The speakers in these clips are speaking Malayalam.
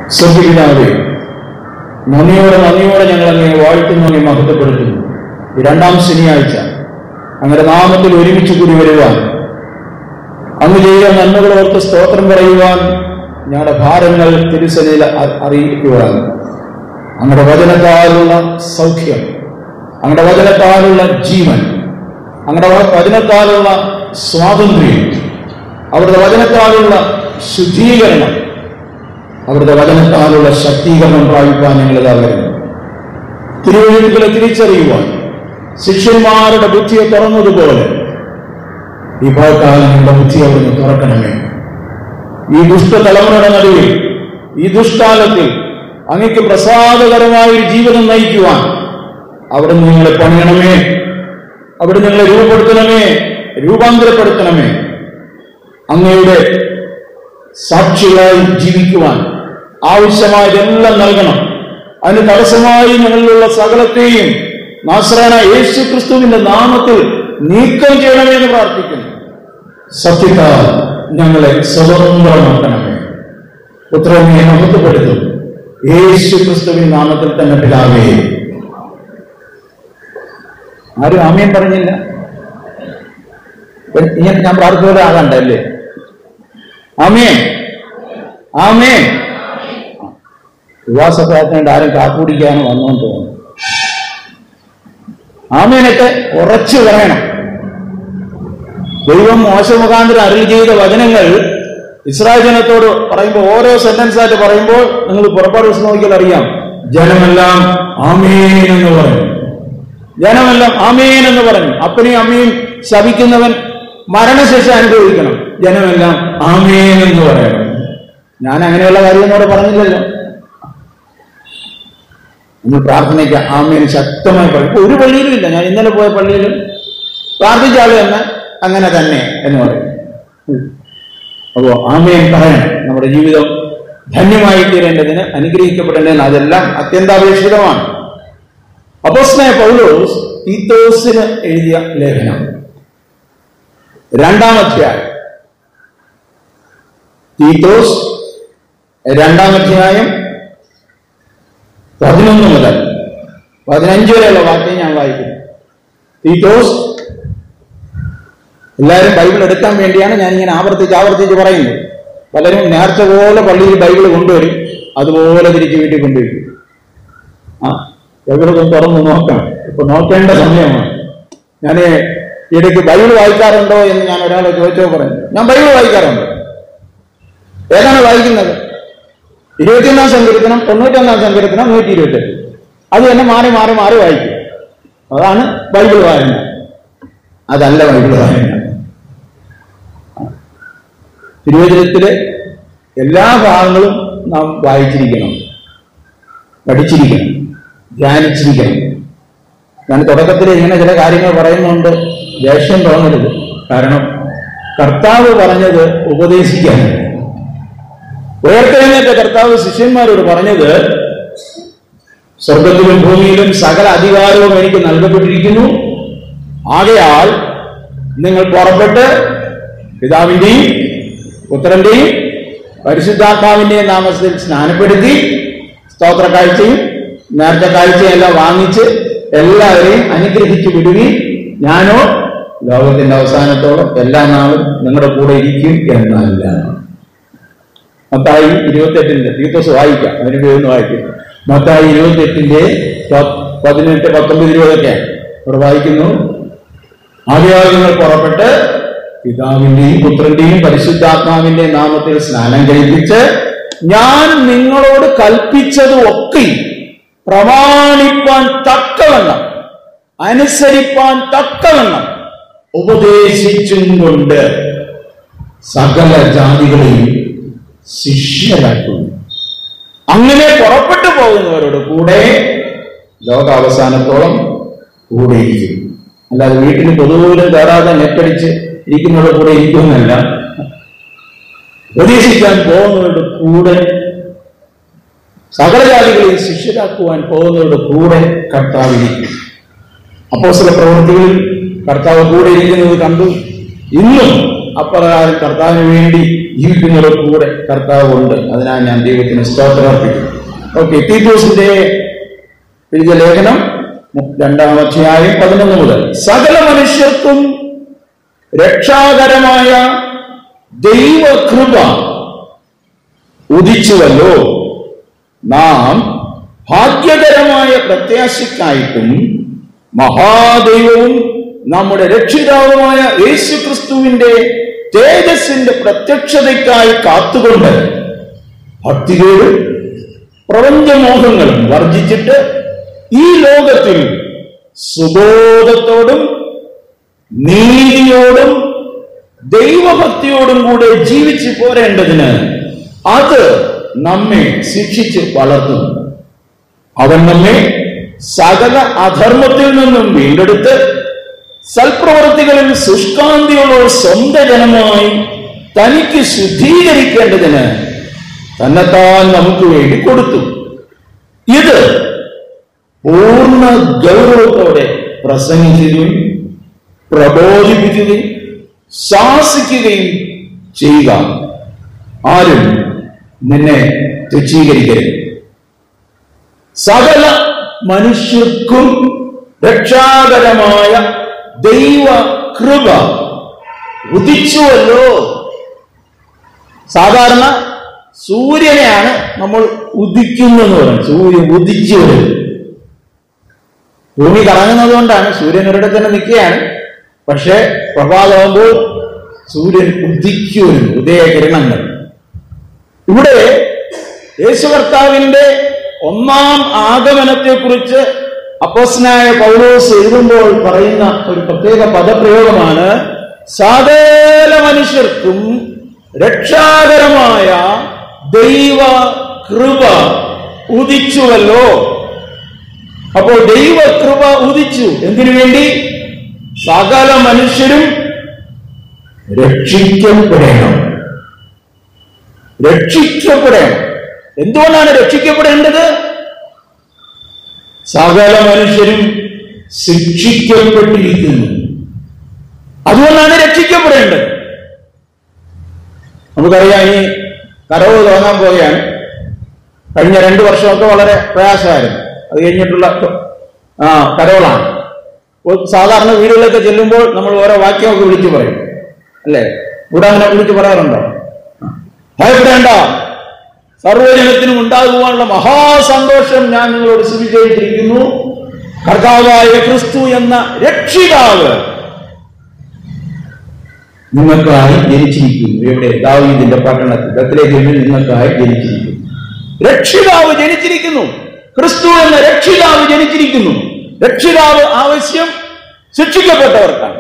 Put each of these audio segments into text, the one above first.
സ്വർഗപിതാവേ നന്ദിയോടെ നന്ദിയോടെ ഞങ്ങൾ അങ്ങേ വാഴ്ത്തുന്നു അങ്ങേ മഹത്വപ്പെടുത്തുന്നു ഈ രണ്ടാം ശനിയാഴ്ച അങ്ങനെ നാമത്തിൽ ഒരുമിച്ച് കൂടി വരുവാൻ അങ്ങ് ചെയ്ത നന്മകൾ ഓർത്ത് സ്തോത്രം പറയുവാൻ ഞങ്ങളുടെ ഭാരങ്ങൾ തിരുസനയിൽ അ- അറിയിക്കുവാൻ അങ്ങയുടെ വചനത്താലുള്ള സൗഖ്യം അങ്ങയുടെ വചനത്താലുള്ള ജീവൻ അങ്ങയുടെ വ- വചനത്താലുള്ള സ്വാതന്ത്ര്യം അവരുടെ വചനത്താലുള്ള ശുദ്ധീകരണം അവരുടെ വചനത്താലുള്ള ശക്തീകരണം പ്രാപിക്കാൻ ഞങ്ങൾ വരുന്നു തിരുവഴുത്തുകളെ തിരിച്ചറിയുവാൻ ശിഷ്യന്മാരുടെ ബുദ്ധിയെ തുറന്നതുപോലെ ഈ ഭാഗക്കാലം നിങ്ങളുടെ ബുദ്ധി അവിടുന്ന് തുറക്കണമേ ഈ ദുഷ്ടതലമുറയുടെ നടുവിൽ ഈ ദുഷ്കാലത്തിൽ അങ്ങക്ക് പ്രസാദകരമായ ഒരു ജീവിതം നയിക്കുവാൻ അവിടെ നിങ്ങളെ പണിയണമേ അവിടെ നിങ്ങളെ രൂപപ്പെടുത്തണമേ രൂപാന്തരപ്പെടുത്തണമേ അങ്ങയുടെ സാക്ഷികളായി ജീവിക്കുവാൻ ആവശ്യമായതെല്ലാം നൽകണം അതിന് തടസ്സമായി ഞങ്ങളിലുള്ള സകലത്തെയും നാശ്രയന യേശു ക്രിസ്തുവിന്റെ നാമത്തിൽ നീക്കം ചെയ്യണമെന്ന് പ്രാർത്ഥിക്കുന്നു സത്യത്താൽ ഞങ്ങളെ സ്വതന്ത്രമാക്കണമേ പുത്രനെ മഹത്വപ്പെടുത്തും യേശു ക്രിസ്തുവിൻ നാമത്തിൽ തന്നെ പിതാവേ ആരും ആമയം പറഞ്ഞില്ല ഇങ്ങനെ ഞാൻ പ്രാർത്ഥിച്ചത് ആകണ്ടല്ലേ ആമേ ആമേ വിവാസ പ്രാർത്ഥനയുടെ ആരും കാക്കുടിക്കാനോ വന്നോന്ന് തോന്നുന്നു ആമേനൊക്കെ ഉറച്ചു പറയണം ദൈവം മോശമുഖാന്തരം അരുൾ ചെയ്ത വചനങ്ങൾ ഇസ്രായേൽ ജനത്തോട് പറയുമ്പോൾ ഓരോ സെന്റൻസ് ആയിട്ട് പറയുമ്പോൾ നിങ്ങൾ പുറപ്പാട് ദിവസം നോക്കിയാൽ അറിയാം ജനമെല്ലാം ആമേൻ എന്ന് പറഞ്ഞു ജനമെല്ലാം ആമേൻ എന്ന് പറഞ്ഞു അപ്പനെയും അമ്മയും ശപിക്കുന്നവൻ മരണശേഷം അനുഭവിക്കണം ജനമെല്ലാം ആമേൻ എന്ന് പറയണം ഞാൻ അങ്ങനെയുള്ള കാര്യം അവിടെ പറഞ്ഞില്ലല്ലോ നമ്മൾ പ്രാർത്ഥനയ്ക്ക് ആമേൻ ശക്തമായി പറയും ഇപ്പൊ ഒരു പള്ളിയിലും ഇല്ല ഞാൻ ഇന്നലെ പോയ പള്ളിയിൽ പ്രാർത്ഥിച്ച ആള് തന്നെ അങ്ങനെ തന്നെ എന്ന് പറയും അപ്പോ ആമേൻ പറയണം നമ്മുടെ ജീവിതം ധന്യമായി തീരേണ്ടതിന് അനുഗ്രഹിക്കപ്പെടേണ്ടതിന് അതെല്ലാം അത്യന്താപേക്ഷിതമാണ് അപ്പോസ്തലനായ പൗലോസ് തീത്തോസിന് എഴുതിയ ലേഖനം രണ്ടാം അധ്യായം തീത്തോസ് രണ്ടാം അധ്യായം പതിനൊന്ന് മുതൽ പതിനഞ്ച് വരെയുള്ള വാക്യം ഞാൻ വായിക്കുന്നു തീത്തോസ് എല്ലാവരും ബൈബിൾ എടുക്കാൻ വേണ്ടിയാണ് ഞാൻ ഇങ്ങനെ ആവർത്തിച്ച് ആവർത്തിച്ച് പറയുന്നത് പലരും നേർച്ച പോലെ പള്ളിയിൽ ബൈബിൾ കൊണ്ടുവരും അതുപോലെ തിരിച്ച് വീട്ടിൽ കൊണ്ടുവരും ആ ബൈബിൾ ഒന്ന് തുറന്ന് നോക്കണം ഇപ്പൊ നോക്കേണ്ട സമയമാണ് ഞാൻ ഇടയ്ക്ക് ബൈബിൾ വായിക്കാറുണ്ടോ എന്ന് ഞാൻ ഒരാളെ ചോദിച്ചോ പറഞ്ഞു ഞാൻ ബൈബിൾ വായിക്കാറുണ്ട് ഏതാണ് വായിക്കുന്നത് ഇരുപത്തിയൊന്നാം സങ്കീർത്തനം തൊണ്ണൂറ്റൊന്നാം സങ്കീർത്തനം നൂറ്റി ഇരുപത്തെട്ട് അത് തന്നെ മാറി മാറി മാറി വായിക്കും അതാണ് ബൈബിൾ വായന അതല്ല ബൈബിൾ വായന തിരുവചനത്തിലെ എല്ലാ ഭാഗങ്ങളും നാം വായിച്ചിരിക്കണം പഠിച്ചിരിക്കണം ധ്യാനിച്ചിരിക്കണം ഞാൻ തുടക്കത്തിൽ ഇങ്ങനെ ചില കാര്യങ്ങൾ പറയുന്നുണ്ട് ദേഷ്യം തോന്നരുത് കാരണം കർത്താവ് പറഞ്ഞത് ഉപദേശിക്കാൻ ഉയർത്തെഴുന്നേറ്റ കർത്താവ് ശിഷ്യന്മാരോട് പറഞ്ഞത് സ്വർഗത്തിലും ഭൂമിയിലും സകല അധികാരവും എനിക്ക് നൽകപ്പെട്ടിരിക്കുന്നു ആകയാൽ നിങ്ങൾ പുറപ്പെട്ട് പിതാവിന്റെയും പുത്രന്റെയും പരിശുദ്ധാത്മാവിന്റെയും നാമത്തിൽ സ്നാനപ്പെടുത്തി സ്തോത്ര കാഴ്ചയും നേർച്ച കാഴ്ചയും എല്ലാം വാങ്ങിച്ച് എല്ലാവരെയും അനുഗ്രഹിച്ചു വിടുകയും ഞാനോ ലോകത്തിന്റെ അവസാനത്തോളം എല്ലാ നാളും നിങ്ങളുടെ കൂടെ ഇരിക്കും എന്നല്ല മത്തായി ഇരുപത്തെട്ടിന്റെ തീർത്തസ് വായിക്കാം അതിന് പേരൊന്ന് വായിക്കും മത്തായി ഇരുപത്തെട്ടിന്റെ പ- പതിനെട്ട് പത്തൊമ്പത് ഇരുപതൊക്കെ ഇവിടെ വായിക്കുന്നു ആദ്യമായി നിങ്ങൾ പുറപ്പെട്ട് പിതാവിന്റെയും പുത്രന്റെയും പരിശുദ്ധാത്മാവിന്റെയും നാമത്തിൽ സ്നാനം കഴിപ്പിച്ച് ഞാൻ നിങ്ങളോട് കൽപ്പിച്ചത് ഒക്കെ പ്രമാണിപ്പാൻ തക്കവണ്ണം അനുസരിപ്പാൻ തക്കവണ്ണം ഉപദേശിച്ചും കൊണ്ട് സകല ജാതികളെയും ശിഷ്യരാക്കുന്നു അങ്ങനെ പുറപ്പെട്ടു പോകുന്നവരോട് കൂടെ ലോകാവസാനത്തോളം കൂടെയിരിക്കും അല്ലാതെ വീട്ടിൽ പൊതുപോലും കയറാതെ നെറ്റടിച്ച് ഇരിക്കുന്നവരുടെ കൂടെ ഇരിക്കുമെന്നല്ല ഉപദേശിക്കാൻ പോകുന്നവരുടെ കൂടെ സകല ജാതികളെയും ശിഷ്യരാക്കുവാൻ പോകുന്നവരുടെ കൂടെ കർത്താവിരിക്കും അപ്പോ ചില പ്രവൃത്തികളിൽ കർത്താവ് കൂടെ ഇരിക്കുന്നത് കണ്ടു ഇന്നും അപ്രകാരം കർത്താവിന് വേണ്ടി ജീവിക്കുന്നവരുടെ കൂടെ കർത്താവ് ഉണ്ട് അതിനാൽ ഞാൻ ദൈവത്തിന് സ്തോത്രം അർപ്പിക്കുന്നു ഓക്കെ തീറ്റോസിന്റെ എഴുതിയ ലേഖനം മു- രണ്ടാം അധ്യായം പതിനൊന്ന് മുതൽ സകല മനുഷ്യർക്കും രക്ഷാകരമായ ദൈവകൃപ ഉദിച്ചുവല്ലോ നാം ഭാഗ്യകരമായ പ്രത്യാശയ്ക്കായിട്ടും മഹാദൈവവും നമ്മുടെ രക്ഷിതാവുമായ യേശു ക്രിസ്തുവിന്റെ തേജസ്സിന്റെ പ്രത്യക്ഷതയ്ക്കായി കാത്തുകൊണ്ട് ഭക്തിയോടും പ്രപഞ്ചമോഹങ്ങളും വർജിച്ചിട്ട് ഈ ലോകത്തിൽ സുബോധത്തോടും നീതിയോടും ദൈവഭക്തിയോടും കൂടെ ജീവിച്ചു പോരേണ്ടതിന് അത് നമ്മെ ശിക്ഷിച്ച് വളർത്തുന്നു അവൻ നമ്മെ സകല അധർമ്മത്തിൽ നിന്നും വീണ്ടെടുത്ത് സൽപ്രവർത്തികളിൽ ശുഷ്കാന്തിയുള്ള ഒരു സ്വന്തം ജനമായി തനിക്ക് ശുദ്ധീകരിക്കേണ്ടതിന് തന്നെത്താൻ നമുക്ക് വേണ്ടി കൊടുത്തു ഇത് പൂർണ്ണ ഗൗരവത്തോടെ പ്രസംഗിക്കുകയും പ്രബോധിപ്പിക്കുകയും ശാസിക്കുകയും ചെയ്യുക ആരും നിന്നെ തുച്ഛീകരിക്കരുത് സകല മനുഷ്യർക്കും രക്ഷാകരമായ ദൈവ കൃപ ഉദിച്ചുവല്ലോ സാധാരണ സൂര്യനെയാണ് നമ്മൾ ഉദിക്കുന്നതെന്ന് പറയുന്നത് സൂര്യൻ ഉദിച്ചു വരും ഭൂമി കറങ്ങുന്നത് കൊണ്ടാണ് സൂര്യൻ ഒരിടത്ത് തന്നെ നിൽക്കുകയാണ് പക്ഷേ പ്രഭാതമാകുമ്പോൾ സൂര്യൻ ഉദിച്ചു വരും ഉദയകിരണങ്ങൾ ഇവിടെ യേശു കർത്താവിന്റെ ഒന്നാം ആഗമനത്തെക്കുറിച്ച് അപ്പോസ്നായ പൗലോസ് എഴുതുമ്പോൾ പറയുന്ന ഒരു പ്രത്യേക പദപ്രയോഗമാണ് സകല മനുഷ്യർക്കും രക്ഷാകരമായ ദൈവ കൃപ ഉദിച്ചുവല്ലോ അപ്പോൾ ദൈവകൃപ ഉദിച്ചു എന്തിനു വേണ്ടി സകല മനുഷ്യരും രക്ഷിക്കപ്പെടണം രക്ഷിക്കപ്പെടണം എന്തുകൊണ്ടാണ് രക്ഷിക്കപ്പെടേണ്ടത് സകല മനുഷ്യരും ശിക്ഷിക്കപ്പെട്ടിരിക്കുന്നു അതുകൊണ്ടാണ് രക്ഷിക്കപ്പെടേണ്ടത് നമുക്കറിയാം ഈ കരവ് തോന്നാൻ പോവുകയാണ് കഴിഞ്ഞ രണ്ടു വർഷമൊക്കെ വളരെ പ്രയാസമായിരുന്നു അത് കഴിഞ്ഞിട്ടുള്ള ആ കരവുകളാണ് ഇപ്പോൾ സാധാരണ വീടുകളിലൊക്കെ ചെല്ലുമ്പോൾ നമ്മൾ ഓരോ വാക്യമൊക്കെ വിളിച്ചു പറയും അല്ലേ ഇവിടെ അങ്ങനെ വിളിച്ചു പറയാറുണ്ടോ ഭയപ്പെടേണ്ട സർവജനത്തിനും ഉണ്ടാകുവാനുള്ള മഹാസന്തോഷം ഞാൻ നിങ്ങളോട് സുവിശേഷിച്ചിരിക്കുന്നു കർത്താവായ ക്രിസ്തു എന്ന രക്ഷിതാവ് നിങ്ങൾക്കായി ജനിച്ചിരിക്കുന്നു എവിടെ ദാവീദിന്റെ പട്ടണത്തിൽ ബത്ലേഹേമിൽ നിങ്ങൾക്കായി ജനിച്ചിരിക്കുന്നു രക്ഷിതാവ് ജനിച്ചിരിക്കുന്നു ക്രിസ്തു എന്ന രക്ഷിതാവ് ജനിച്ചിരിക്കുന്നു രക്ഷിതാവ് ആവശ്യം ശിക്ഷിക്കപ്പെട്ടവർക്കാണ്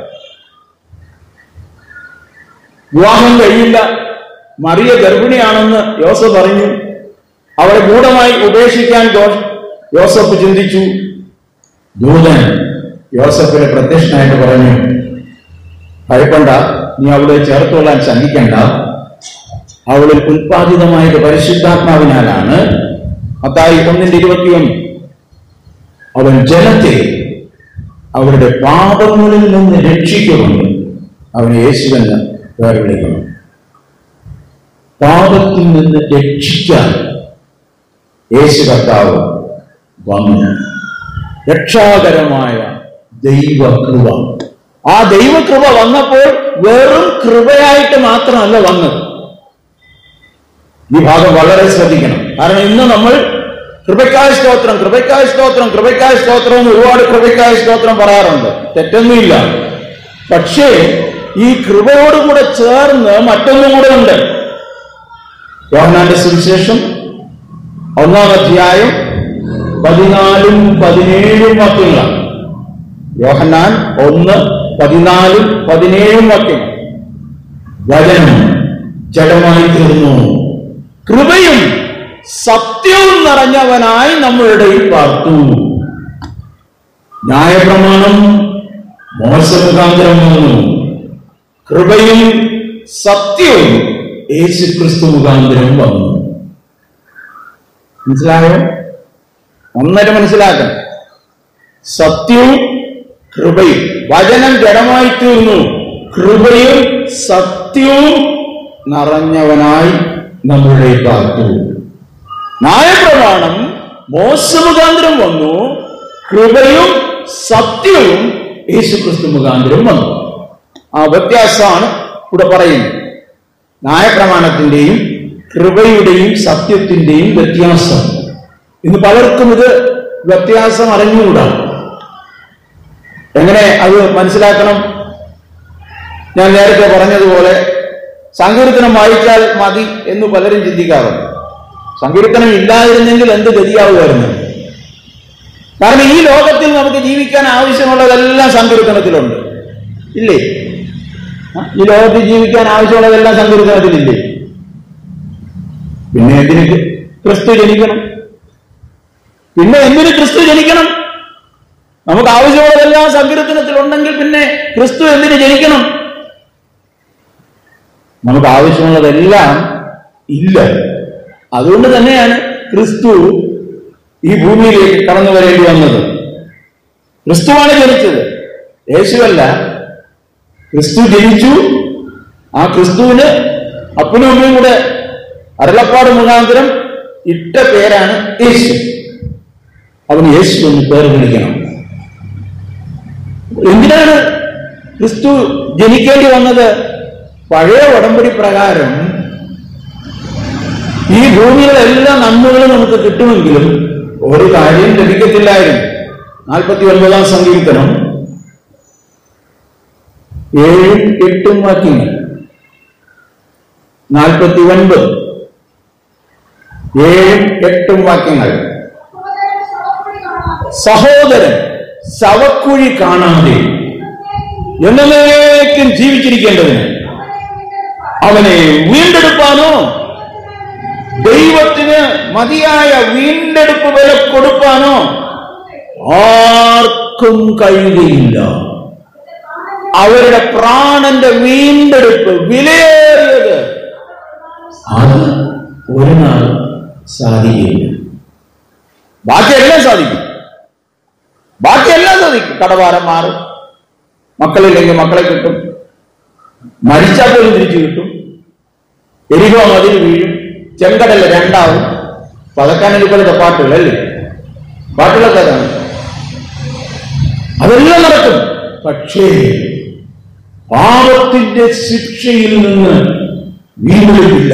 വിവാഹം കഴിയില്ല മറിയ ഗർഭിണിയാണെന്ന് യോസഫ് പറഞ്ഞു അവളെ ഗൂഢമായി ഉപേക്ഷിക്കാൻ ജോ- യോസഫ് ചിന്തിച്ചു ദൂതൻ യോസഫിന് പ്രത്യക്ഷനായിട്ട് പറഞ്ഞു ഭയപ്പെട നീ അവളെ ചേർത്തുകൊള്ളാൻ ശങ്കിക്കണ്ട അവളിൽ ഉൽപാദിതമായത് പരിശുദ്ധാത്മാവിനാലാണ് അത്തായി ഒന്നിന്റെ ഇരുപത്തിയൊന്ന് അവൻ ജനത്തെ അവരുടെ പാപങ്ങളിൽ നിന്ന് രക്ഷിക്കുമെന്ന് അവനെ യേശുവെന്ന് പേർ വിളിക്കണം പാപത്തിൽ നിന്ന് രക്ഷിക്കാൻ യേശു കർത്താവ് വന്നു രക്ഷാകരമായ ദൈവകൃപ ആ ദൈവകൃപ വന്നപ്പോൾ വെറും കൃപയായിട്ട് മാത്രമല്ല വന്നത് ഈ ഭാഗം വളരെ ശ്രദ്ധിക്കണം കാരണം ഇന്ന് നമ്മൾ കൃപയ്ക്കായ സ്തോത്രം കൃപയ്ക്കായ സ്തോത്രം കൃപയ്ക്കായ സ്തോത്രം എന്ന് ഒരുപാട് കൃപയ്ക്കായ സ്തോത്രം പറയാറുണ്ട് തെറ്റൊന്നുമില്ല പക്ഷേ ഈ കൃപയോടുകൂടെ ചേർന്ന് മറ്റൊന്നും കൂടെ ഉണ്ട് യോഹനാന്റെ സുവിശേഷം ഒന്നാം അധ്യായം പതിനാലും പതിനേഴും വാക്യങ്ങളാണ് യോഹന്നാൻ ഒന്ന് പതിനാലും പതിനേഴും വാക്യങ്ങൾ വചനം ജഡമായി തീർന്നു കൃപയും സത്യവും നിറഞ്ഞവനായി നമ്മളുടെ ഇടയിൽ പാർത്തു ന്യായപ്രമാണം മോശമുഖാന്തരം വന്നു കൃപയും സത്യവും യേശുക്രിസ്തു മുഖാന്തരം വന്നു മനസ്സിലായോ ഒന്നര മനസ്സിലാക്കണം സത്യവും കൃപയും വചനം ജഡമായി തീർന്നു കൃപയും സത്യവും നിറഞ്ഞവനായി നമ്മളുടെ കാത്തു ന്യായപ്രമാണം മോശമുഖാന്തരം വന്നു കൃപയും സത്യവും യേശുക്രിസ്തു മുഖാന്തരം വന്നു ആ വ്യത്യാസമാണ് ഇവിടെ പറയുന്നത് ന്യായപ്രമാണത്തിന്റെയും കൃപയുടെയും സത്യത്തിന്റെയും വ്യത്യാസം ഇന്ന് പലർക്കും ഇത് വ്യത്യാസം അറിഞ്ഞുകൂടാ എങ്ങനെ അത് മനസ്സിലാക്കണം ഞാൻ നേരത്തെ പറഞ്ഞതുപോലെ സങ്കീർത്തനം വായിച്ചാൽ മതി എന്ന് പലരും ചിന്തിക്കാറുണ്ട് സങ്കീർത്തനം ഇല്ലാതിരുന്നെങ്കിൽ എന്ത് ഗതിയാവുമായിരുന്നു കാരണം ഈ ലോകത്തിൽ നമുക്ക് ജീവിക്കാൻ ആവശ്യമുള്ളതെല്ലാം സങ്കീർത്തനത്തിലുണ്ട് ഇല്ലേ ആ, ഈ ലോകത്തിൽ ജീവിക്കാൻ ആവശ്യമുള്ളതെല്ലാം സങ്കീർത്തനത്തിലില്ലേ പിന്നെ എന്തിന് ക്രിസ്തു ജനിക്കണം പിന്നെ എന്തിന് ക്രിസ്തു ജനിക്കണം നമുക്ക് ആവശ്യമുള്ളതെല്ലാം സങ്കീർത്തനത്തിലുണ്ടെങ്കിൽ പിന്നെ ക്രിസ്തു എന്തിന് ജനിക്കണം നമുക്ക് ആവശ്യമുള്ളതെല്ലാം ഇല്ല അതുകൊണ്ട് തന്നെയാണ് ക്രിസ്തു ഈ ഭൂമിയിലേക്ക് കടന്നു വരേണ്ടി വന്നത് ക്രിസ്തുവാണ് ജനിച്ചത് യേശുവല്ല ക്രിസ്തു ജനിച്ചു ആ ക്രിസ്തുവിന് അപ്പനും അമ്മയും കൂടെ അരുളപ്പാട് മുഖാന്തരം ഇട്ട പേരാണ് യേശു അവന് യേശു എന്ന് പേര് വിളിക്കണം എന്തിനാണ് ക്രിസ്തു ജനിക്കേണ്ടി വന്നത് പഴയ ഉടമ്പടി പ്രകാരം ഈ ഭൂമിയിലെ എല്ലാ നന്മകളും നമുക്ക് കിട്ടുമെങ്കിലും ഒരു കാര്യം ലഭിക്കത്തില്ലായിരുന്നു നാൽപ്പത്തി ഒൻപതാം സങ്കീർത്തനം ഏഴും എട്ടും വാക്യങ്ങൾ നാൽപ്പത്തി ഒൻപത് ഏഴും എട്ടും വാക്യങ്ങൾ സഹോദരൻ ശവക്കുഴി കാണാതെ എന്നേക്കും ജീവിച്ചിരിക്കേണ്ടതിന് അവനെ വീണ്ടെടുപ്പാനോ ദൈവത്തിന് മതിയായ വീണ്ടെടുപ്പ് വില കൊടുപ്പാനോ ആർക്കും കഴിയുകയില്ല അവരുടെ പ്രാണന്റെ വീണ്ടെടുപ്പ് വിലയേറിയത് അത് ഒരു നാൾ സാധിക്കില്ല ബാക്കിയെല്ലാം സാധിക്കും ബാക്കിയെല്ലാം സാധിക്കും കടഭാരം മാറും മക്കളില്ലെങ്കിൽ മക്കളെ കിട്ടും മരിച്ചാൽ പോലും തിരിച്ചു കിട്ടും എരിഹോ മതിൽ വീഴും ചെങ്കടൽ രണ്ടാവും പതക്കാനെടുക്കളുടെ പാട്ടുകളല്ലേ പാട്ടുകളൊക്കെ അതാണ് അതെല്ലാം നടക്കും പക്ഷേ പാപത്തിന്റെ ശിക്ഷയിൽ നിന്ന് വീണ്ടെടുപ്പില്ല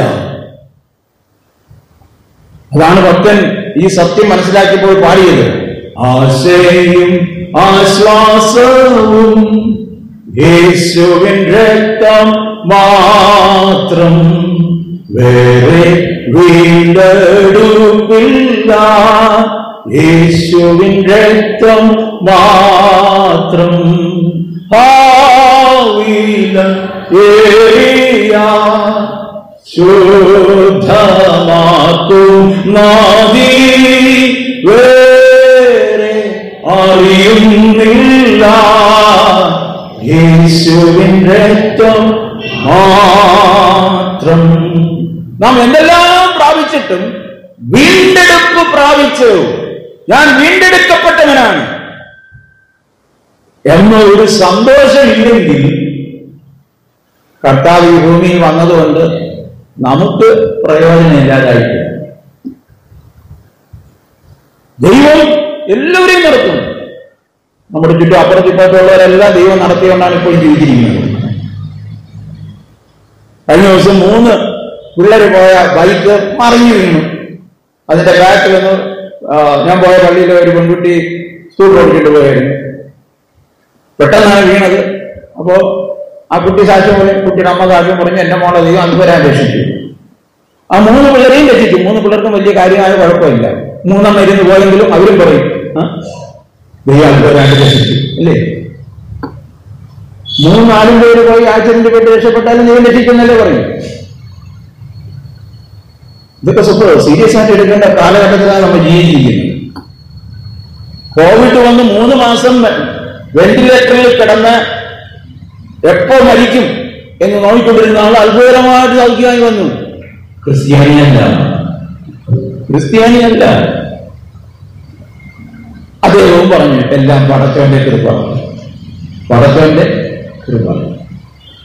അതാണ് ഭക്തൻ ഈ സത്യം മനസ്സിലാക്കിയപ്പോൾ പാടിയത് ആശയും ആശ്വാസവും യേശുവിൻ രക്തം മാത്രം വേറെ വീണ്ടെടുപ്പില്ല യേശുവിൻ രക്തം മാത്രം ഭാവില ഏറിയ ശുദ്ധമാക്കും നാദി വേറെ അറിയുന്നില്ല യേശുവിൻ രക്തം മാത്രം നാം എന്തെല്ലാം പ്രാപിച്ചിട്ടും വീണ്ടെടുപ്പ് പ്രാപിച്ചു ഞാൻ വീണ്ടെടുക്കപ്പെട്ടവനാണ് എന്ന ഒരു സന്തോഷമില്ലെങ്കിൽ കർത്താവ് ഈ ഭൂമിയിൽ വന്നതുകൊണ്ട് നമുക്ക് പ്രയോജനമില്ലാതായിട്ട് ദൈവം എല്ലാവരെയും നടത്തും നമ്മുടെ ചുറ്റും അപ്പുറത്ത് ഇപ്പുറത്തുള്ളവരെല്ലാം ദൈവം നടത്തിയോണ്ടാണ് ഇപ്പോൾ ജീവിച്ചിരിക്കുന്നത് കഴിഞ്ഞ ദിവസം മൂന്ന് പിള്ളേര് പോയ ബൈക്ക് മറിഞ്ഞു വീണു അതിന്റെ ബാക്കിൽ നിന്ന് ആ, ഞാൻ പോയ പള്ളിയിലെ ഒരു പെൺകുട്ടി സ്കൂൾ ഓടിച്ചിട്ട് പോയായിരുന്നു പെട്ടെന്നാണ് വീണത് അപ്പോ ആ കുട്ടി സാക്ഷ്യം പറയും കുട്ടിയുടെ അമ്മ സാക്ഷ്യം പറഞ്ഞ് എന്റെ മോളെ ദൈവം അൻപരാൻ രക്ഷിച്ചു ആ മൂന്ന് പിള്ളേരെയും രക്ഷിച്ചു മൂന്ന് പിള്ളേർക്കും വലിയ കാര്യമായ കുഴപ്പമില്ല മൂന്നെണ്ണം ഇരുന്ന് പോയെങ്കിലും അവരും പറയും ആ ദൈവം അൻപരാണ്ട് രക്ഷിച്ചു അല്ലേ മൂന്നാലും പേര് പോയി ആക്സിഡന്റ് പെട്ട് രക്ഷപ്പെട്ടാലും ദൈവം രക്ഷിക്കുന്നല്ലേ പറയും ഇതൊക്കെ സ്വപ്ന സീരിയസ് ആയിട്ട് എടുക്കേണ്ട കാലഘട്ടത്തിലാണ് നമ്മൾ ജീവിച്ചിരിക്കുന്നത് കോവിഡ് വന്ന് മൂന്ന് മാസം വെന്റിലേറ്ററിൽ കിടന്ന് എപ്പോ മരിക്കും എന്ന് നോക്കിക്കൊണ്ടിരുന്ന ആൾ അത്ഭുതകരമായിട്ട് സൗഖ്യമായി വന്നു ക്രിസ്ത്യാനിയല്ല ക്രിസ്ത്യാനിയല്ല അദ്ദേഹവും പറഞ്ഞു എല്ലാം പടച്ചവന്റെ കൃപ പടച്ചവന്റെ കൃപ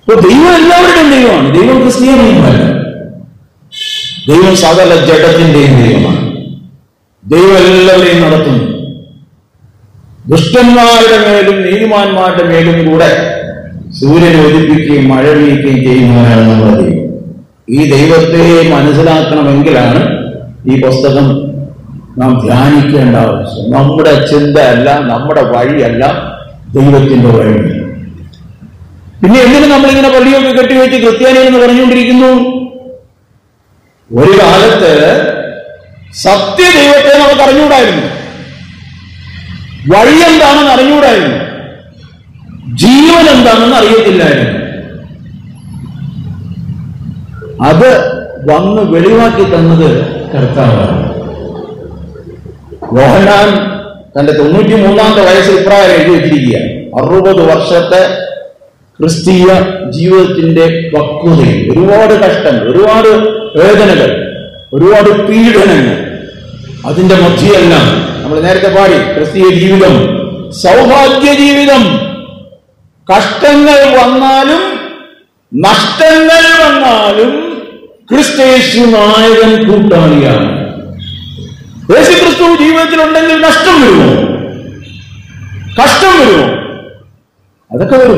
ഇപ്പൊ ദൈവം എല്ലാവരുടെയും ദൈവമാണ് ദൈവം ക്രിസ്തീയ ദൈവമല്ല ദൈവം സകല ജഡത്തിന്റെയും ദൈവമാണ് ദൈവം എല്ലാവരെയും നടത്തുന്നു ദുഷ്ടന്മാരുടെ മേലും നീതിമാന്മാരുടെ മേലും കൂടെ സൂര്യനെ ഒലിപ്പിക്കുകയും മഴ പെയ്യുകയും ചെയ്യുന്നവനാണ് നമ്മുടെ ദൈവം ഈ ദൈവത്തെ മനസ്സിലാക്കണമെങ്കിലാണ് ഈ പുസ്തകം നാം ധ്യാനിക്കേണ്ട ആവശ്യം നമ്മുടെ ചിന്തയല്ല നമ്മുടെ വഴിയല്ല ദൈവത്തിന്റെ വഴി പിന്നെ എന്തിനു നമ്മളിങ്ങനെ പള്ളിയൊക്കെ കെട്ടിവെച്ച് ക്രിസ്ത്യാനി എന്ന് പറഞ്ഞുകൊണ്ടിരിക്കുന്നു ഒരു കാലത്ത് സത്യദൈവത്തെ നമുക്ക് അറിഞ്ഞുകൂടായിരുന്നു വഴി എന്താണെന്ന് അറിഞ്ഞുകൂടായിരുന്നു ജീവൻ എന്താണെന്ന് അറിയത്തില്ലായിരുന്നു അത് വന്ന് വെളിവാക്കി തന്നത് കർത്താവാണ് മോഹൻലാൽ തന്റെ തൊണ്ണൂറ്റി മൂന്നാമത്തെ വയസ്സിൽ ഇപ്രകാരം എഴുതി വെച്ചിരിക്കുക അറുപത് വർഷത്തെ ക്രിസ്തീയ ജീവിതത്തിന്റെ പക്വതയിൽ ഒരുപാട് കഷ്ടങ്ങൾ ഒരുപാട് വേദനകൾ ഒരുപാട് പീഡനങ്ങൾ അതിന്റെ മധ്യയെല്ലാം നമ്മൾ നേരത്തെ പാടി ക്രിസ്തീയ ജീവിതം സൗഭാഗ്യ ജീവിതം കഷ്ടങ്ങൾ വന്നാലും നഷ്ടങ്ങൾ വന്നാലും ക്രിസ്തേശു നായകൻ കൂട്ടാളിയാണ് യേശു ക്രിസ്തു ജീവിതത്തിലുണ്ടെങ്കിൽ നഷ്ടം വരുമോ കഷ്ടം വരുമോ അതൊക്കെ വരും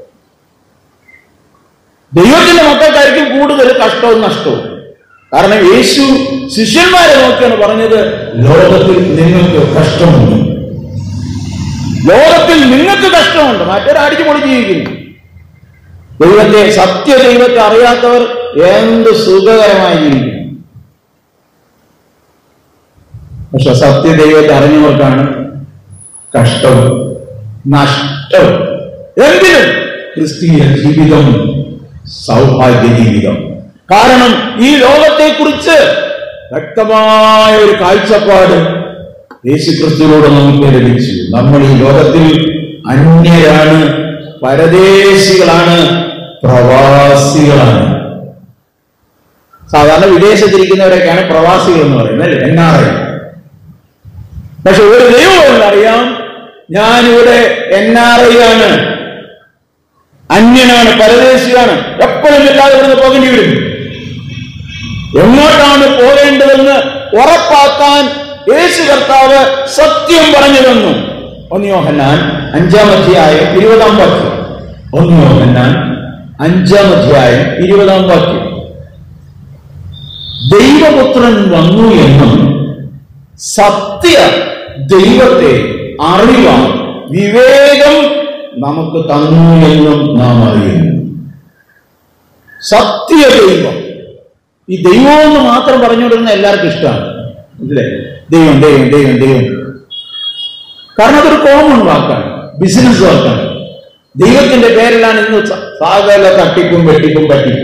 ദൈവത്തിന്റെ മക്കൾക്കായിരിക്കും കൂടുതൽ കഷ്ടവും നഷ്ടവും കാരണം യേശു ശിഷ്യന്മാരെ നോക്കിയാണ് പറഞ്ഞത് ലോകത്തിൽ നിങ്ങൾക്ക് കഷ്ടമുണ്ട് ലോകത്തിൽ നിങ്ങൾക്ക് കഷ്ടമുണ്ട് മറ്റൊരടിച്ചു പൊളി ജീവിക്കുന്നു ദൈവത്തെ സത്യ ദൈവത്തെ അറിയാത്തവർ എന്ത് സുഖകരമായി ജീവിക്കും പക്ഷെ സത്യ ദൈവത്തെ അറിഞ്ഞവർക്കാണ് കഷ്ടവും നഷ്ടവും എന്തിനും ക്രിസ്തീയ ജീവിതം സൗഭാഗ്യ ജീവിതം കാരണം ഈ ലോകത്തെക്കുറിച്ച് വ്യക്തമായ ഒരു കാഴ്ചപ്പാട് യേശു ക്രിസ്തുവിലൂടെ നമുക്ക് ലഭിച്ചു നമ്മൾ ഈ ലോകത്തിൽ അന്യരാണ് പരദേശികളാണ് പ്രവാസികളാണ് സാധാരണ വിദേശത്തിരിക്കുന്നവരൊക്കെയാണ് പ്രവാസികൾ എന്ന് പറയുന്നത് അല്ലേ എൻ ആർ ഐ പക്ഷെ ഒരു ദൈവം അറിയാം ഞാനിവിടെ എൻ ആർ ഐ ആണ് അന്യനാണ് പരദേശിയാണ് എപ്പോഴും ഇല്ലാതെ ഇവിടുന്ന് പോകേണ്ടി വരും എങ്ങോട്ടാണ് പോകേണ്ടതെന്ന് ഉറപ്പാക്കാൻ യേശു കർത്താവ് സത്യം പറഞ്ഞു തന്നു ഒന്നിയോഹന്നാൻ അഞ്ചാം അധ്യായം ഇരുപതാം വാക്യം ഒന്നിയോഹന്നാൻ അഞ്ചാം അധ്യായം ഇരുപതാം വാക്യം ദൈവപുത്രൻ വന്നു എന്നും സത്യ ദൈവത്തെ അറിവാൻ വിവേകം നമുക്ക് തന്നു എന്നും നാം അറിയുന്നു സത്യ ദൈവം ഈ ദൈവം എന്ന് മാത്രം പറഞ്ഞുകൊണ്ടിരുന്ന എല്ലാവർക്കും ഇഷ്ടമാണ് ഇല്ലേ ദൈവം ദൈവം ദൈവം ദൈവം കാരണം അതൊരു കോമൺ വാക്കാണ് ബിസിനസ് വാക്കാണ് ദൈവത്തിന്റെ പേരിലാണ് ഇന്ന് സ- സകല തട്ടിപ്പും വെട്ടിപ്പും പറ്റിപ്പും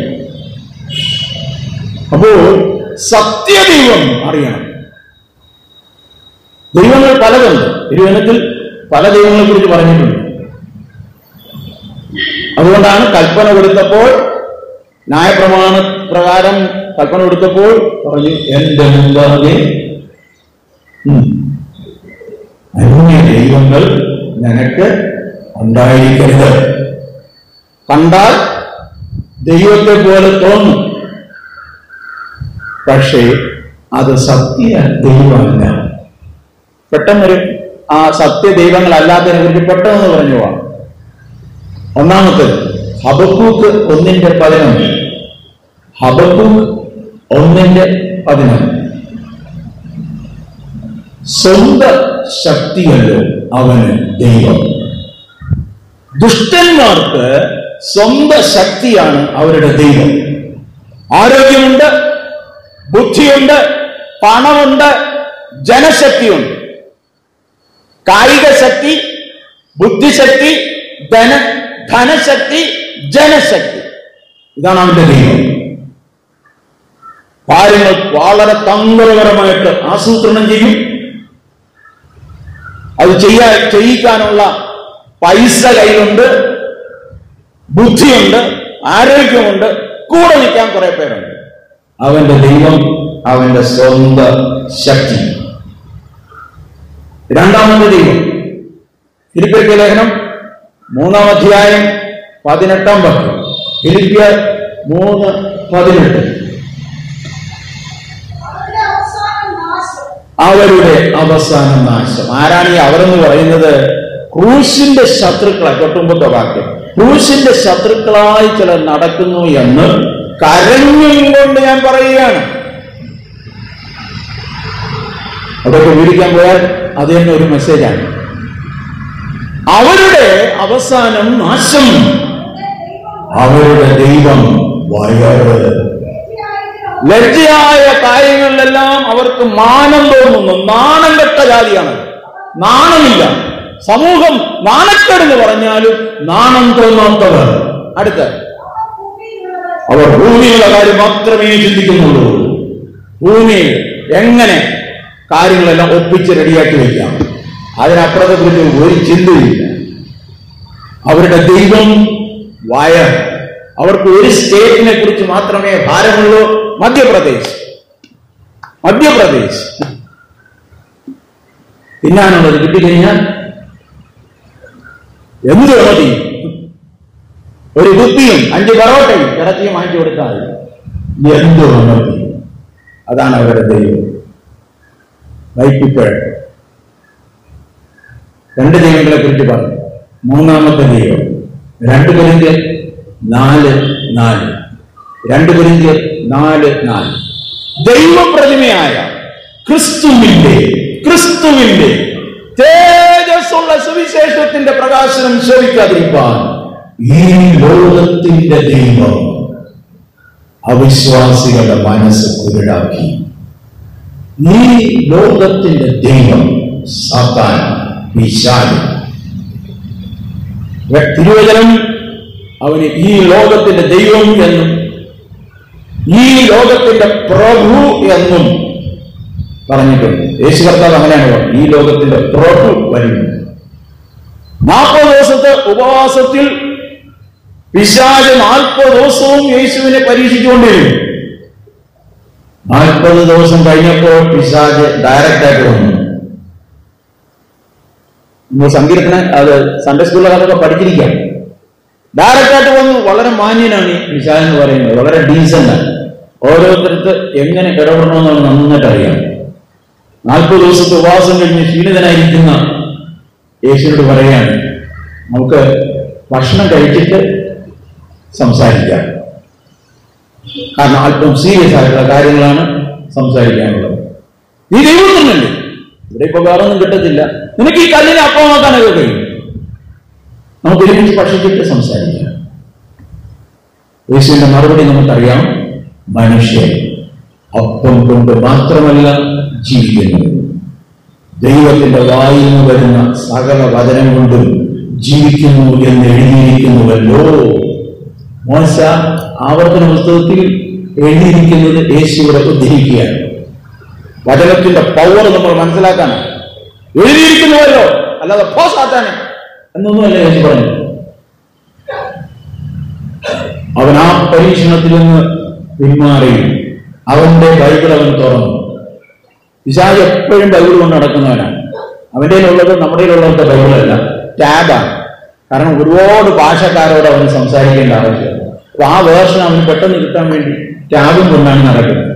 അപ്പോൾ സത്യദൈവം അറിയണം ദൈവങ്ങൾ പലതുണ്ട് തിരുവനത്തിൽ പല ദൈവങ്ങളെ കുറിച്ച് പറഞ്ഞിട്ടുണ്ട് അതുകൊണ്ടാണ് കൽപ്പന കൊടുത്തപ്പോൾ ന്യായപ്രമാണ പ്രകാരം കൽപ്പന കൊടുത്തപ്പോൾ പറഞ്ഞു എന്റെ മുമ്പാകെ ഉം, അന്യ ദൈവങ്ങൾ നിനക്ക് ഉണ്ടായിരിക്കരുത് കണ്ടാൽ ദൈവത്തെ പോലെ തോന്നും പക്ഷേ അത് സത്യ ദൈവമല്ല പെട്ടെന്നൊരു ആ സത്യ ദൈവങ്ങളല്ലാത്തതിനെ കുറിച്ച് പെട്ടെന്ന് പറഞ്ഞു പോവാം ഒന്നാമത്തെ ഹബക്കൂക്ക് ഒന്നിന്റെ പതിനൊന്ന് ഹബക്കൂക്ക് ഒന്നിന്റെ പതിനൊന്ന് സ്വന്തം ശക്തിയല്ലോ അവന് ദൈവം ദുഷ്ടന്മാർക്ക് സ്വന്തം ശക്തിയാണ് അവരുടെ ദൈവം ആരോഗ്യമുണ്ട് ബുദ്ധിയുണ്ട് പണമുണ്ട് ജനശക്തിയുണ്ട് കായിക ശക്തി ബുദ്ധിശക്തി ധന ധനശക്തി ജനശക്തി ഇതാണ് അവന്റെ ദൈവം കാര്യങ്ങൾ വളരെ തന്ത്രപരമായിട്ട് ആസൂത്രണം ചെയ്യും അത് ചെയ്യാ ചെയ്യിക്കാനുള്ള പൈസ കയ്യിലുണ്ട് ബുദ്ധിയുണ്ട് ആരോഗ്യമുണ്ട് കൂടെ നിൽക്കാൻ കുറെ പേരുണ്ട് അവന്റെ ദൈവം അവന്റെ സ്വന്തം ശക്തി രണ്ടാമത്തെ ദൈവം ഫിലിപ്പിയർക്ക് ലേഖനം മൂന്നാം അധ്യായം പതിനെട്ടാം വാക്യം ഫിലിപ്പിയർ മൂന്ന് പതിനെട്ട് അവരുടെ അവസാന നാശം അവരുടെ അവസാന നാശം ആരാണ് ഈ അവരെന്ന് പറയുന്നത് ക്രൂശിന്റെ ശത്രുക്കളെ തൊട്ടുമ്പത്തെ വാക്യം ക്രൂശിന്റെ ശത്രുക്കളായി ചിലർ നടക്കുന്നു എന്ന് കരഞ്ഞും കൊണ്ട് ഞാൻ പറയുകയാണ് അതൊക്കെ വിവരിക്കാൻ പോയാൽ അത് തന്നെ ഒരു മെസ്സേജാണ് അവരുടെ അവസാനം നാശം അവരുടെ ദൈവം വയറ് ലജ്ജയായ കാര്യങ്ങളിലെല്ലാം അവർക്ക് മാനം തോന്നുന്നു നാണം കെട്ട ജാതിയാണ് നാണമില്ല സമൂഹം നാണക്കേടെന്ന് പറഞ്ഞാലും നാണം തോന്നാത്തവർ അടുത്ത അവർ ഭൂമിയിലുള്ള കാര്യം മാത്രമേ ചിന്തിക്കുന്നുള്ളൂ ഭൂമിയിൽ എങ്ങനെ കാര്യങ്ങളെല്ലാം ഒപ്പിച്ച് റെഡിയാക്കി വയ്ക്കാം അതിനപ്പുറത്തെ കുറിച്ച് ഒരു ചിന്തയില്ല അവരുടെ ദൈവം വയർ അവർക്ക് ഒരു സ്റ്റേറ്റിനെ കുറിച്ച് മാത്രമേ ഭാരമുള്ളൂ മധ്യപ്രദേശ് മധ്യപ്രദേശ് തിന്നാനുള്ളത് കിട്ടിക്കഴിഞ്ഞാൽ എന്ത് മതി ഒരു കുപ്പിയും അഞ്ച് പൊറോട്ടയും ഇറച്ചിയും വാങ്ങിച്ചു കൊടുത്താൽ മതി. എന്ത് മതി അതാണ് അവരുടെ ദൈവം വൈപ്പിപ്പഴം രണ്ട് ദൈവങ്ങളെ കുറിച്ച് പറഞ്ഞു മൂന്നാമത്തെ ദൈവം രണ്ട് കുരിന്ത്യർ നാല് നാല് രണ്ട് കുരിന്ത്യർ നാല് നാല് ദൈവപ്രതിമയായ ക്രിസ്തുവിന്റെ ക്രിസ്തുവിന്റെ തേജസ്സുള്ള സുവിശേഷത്തിന്റെ പ്രകാശനം ശോഭിക്കാതിരിക്കാൻ ഈ ലോകത്തിന്റെ ദൈവം അവിശ്വാസികളുടെ മനസ്സ് കുരുടാക്കി ഈ ലോകത്തിന്റെ ദൈവം സാത്താൻ പിശാച് തിരുവചനം അവന് ഈ ലോകത്തിന്റെ ദൈവം എന്നും ഈ ലോകത്തിന്റെ പ്രഭു എന്നും പറഞ്ഞിട്ടുണ്ട് യേശു കർത്താവ് അങ്ങനെയാണ് പറഞ്ഞത് ഈ ലോകത്തിന്റെ പ്രഭു വരുന്നു നാൽപ്പത് ദിവസത്തെ ഉപവാസത്തിൽ പിശാജ് നാൽപ്പത് ദിവസവും യേശുവിനെ പരീക്ഷിച്ചുകൊണ്ടിരുന്നു നാൽപ്പത് ദിവസം കഴിഞ്ഞപ്പോൾ പിശാജ് ഡയറക്റ്റ് ആയിട്ട് വന്നു നമ്മൾ സങ്കീർത്തന അത് സൺഡേ സ്കൂളിലൊക്കെ പഠിച്ചിരിക്കാം ഡയറക്റ്റ് ആയിട്ട് വന്നു വളരെ മാന്യനാണ് ഈ പിശാജ് എന്ന് പറയുന്നത് വളരെ ഡീസന്റ് ആണ് ഓരോരുത്തർക്ക് എങ്ങനെ ഇടപെടണമെന്നാണ് നന്നായിട്ട് അറിയാം നാൽപ്പത് ദിവസത്തെ ഉപവാസം കഴിഞ്ഞ് ക്ഷീണിതനായിരിക്കുന്ന യേശുവിനോട് പറയാണ് നമുക്ക് ഭക്ഷണം കഴിച്ചിട്ട് സംസാരിക്കാം കാരണം അല്പം സീരിയസ് ആയിട്ടുള്ള കാര്യങ്ങളാണ് സംസാരിക്കാനുള്ളത് നീ ദൈവം തന്നെയല്ലേ ഇവിടെ ഇപ്പൊ വേറെ ഒന്നും കിട്ടത്തില്ല നിനക്ക് ഈ കല്ലിനെ അപ്പമാക്കാനൊക്കെ കഴിയും നമുക്ക് ഒരുമിച്ച് ഭക്ഷിച്ചിട്ട് സംസാരിക്കാം യേശുവിന്റെ മറുപടി നമുക്കറിയാം മനുഷ്യൻ അപ്പം കൊണ്ട് മാത്രമല്ല ജീവിക്കുന്നത് ദൈവത്തിന്റെ വായിൽ നിന്ന് വരുന്ന സകല വചനം കൊണ്ടും ജീവിക്കുന്നു എന്ന് എഴുതിയിരിക്കുന്നുവല്ലോ മോശ ആവർത്തന പുസ്തകത്തിൽ എഴുതിയിരിക്കുന്നത് യേശുവിടെ ഉദ്ധരിക്കുകയാണ് വചനത്തിന്റെ പവർ നമ്മൾ മനസ്സിലാക്കാനാണ് എഴുതിയിരിക്കുന്നുവല്ലോ അല്ലാതെ പോസാത്താനെ എന്നൊന്നുമല്ല യേശു പറഞ്ഞു അവൻ ആ പരീക്ഷണത്തിൽ നിന്ന് പിന്മാറി അവന്റെ ബൈബിൾ അവൻ തുറന്നു പിശാജ് എപ്പോഴും ബൈബിൾ കൊണ്ട് നടക്കുന്നവനാണ് അവന്റെ ഉള്ളത് നമ്മുടെ ഉള്ളവരുടെ ബൈബിളല്ല ടാബാണ് കാരണം ഒരുപാട് ഭാഷക്കാരോട് അവന് സംസാരിക്കേണ്ട ആവശ്യമില്ല അപ്പൊ ആ വേർഷൻ അവന് പെട്ടെന്ന് കിട്ടാൻ വേണ്ടി ടാബും കൊണ്ടാണ് നടക്കുന്നത്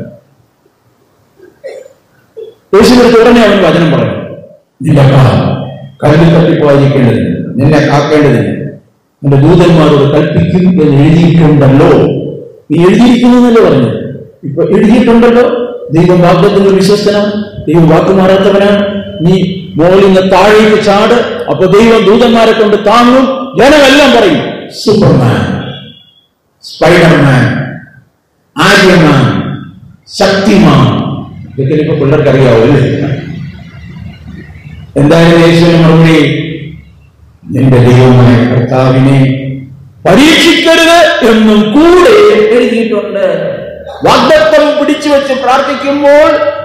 യേശുവിന്റെ ഉടനെ അവൻ വചനം പറഞ്ഞു നിന്റെ കാ കല്ലിൽ തട്ടിപ്പോയിരിക്കേണ്ടതിന് നിന്നെ കാക്കേണ്ടതിന് നിന്റെ ദൂതന്മാരോട് കൽപ്പിക്കും എന്ന് എഴുതിയിട്ടുണ്ടല്ലോ നീ എഴുതിയിരിക്കുന്നതല്ലേ പറഞ്ഞു ഇപ്പൊ എഴുതിയിട്ടുണ്ടല്ലോ ദൈവം വാഗ്ദത്തിന്റെ വിശ്വസ്തനാണ് ദൈവം വാക്ക് മാറാത്തവനാണ് നീ മോളിൽ നിന്ന് താഴേക്ക് ചാട് അപ്പൊ ദൈവം ദൂതന്മാരെ കൊണ്ട് താങ്ങും ജനമെല്ലാം പറയും സൂപ്പർമാൻ സ്പൈഡർമാൻ ആര്യമാൻ ശക്തിമാൻ ഇതൊക്കെ ഇപ്പൊ പിള്ളേർക്ക് അറിയാവോ അല്ലേ എന്തായാലും യേശുവിന് മറുപടി നിന്റെ ദൈവമായ കർത്താവിനെ പരീക്ഷിക്കരുത് എന്നും കൂടെ എഴുതിയിട്ടുണ്ട് വാഗ്ദത്വം പിടിച്ചു വെച്ച് പ്രാർത്ഥിക്കുമ്പോൾ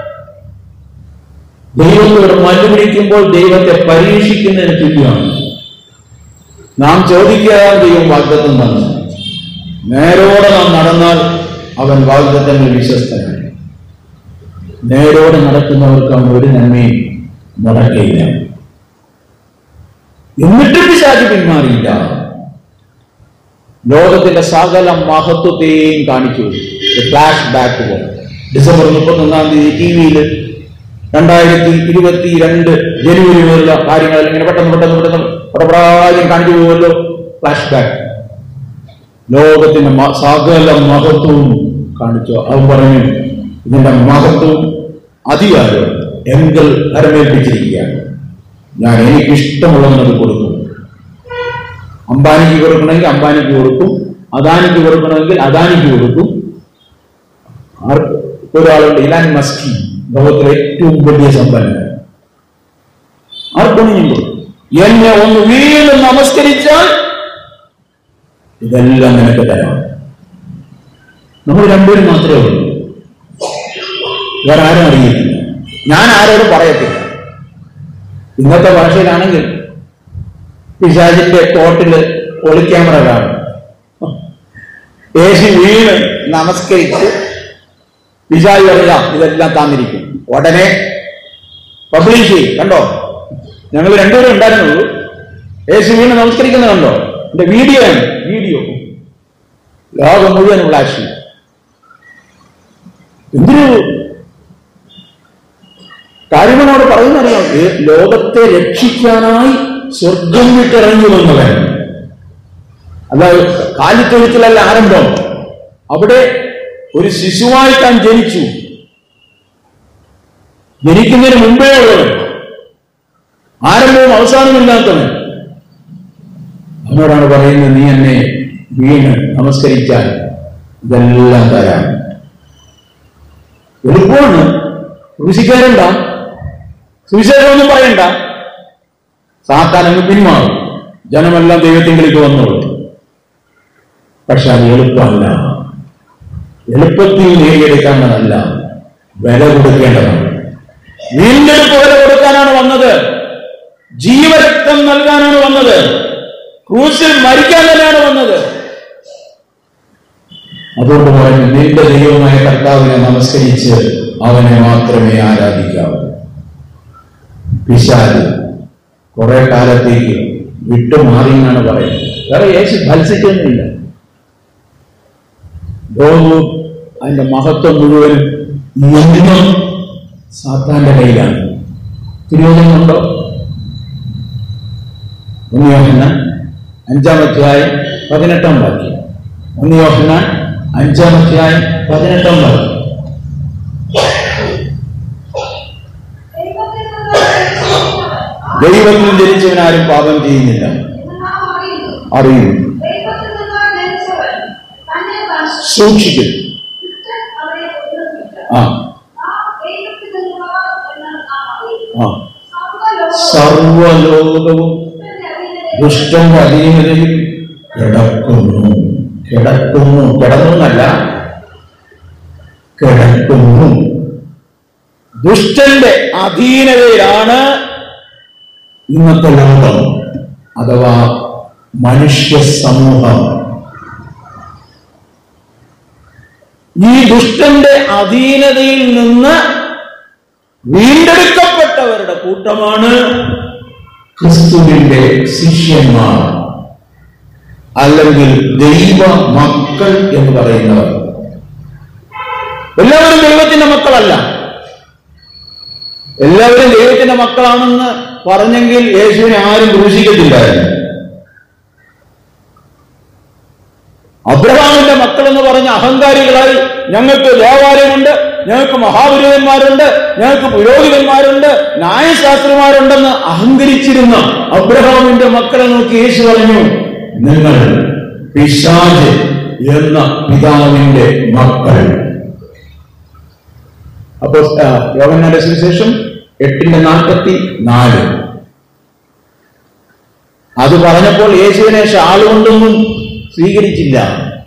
ദൈവത്തോട് മല്ലുപിടിക്കുമ്പോൾ ദൈവത്തെ പരീക്ഷിക്കുന്നതിന് തുല്യമാണ് നാം ചോദിക്കാതെ ദൈവം വാഗ്ദത്വം തന്നു നേരോടെ നാം നടന്നാൽ അവൻ വാഗ്ദത്തങ്ങൾ വിശ്വസ്തനാണ് നേരോടെ നടക്കുന്നവർക്ക് അവൻ ഒരു നന്മയും മുടക്കയില്ല എന്നിട്ട് പിശാച് പിന്മാറിയില്ല ലോകത്തിന്റെ സകല മഹത്വത്തെയും കാണിച്ചു ഫ്ലാഷ് ബാക്ക് പോലെ ഡിസംബർ മുപ്പത്തൊന്നാം തീയതി ടി വിയിൽ രണ്ടായിരത്തി ഇരുപത്തി രണ്ട് ജനുവരി മുതലുള്ള കാര്യങ്ങൾ ഇങ്ങനെ പെട്ടെന്ന് പെട്ടെന്ന് പെട്ടെന്ന് പടപ്രായം കാണിച്ചു പോകുമല്ലോ ഫ്ലാഷ് ബാക്ക് ലോകത്തിന്റെ മ- സകല മഹത്വവും കാണിച്ചു അവൻ പറഞ്ഞു ഇതിന്റെ മഹത്വവും അധികാരവും എങ്കിൽ പരമേൽപ്പിച്ചിരിക്കുകയാണ് ഞാൻ എനിക്ക് ഇഷ്ടമുള്ളവനത് കൊടുക്കും അംബാനിക്ക് കൊടുക്കണമെങ്കിൽ അംബാനിക്ക് കൊടുക്കും അദാനിക്ക് കൊടുക്കണമെങ്കിൽ അദാനിക്ക് കൊടുക്കും ആർക്ക് ഒരാളുണ്ട് ഇലാൻ മസ്കി ലോകത്തിലെ ഏറ്റവും വലിയ സമ്പന്നൻ ആർക്കൊന്നും ഞാൻ കൊടുക്കും എന്നെ ഒന്ന് വീണ്ടും നമസ്കരിച്ചാൽ ഇതെല്ലാം നിനക്ക് തരാം നമ്മൾ രണ്ടുപേരും മാത്രമേ ഉള്ളൂ വേറെ ആരും അറിയില്ല ഞാൻ ആരോടും പറയത്തില്ല ഇന്നത്തെ ഭാഷയിലാണെങ്കിൽ പിശാചിന്റെ കോട്ടില് ഒളിക്യാമറ കാണും യേശു വീണ് നമസ്കരിച്ച് പിശാജ് പറയാം ഇതെല്ലാം താന്നിരിക്കും ഉടനെ പബ്ലിഷ് ചെയ്യും കണ്ടോ ഞങ്ങൾ രണ്ടുപേരും ഉണ്ടായിരുന്നുള്ളൂ യേശു വീണ് നമസ്കരിക്കുന്നത് കണ്ടോ എന്റെ വീഡിയോ ആണ് വീഡിയോ ലോകം മുഴുവൻ ഫ്ലാഷ് ചെയ്യും എന്തൊരു കാര്യങ്ങളോട് പറയുന്നറിയാം ഏ, ലോകത്തെ രക്ഷിക്കാനായി സ്വർഗം വിട്ടിറങ്ങി വന്നവൻ അല്ലാതെ കാലിത്തൊഴുത്തിലല്ല ആരംഭം അവിടെ ഒരു ശിശുവായി താൻ ജനിച്ചു ജനിക്കുന്നതിന് മുമ്പേ ഉള്ളവൻ ആരംഭവും അവസാനമില്ലാത്തവൻ അവനോടാണ് പറയുന്നത് നീ എന്നെ വീണ് നമസ്കരിച്ചാൽ ഇതെല്ലാം തരാം എളുപ്പമാണ് ഋഷിക്കാരണ്ട സുവിശേഷമൊന്നും പറയണ്ട സാത്താൻ അങ്ങ് പിന്മാറും ജനമെല്ലാം ദൈവത്തിങ്കിലേക്ക് വന്നോളൂ പക്ഷെ അത് എളുപ്പമല്ല എളുപ്പത്തിൽ നേടിയെടുക്കേണ്ടതല്ല വില കൊടുക്കേണ്ടതാണ് വീണ്ടെടുപ്പ് വില കൊടുക്കാനാണ് വന്നത് ജീവരക്തം നൽകാനാണ് വന്നത് ക്രൂശിൽ മരിക്കാൻ തന്നെയാണ് വന്നത് അതുകൊണ്ട് പറഞ്ഞു നിന്റെ ദൈവമായ കർത്താവിനെ നമസ്കരിച്ച് അവനെ മാത്രമേ ആരാധിക്കാവൂ പിശാല് കുറെ കാലത്തേക്ക് വിട്ടുമാറി എന്നാണ് പറയുന്നത് വേറെ യേശു മത്സിക്കുന്നില്ല ലോകവും അതിന്റെ മഹത്വം മുഴുവനും എന്നും സാത്താന്റെ കയ്യിലാണ് തിരുവചനമുണ്ടോ ഒന്നിയോഹന അഞ്ചാമധ്യായം പതിനെട്ടാം വാക്യം ഒന്നിയോഹന അഞ്ചാമധ്യായം പതിനെട്ടാം വാക്യം ദൈവത്തിൽ നിന്ന് ജനിച്ചവനാരും പാപം ചെയ്യുന്നില്ല അറിയും സൂക്ഷിക്കും ആ ആ സർവലോകവും ദുഷ്ടന്റെ അധീനതയിൽ കിടക്കുന്നു കിടക്കുന്നു കിടന്നു എന്നല്ല കിടക്കുന്നു ദുഷ്ടന്റെ അധീനതയിലാണ് ഇന്നത്തെ ലോകം അഥവാ മനുഷ്യ സമൂഹം ഈ ദുഷ്ടന്റെ അധീനതയിൽ നിന്ന് വീണ്ടെടുക്കപ്പെട്ടവരുടെ കൂട്ടമാണ് ക്രിസ്തുവിന്റെ ശിഷ്യന്മാർ അല്ലെങ്കിൽ ദൈവ മക്കൾ എന്ന് പറയുന്നവർ എല്ലാവരും ദൈവത്തിന്റെ മക്കളല്ല എല്ലാവരും ദൈവത്തിന്റെ മക്കളാണെന്ന് പറഞ്ഞെങ്കിൽ യേശുവിനെ ആരും ക്രൂശിക്കത്തില്ലായിരുന്നു അബ്രഹാമിന്റെ മക്കൾ എന്ന് പറഞ്ഞ അഹങ്കാരികളായി ഞങ്ങൾക്ക് ദേവാലയമുണ്ട് ഞങ്ങൾക്ക് മഹാപുരോഹിതന്മാരുണ്ട് ഞങ്ങൾക്ക് പുരോഹിതന്മാരുണ്ട് ന്യായശാസ്ത്രിമാരുണ്ടെന്ന് അഹങ്കരിച്ചിരുന്ന അബ്രഹാമിന്റെ മക്കളെ നോക്കി യേശു പറഞ്ഞു നിങ്ങൾ പിശാജ് എന്ന പിതാവിന്റെ മക്കൾ അപ്പോ യോഗനാന്റെ സുവിശേഷം എട്ടിന്റെ നാൽപ്പത്തി നാല് അത് പറഞ്ഞപ്പോൾ യേശുവിനെ ഷാളുകൊണ്ടൊന്നും സ്വീകരിച്ചില്ല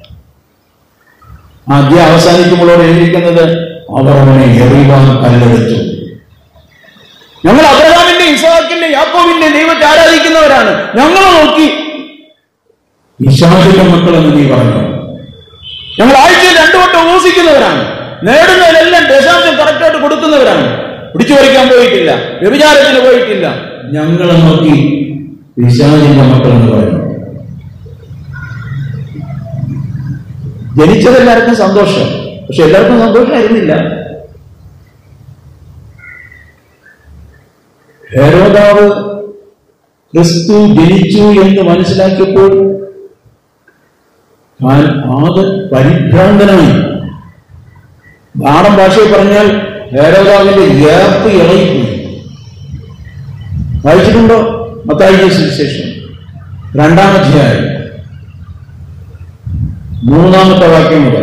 ആദ്യം അവസാനിക്കുമ്പോഴോട് എഴുതിയിരിക്കുന്നത് അവർ അവനെ എറിയുവാൻ കല്ലെടുത്തു ഞങ്ങൾ അബ്രഹാമിന്റെ ഇസാക്കിന്റെ യാക്കോവിന്റെ ദൈവത്തെ ആരാധിക്കുന്നവരാണ് ഞങ്ങൾ നോക്കി ഇഷാദിന്റെ മക്കളെന്ന് നീ പറഞ്ഞു ഞങ്ങൾ ആഴ്ചയിൽ രണ്ടു വട്ടം ഉപസിക്കുന്നവരാണ് നേടുന്നതിനെല്ലാം ദശാംശം കറക്റ്റായിട്ട് കൊടുക്കുന്നവരാണ് പിടിച്ചു പറിക്കാൻ പോയിട്ടില്ല വ്യഭിചാരത്തിന് പോയിട്ടില്ല ഞങ്ങളെ നോക്കി പിശാചിന്റെ മക്കളെന്ന് പറഞ്ഞു ജനിച്ചത് എല്ലാവർക്കും സന്തോഷം പക്ഷെ എല്ലാവർക്കും സന്തോഷമായിരുന്നില്ല ഹേരോദാവ് ക്രിസ്തു ജനിച്ചു എന്ന് മനസ്സിലാക്കിയപ്പോൾ താൻ ആകെ പരിഭ്രാന്തനായി നാടൻ ഭാഷയിൽ പറഞ്ഞാൽ ഹേരോദാവിന്റെ ഏർപ്പ് ഇറങ്ങിപ്പോയി വായിച്ചിട്ടുണ്ടോ മത്തായി സുവിശേഷം രണ്ടാം അധ്യായം മൂന്നാമത്തെ വാക്യം മുതൽ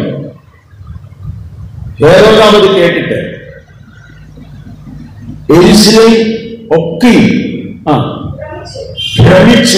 ഹേരോദാവ് ഇത് കേട്ടിട്ട് എരിശിലേം ഒക്കെയും ആ ഭ്രമിച്ചു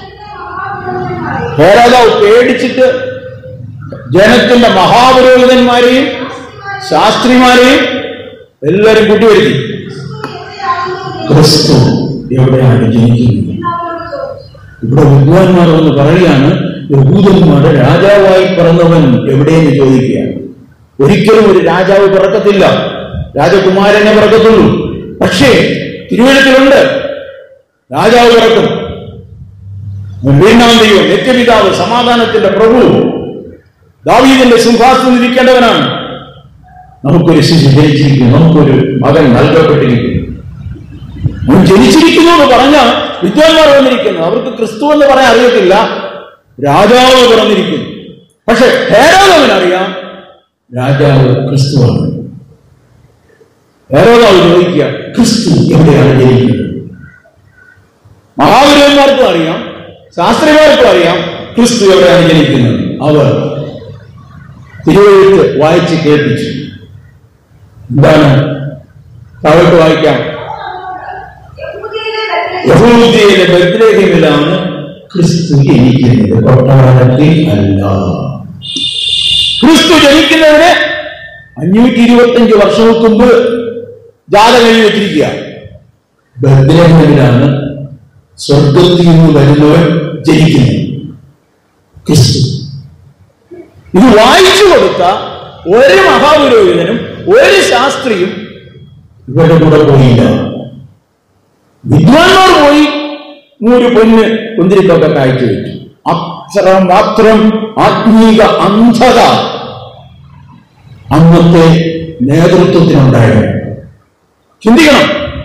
ഹേരോദാവ് പേടിച്ചിട്ട് ജനത്തിന്റെ മഹാപുരോഹിതന്മാരെയും ശാസ്ത്രിമാരെയും എല്ലാവരും കൂട്ടിവരുത്തി ക്രിസ്തു എവിടെയാണ് ജനിക്കുന്നത് ഇവിടെ വിദ്വാൻമാർ എന്ന് പറയുകയാണ് യഹൂദന്മാരുടെ രാജാവായി പിറന്നവൻ എവിടെയെന്ന് ചോദിക്കുകയാണ് ഒരിക്കലും ഒരു രാജാവ് പിറക്കത്തില്ല രാജകുമാരനെ പിറക്കത്തുള്ളൂ പക്ഷേ തിരുവഴുത്തിലുണ്ട് രാജാവ് പിറക്കും വീണ്ടാം ദൈവം നിത്യപിതാവ് സമാധാനത്തിന്റെ പ്രഭു ദാവീദിന്റെ സിംഹാസനം ഇരിക്കേണ്ടവനാണ് നമുക്കൊരു ശിശു ജനിച്ചിരിക്കുന്നു നമുക്കൊരു മകൻ നൽകപ്പെട്ടിരിക്കുന്നു അവൻ ജനിച്ചിരിക്കുന്നു എന്ന് പറഞ്ഞാൽ വിദ്വാൻമാർ വന്നിരിക്കുന്നു അവർക്ക് ക്രിസ്തു എന്ന് പറയാൻ അറിയത്തില്ല രാജാവ് പിറന്നിരിക്കുന്നു പക്ഷെ ഹേരോദവനറിയാം രാജാവ് ക്രിസ്തുവാണ് ഹേരോദാവ് ചോദിക്കുക ക്രിസ്തു എവിടെയാണ് ജനിക്കുന്നത് മഹാപുരന്മാർക്കും അറിയാം ശാസ്ത്രിമാർക്കും അറിയാം ക്രിസ്തു എവിടെയാണ് ജനിക്കുന്നത് അവർ തിരുവഴുത്ത് വായിച്ച് കേൾപ്പിച്ചു എന്താണ് താഴോട്ട് വായിക്കാം യഹൂദിയയിലെ ബദ്രേഹിമിലാണ് ക്രിസ്തു ജനിക്കുന്നത് കൊട്ടാരത്തിൽ അല്ല ക്രിസ്തു ജനിക്കുന്നതിന് അഞ്ഞൂറ്റി ഇരുപത്തഞ്ച് വർഷങ്ങൾക്ക് മുമ്പ് ജാഥ കഴിഞ്ഞ് വെച്ചിരിക്കുക ബദ്രേഹിമിലാണ് സ്വർഗത്തിൽ നിന്ന് വരുന്നവൻ ജനിക്കുന്നത് ക്രിസ്തു ഇത് വായിച്ചു കൊടുത്ത ഒരു മഹാപുരോഹിതനും ഒരു ശാസ്ത്രിയും ഇവരുടെ കൂടെ പോയില്ല വിദ്വാൻമാർ പോയി നൂറ് പൊന്ന് കുന്തിരിക്കൊക്കെ കാഴ്ച വെച്ചു അത്ര മാത്രം ആത്മീക അന്ധത അന്നത്തെ നേതൃത്വത്തിനുണ്ടായിരുന്നു ചിന്തിക്കണം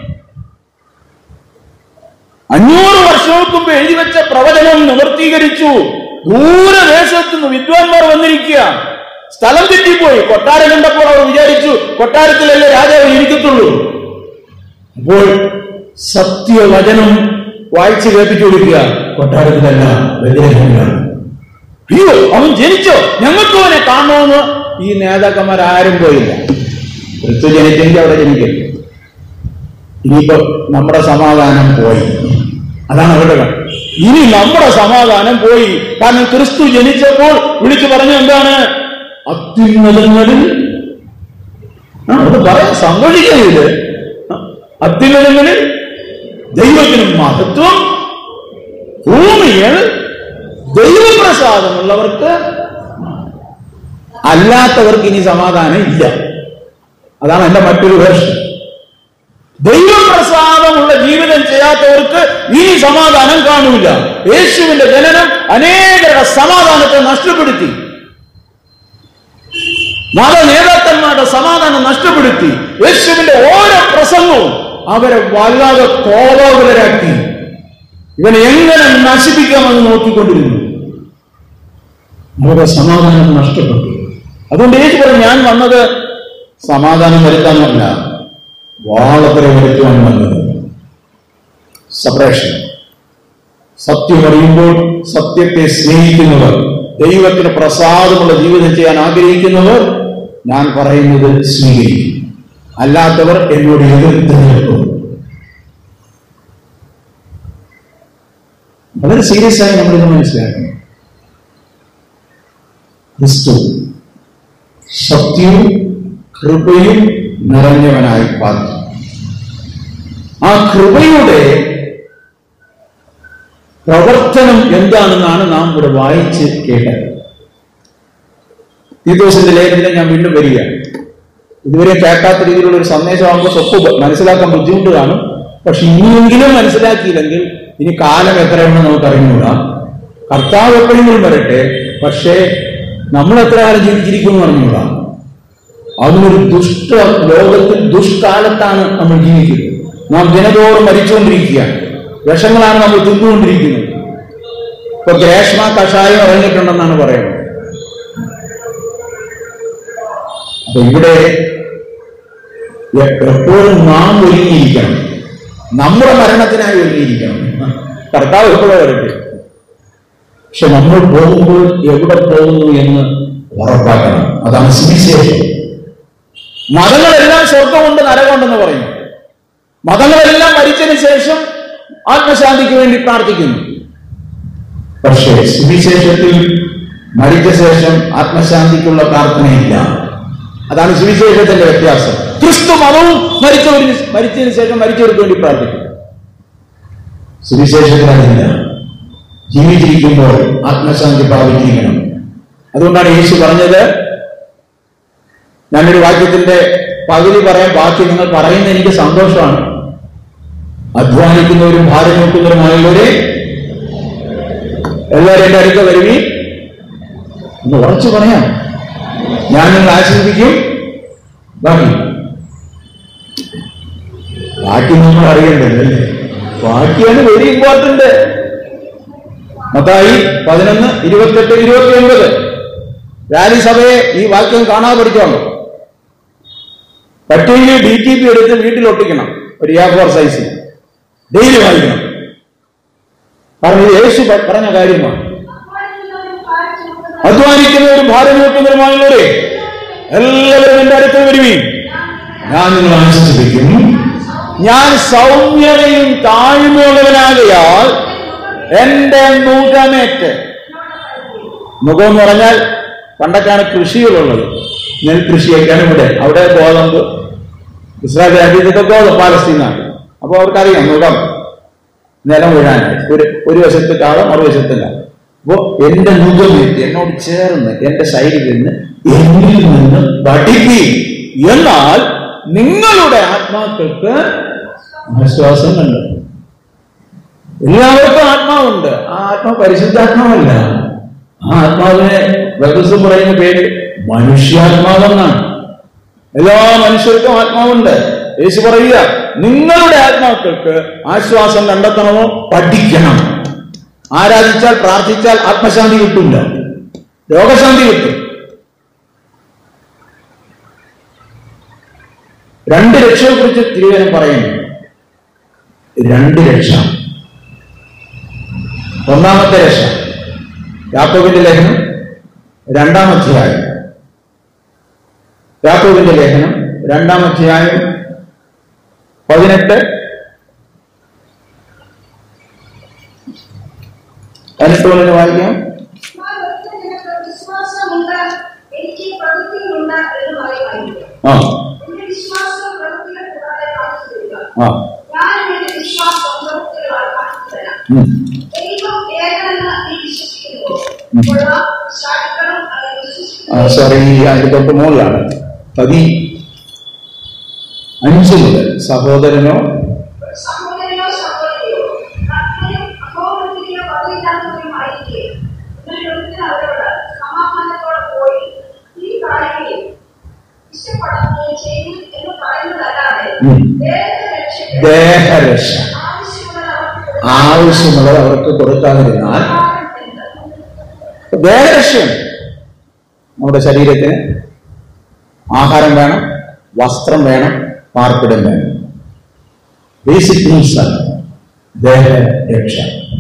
അഞ്ഞൂറ് വർഷങ്ങൾക്ക് മുമ്പ് എഴുതി വെച്ച പ്രവചനം നിവർത്തീകരിച്ചു ദൂരദേശത്തു നിന്ന് വിദ്വാൻമാർ വന്നിരിക്കുക സ്ഥലം തെറ്റിപ്പോയി കൊട്ടാരം കണ്ടപ്പോൾ അവർ വിചാരിച്ചു കൊട്ടാരത്തിലല്ലേ രാജാവ് ഇരിക്കത്തുള്ളൂ അപ്പോൾ സത്യവചനം വായിച്ചു കേൾപ്പിച്ചു കൊടുക്കുക കൊട്ടാരത്തിലല്ല വ്യതിരേഖമിലാണ് അയ്യോ അവൻ ജനിച്ചോ ഞങ്ങൾക്ക് അവനെ കാണണമെന്ന് ഈ നേതാക്കന്മാർ ആരും പോയില്ല ക്രിസ്തു ജനിച്ചെങ്കിൽ അവിടെ ജനിക്കരുത് ഇനിയിപ്പോ നമ്മുടെ സമാധാനം പോയി അതാണ് അവരുടെ കഥ. ഇനി നമ്മുടെ സമാധാനം പോയി കാരണം ക്രിസ്തു ജനിച്ചപ്പോൾ വിളിച്ചു പറഞ്ഞു എന്താണ് അത്യുന്നതങ്ങളിൽ ആ, അത് പറയാൻ സമ്മതിക്കരുത് അത്യുന്നതങ്ങളിൽ ദൈവത്തിന് മഹത്വം ഭൂമിയിൽ ദൈവപ്രസാദമുള്ളവർക്ക് അല്ലാത്തവർക്ക് ഇനി സമാധാനം ഇല്ല അതാണ് എന്റെ മറ്റൊരു വേഷം ദൈവപ്രസാദമുള്ള ജീവിതം ചെയ്യാത്തവർക്ക് ഇനി സമാധാനം കാണൂല യേശുവിന്റെ ജനനം അനേകരുടെ സമാധാനത്തെ നഷ്ടപ്പെടുത്തി മത നേതാക്കന്മാരുടെ സമാധാനം നഷ്ടപ്പെടുത്തി യേശുവിന്റെ ഓരോ പ്രസംഗവും അവരെ വല്ലാതെ കോപാകുലരാക്കി ഇവനെ എങ്ങനെ നശിപ്പിക്കാമെന്ന് നോക്കിക്കൊണ്ടിരുന്നു അവരുടെ സമാധാനം നഷ്ടപ്പെട്ടു അതുകൊണ്ട് യേശു പറഞ്ഞു ഞാൻ വന്നത് സമാധാനം വരുത്താനല്ല വാളത്തിലെ വരുത്തുവാൻ വന്നത് സപ്രേഷൻ സത്യം അറിയുമ്പോൾ സത്യത്തെ സ്നേഹിക്കുന്നവർ ദൈവത്തിന് പ്രസാദമുള്ള ജീവിതം ചെയ്യാൻ ആഗ്രഹിക്കുന്നവർ ഞാൻ പറയുന്നത് സ്വീകരിക്കും അല്ലാത്തവർ എന്നോട് എതിർത്ത് നിൽക്കും വളരെ സീരിയസ് ആയി നമ്മളിത് മനസ്സിലാക്കണം ക്രിസ്തു സത്യവും കൃപയും നിറഞ്ഞവനായി പാർത്തു ആ കൃപയുടെ പ്രവർത്തനം എന്താണെന്നാണ് നാം ഇവിടെ വായിച്ച് കേട്ടത് ഈ ദിവസത്തിന്റെ ലേഖനം ഞാൻ വീണ്ടും വരിക ഇതുവരെ കേൾക്കാത്ത രീതിയിലുള്ള ഒരു സന്ദേശമാകുമ്പോൾ സ്വപ്പ് മനസ്സിലാക്കാൻ ബുദ്ധിമുട്ട് കാണും പക്ഷെ ഇനിയെങ്കിലും മനസ്സിലാക്കിയില്ലെങ്കിൽ ഇനി കാലം എത്രയെന്ന് നമുക്ക് അറിഞ്ഞൂടാ കർത്താവ് എപ്പോഴെങ്കിലും വരട്ടെ പക്ഷേ നമ്മൾ എത്ര കാലം ജീവിച്ചിരിക്കും എന്ന് പറഞ്ഞുകൂടാ അതിനൊരു ദുഷ്ട ലോകത്തിൽ ദുഷ്കാലത്താണ് നമ്മൾ ജീവിക്കുന്നത് നാം ദിനതോറും മരിച്ചുകൊണ്ടിരിക്കുകയാണ് വിഷങ്ങളാണ് നമ്മൾ തിന്നുകൊണ്ടിരിക്കുന്നത് ഇപ്പൊ ഗ്രേഷ്മ കഷായം ഇറങ്ങിയിട്ടുണ്ടെന്നാണ് പറയുന്നത് അപ്പൊ ഇവിടെ എ- എപ്പോഴും നാം ഒരുങ്ങിയിരിക്കണം നമ്മുടെ മരണത്തിനായി ഒരുങ്ങിയിരിക്കണം കർത്താവ് എപ്പോഴും വരട്ടെ പക്ഷെ നമ്മൾ പോകുമ്പോൾ എവിടെ പോകുന്നു എന്ന് ഉറപ്പാക്കണം അതാണ് സുവിശേഷം മതങ്ങളെല്ലാം സ്വർഗമുണ്ട് നരകമുണ്ടെന്ന് പറയുന്നു മതങ്ങളെല്ലാം മരിച്ചതിന് ശേഷം ആത്മശാന്തിക്ക് വേണ്ടി പ്രാർത്ഥിക്കുന്നു പക്ഷേ സുവിശേഷത്തിൽ മരിച്ച ശേഷം ആത്മശാന്തിക്കുള്ള പ്രാർത്ഥനയില്ല അതാണ് സുവിശേഷത്തിന്റെ വ്യത്യാസം ക്രിസ്തു മതവും മരിച്ചവരിന് മരിച്ചതിന് ശേഷം മരിച്ചവർക്ക് വേണ്ടി പ്രാർത്ഥിക്കും സുവിശേഷത്തിൽ അതില്ല ജീവിച്ചിരിക്കുമ്പോൾ ആത്മശാന്തി പ്രാപിച്ചിരിക്കണം അതുകൊണ്ടാണ് യേശു പറഞ്ഞത് ഞാനൊരു വാക്യത്തിന്റെ പകുതി പറയാൻ ബാക്കി നിങ്ങൾ പറയുന്ന എനിക്ക് സന്തോഷമാണ് അധ്വാനിക്കുന്നവരും ഭാരം നോക്കുന്നവരുമായുള്ളവരെ എല്ലാവരും എന്റെ അടുക്ക വരുവി ഒന്ന് ഉറച്ചു പറയാം ഞാൻ നിങ്ങൾ ആശ്രയിപ്പിക്കും ബാക്കി ബാക്കി നമ്മൾ അറിയണ്ടല്ലേ ബാക്കിയാണ് വെരി ഇമ്പോർട്ടന്റ് മത്തായി പതിനൊന്ന് ഇരുപത്തെട്ട് ഇരുപത്തി ഒൻപത് റാലി സഭയെ ഈ വാക്യം കാണാതെ പഠിച്ചോളൂ പട്ടികയിൽ ഡി ടി പി എടുത്ത് വീട്ടിൽ ഒട്ടിക്കണം ഒരു എ ഫോർ സൈസിൽ ഡെയിലി വായിക്കണം കാരണം ഇത് യേശു പ- പറഞ്ഞ കാര്യമാണ് അധ്വാനിക്കുന്നവരും ഭാരം നോക്കുന്നവരുമായുള്ളവരെ എല്ലാവരും എന്റെ അടുത്ത് വരുവീൻ ഞാൻ നിങ്ങൾ ആശ്വസിപ്പിക്കും ഞാൻ സൗമ്യതയും താഴ്മയുള്ളവനാകയാൽ എന്റെ മുഖമേറ്റ് മുഖം എന്ന് പറഞ്ഞാൽ പണ്ടൊക്കെയാണ് കൃഷികളുള്ളത് നെൽകൃഷിയൊക്കെയാണ് ഇവിടെ അവിടെ ഗോതമ്പ് ഇസ്രായേൽ രാജ്യത്തൊക്കെ ഗോതമ്പ് പാലസ്തീനാണ് അപ്പോൾ അവർക്കറിയാം മുഖം നിലം വീഴാനായി ഒരു ഒരു വശത്ത് കാളം മറുവശത്തില്ല അപ്പോ എന്റെ മുഖമേറ്റ് എന്നോട് ചേർന്ന് എന്റെ സൈഡിൽ നിന്ന് എന്നിൽ നിന്ന് പഠിപ്പി എന്നാൽ നിങ്ങളുടെ ആത്മാക്കൾക്ക് ആശ്വാസം കണ്ടു എല്ലാവർക്കും ആത്മാവുണ്ട് ആ ആത്മാവ് പരിശുദ്ധാത്മാവല്ല ആ ആത്മാവിനെ ബദസ് പറയുന്ന പേര് മനുഷ്യാത്മാവെന്നാണ് എല്ലാ മനുഷ്യർക്കും ആത്മാവുണ്ട് യേശു പറയുക നിങ്ങളുടെ ആത്മാക്കൾക്ക് ആശ്വാസം കണ്ടെത്തണമോ പഠിക്കണം ആരാധിച്ചാൽ പ്രാർത്ഥിച്ചാൽ ആത്മശാന്തി കിട്ടില്ല രോഗശാന്തി കിട്ടും രണ്ട് രക്ഷയെക്കുറിച്ച് തിരുവനം പറയുന്നു രണ്ട് രക്ഷ ഒന്നാമത്തെ രക്ഷ യാക്കോബിന്റെ ലേഖനം രണ്ടാം അധ്യായം യാക്കോബിന്റെ ലേഖനം രണ്ടാം അധ്യായം പതിനെട്ട് പതിനെട്ട് പോലെ വായിക്കാം വിശ്വാസമുണ്ട് എനിക്ക് പ്രവൃത്തികളുണ്ട് എന്ന് പറയുമായിരുന്നു ആ എന്റെ വിശ്വാസം പ്രവൃത്തികൾ കൂടാതെ കാണിച്ചു തരിക ആ ഞാൻ എന്റെ വിശ്വാസം പ്രവൃത്തികളാൽ കാണിച്ചു തരാം ഉം. ദൈവം ഏകനെന്ന് നീ വിശ്വസിക്കുന്നു ഉം. കൊള്ളാം ശാസ്ത്രം അത് ആ, വിശ്വസിക്കുന്നു സോറി അതിന്റെ തൊട്ട് മുകളിലാണ് പതി അഞ്ച് മുതൽ സഹോദരനോ സഹോദരനോ സഹോദരിയോ കർത്തനും അഹോബത്തിലെയോ പദവിയില്ലാത്തവരുമായിരിക്കെ നിങ്ങൾ അവരോട് സമാധാനത്തോടെ പോയി ഈ കാര്യങ്ങളിൽ ഇഷ്ടപ്പെടുകയും ചെയ്യും എന്ന് പറയുന്നതല്ലാതെ ഉം. ദേഹരക്ഷയ്ക്ക് ദേഹരക്ഷ ആവശ്യമുള്ളത് അവർക്ക് ആവശ്യമുള്ളത് അവർക്ക് കൊടുക്കാതിരുന്നാൽ കൊടുക്കാറുണ്ട്. ദേഹരക്ഷയാണ് നമ്മുടെ ശരീരത്തിന് ആഹാരം വേണം വസ്ത്രം വേണം പാർപ്പിടം വേണം ബേസിക് നീഡ്സ് ആണ് ദേഹരക്ഷ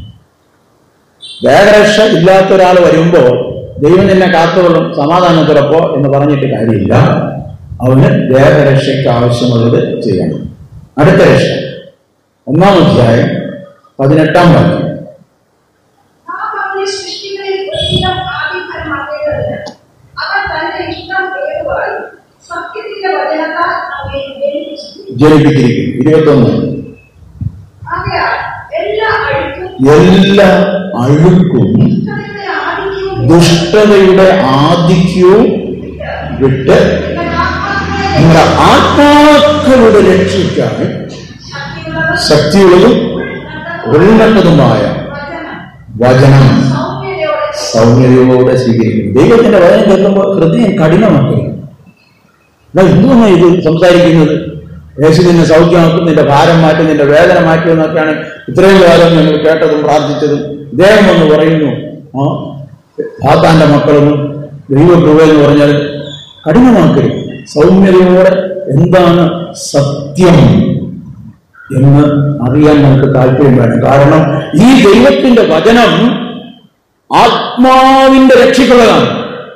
ദേഹരക്ഷ ഇല്ലാത്ത ഒരാൾ വരുമ്പോൾ ദൈവം നിന്നെ കാത്തുകൊള്ളും സമാധാനത്തിലപ്പോ എന്ന് പറഞ്ഞിട്ട് കാര്യമില്ല അവന് ദേഹരക്ഷയ്ക്ക് ആവശ്യമുള്ളത് ചെയ്യണം അടുത്ത രക്ഷ ഒന്നാം അധ്യായം പതിനെട്ടാം വാക്യം നാം അവനെ സൃഷ്ടികളിൽ ഒരിക്കലും ആദിഫലമാക്കേണ്ടതിന് അവൻ തന്റെ ഇഷ്ടം ഏതുവായി സത്യത്തിന്റെ വചനത്താൽ അവനെ ജനിപ്പിച്ചിരിക്കുന്നു ജനിപ്പിച്ചിരിക്കുന്നു ഇരുപത്തൊന്ന് ആകയാൽ എല്ലാ അഴുക്കും എല്ലാ അഴുക്കും ദുഷ്ടതയുടെ ആധിക്യവും ദുഷ്ടതയുടെ ആധിക്യവും വിട്ട് നിങ്ങളുടെ ആത്മാക്കളെ നിങ്ങളുടെ ആത്മാക്കളുടെ രക്ഷയ്ക്കായി ശക്തിയുള്ളതും ശക്തിയുള്ളതും ഉള്ളതുമായ വചനം വചനം സൗമ്യതയോടെ സൗമ്യതയോടെ സ്വീകരിക്കും ദൈവത്തിന്റെ വചനം കേൾക്കുമ്പോൾ ഹൃദയം കഠിനമാക്കരുത് എന്നാ ഇന്നുമാണ് ഇത് സംസാരിക്കുന്നത് യേശു നിന്നെ സൗഖ്യമാക്കും നിന്റെ ഭാരം മാറ്റും നിന്റെ വേദന മാറ്റും എന്നൊക്കെയാണ് ഇത്രയും കാലം ഞങ്ങൾ കേട്ടതും പ്രാർത്ഥിച്ചതും ഇദ്ദേഹം എന്ന് പറയുന്നു ആ താത്താന്റെ മക്കളെന്നും ദൈവകൃപ എന്ന് പറഞ്ഞാൽ കഠിനമാക്കരുത് സൗമ്യതയോടെ എന്താണ് സത്യം എന്ന് അറിയാൻ നമുക്ക് താല്പര്യം വേണം കാരണം ഈ ദൈവത്തിന്റെ വചനം ആത്മാവിന്റെ രക്ഷയ്ക്കുള്ളതാണ്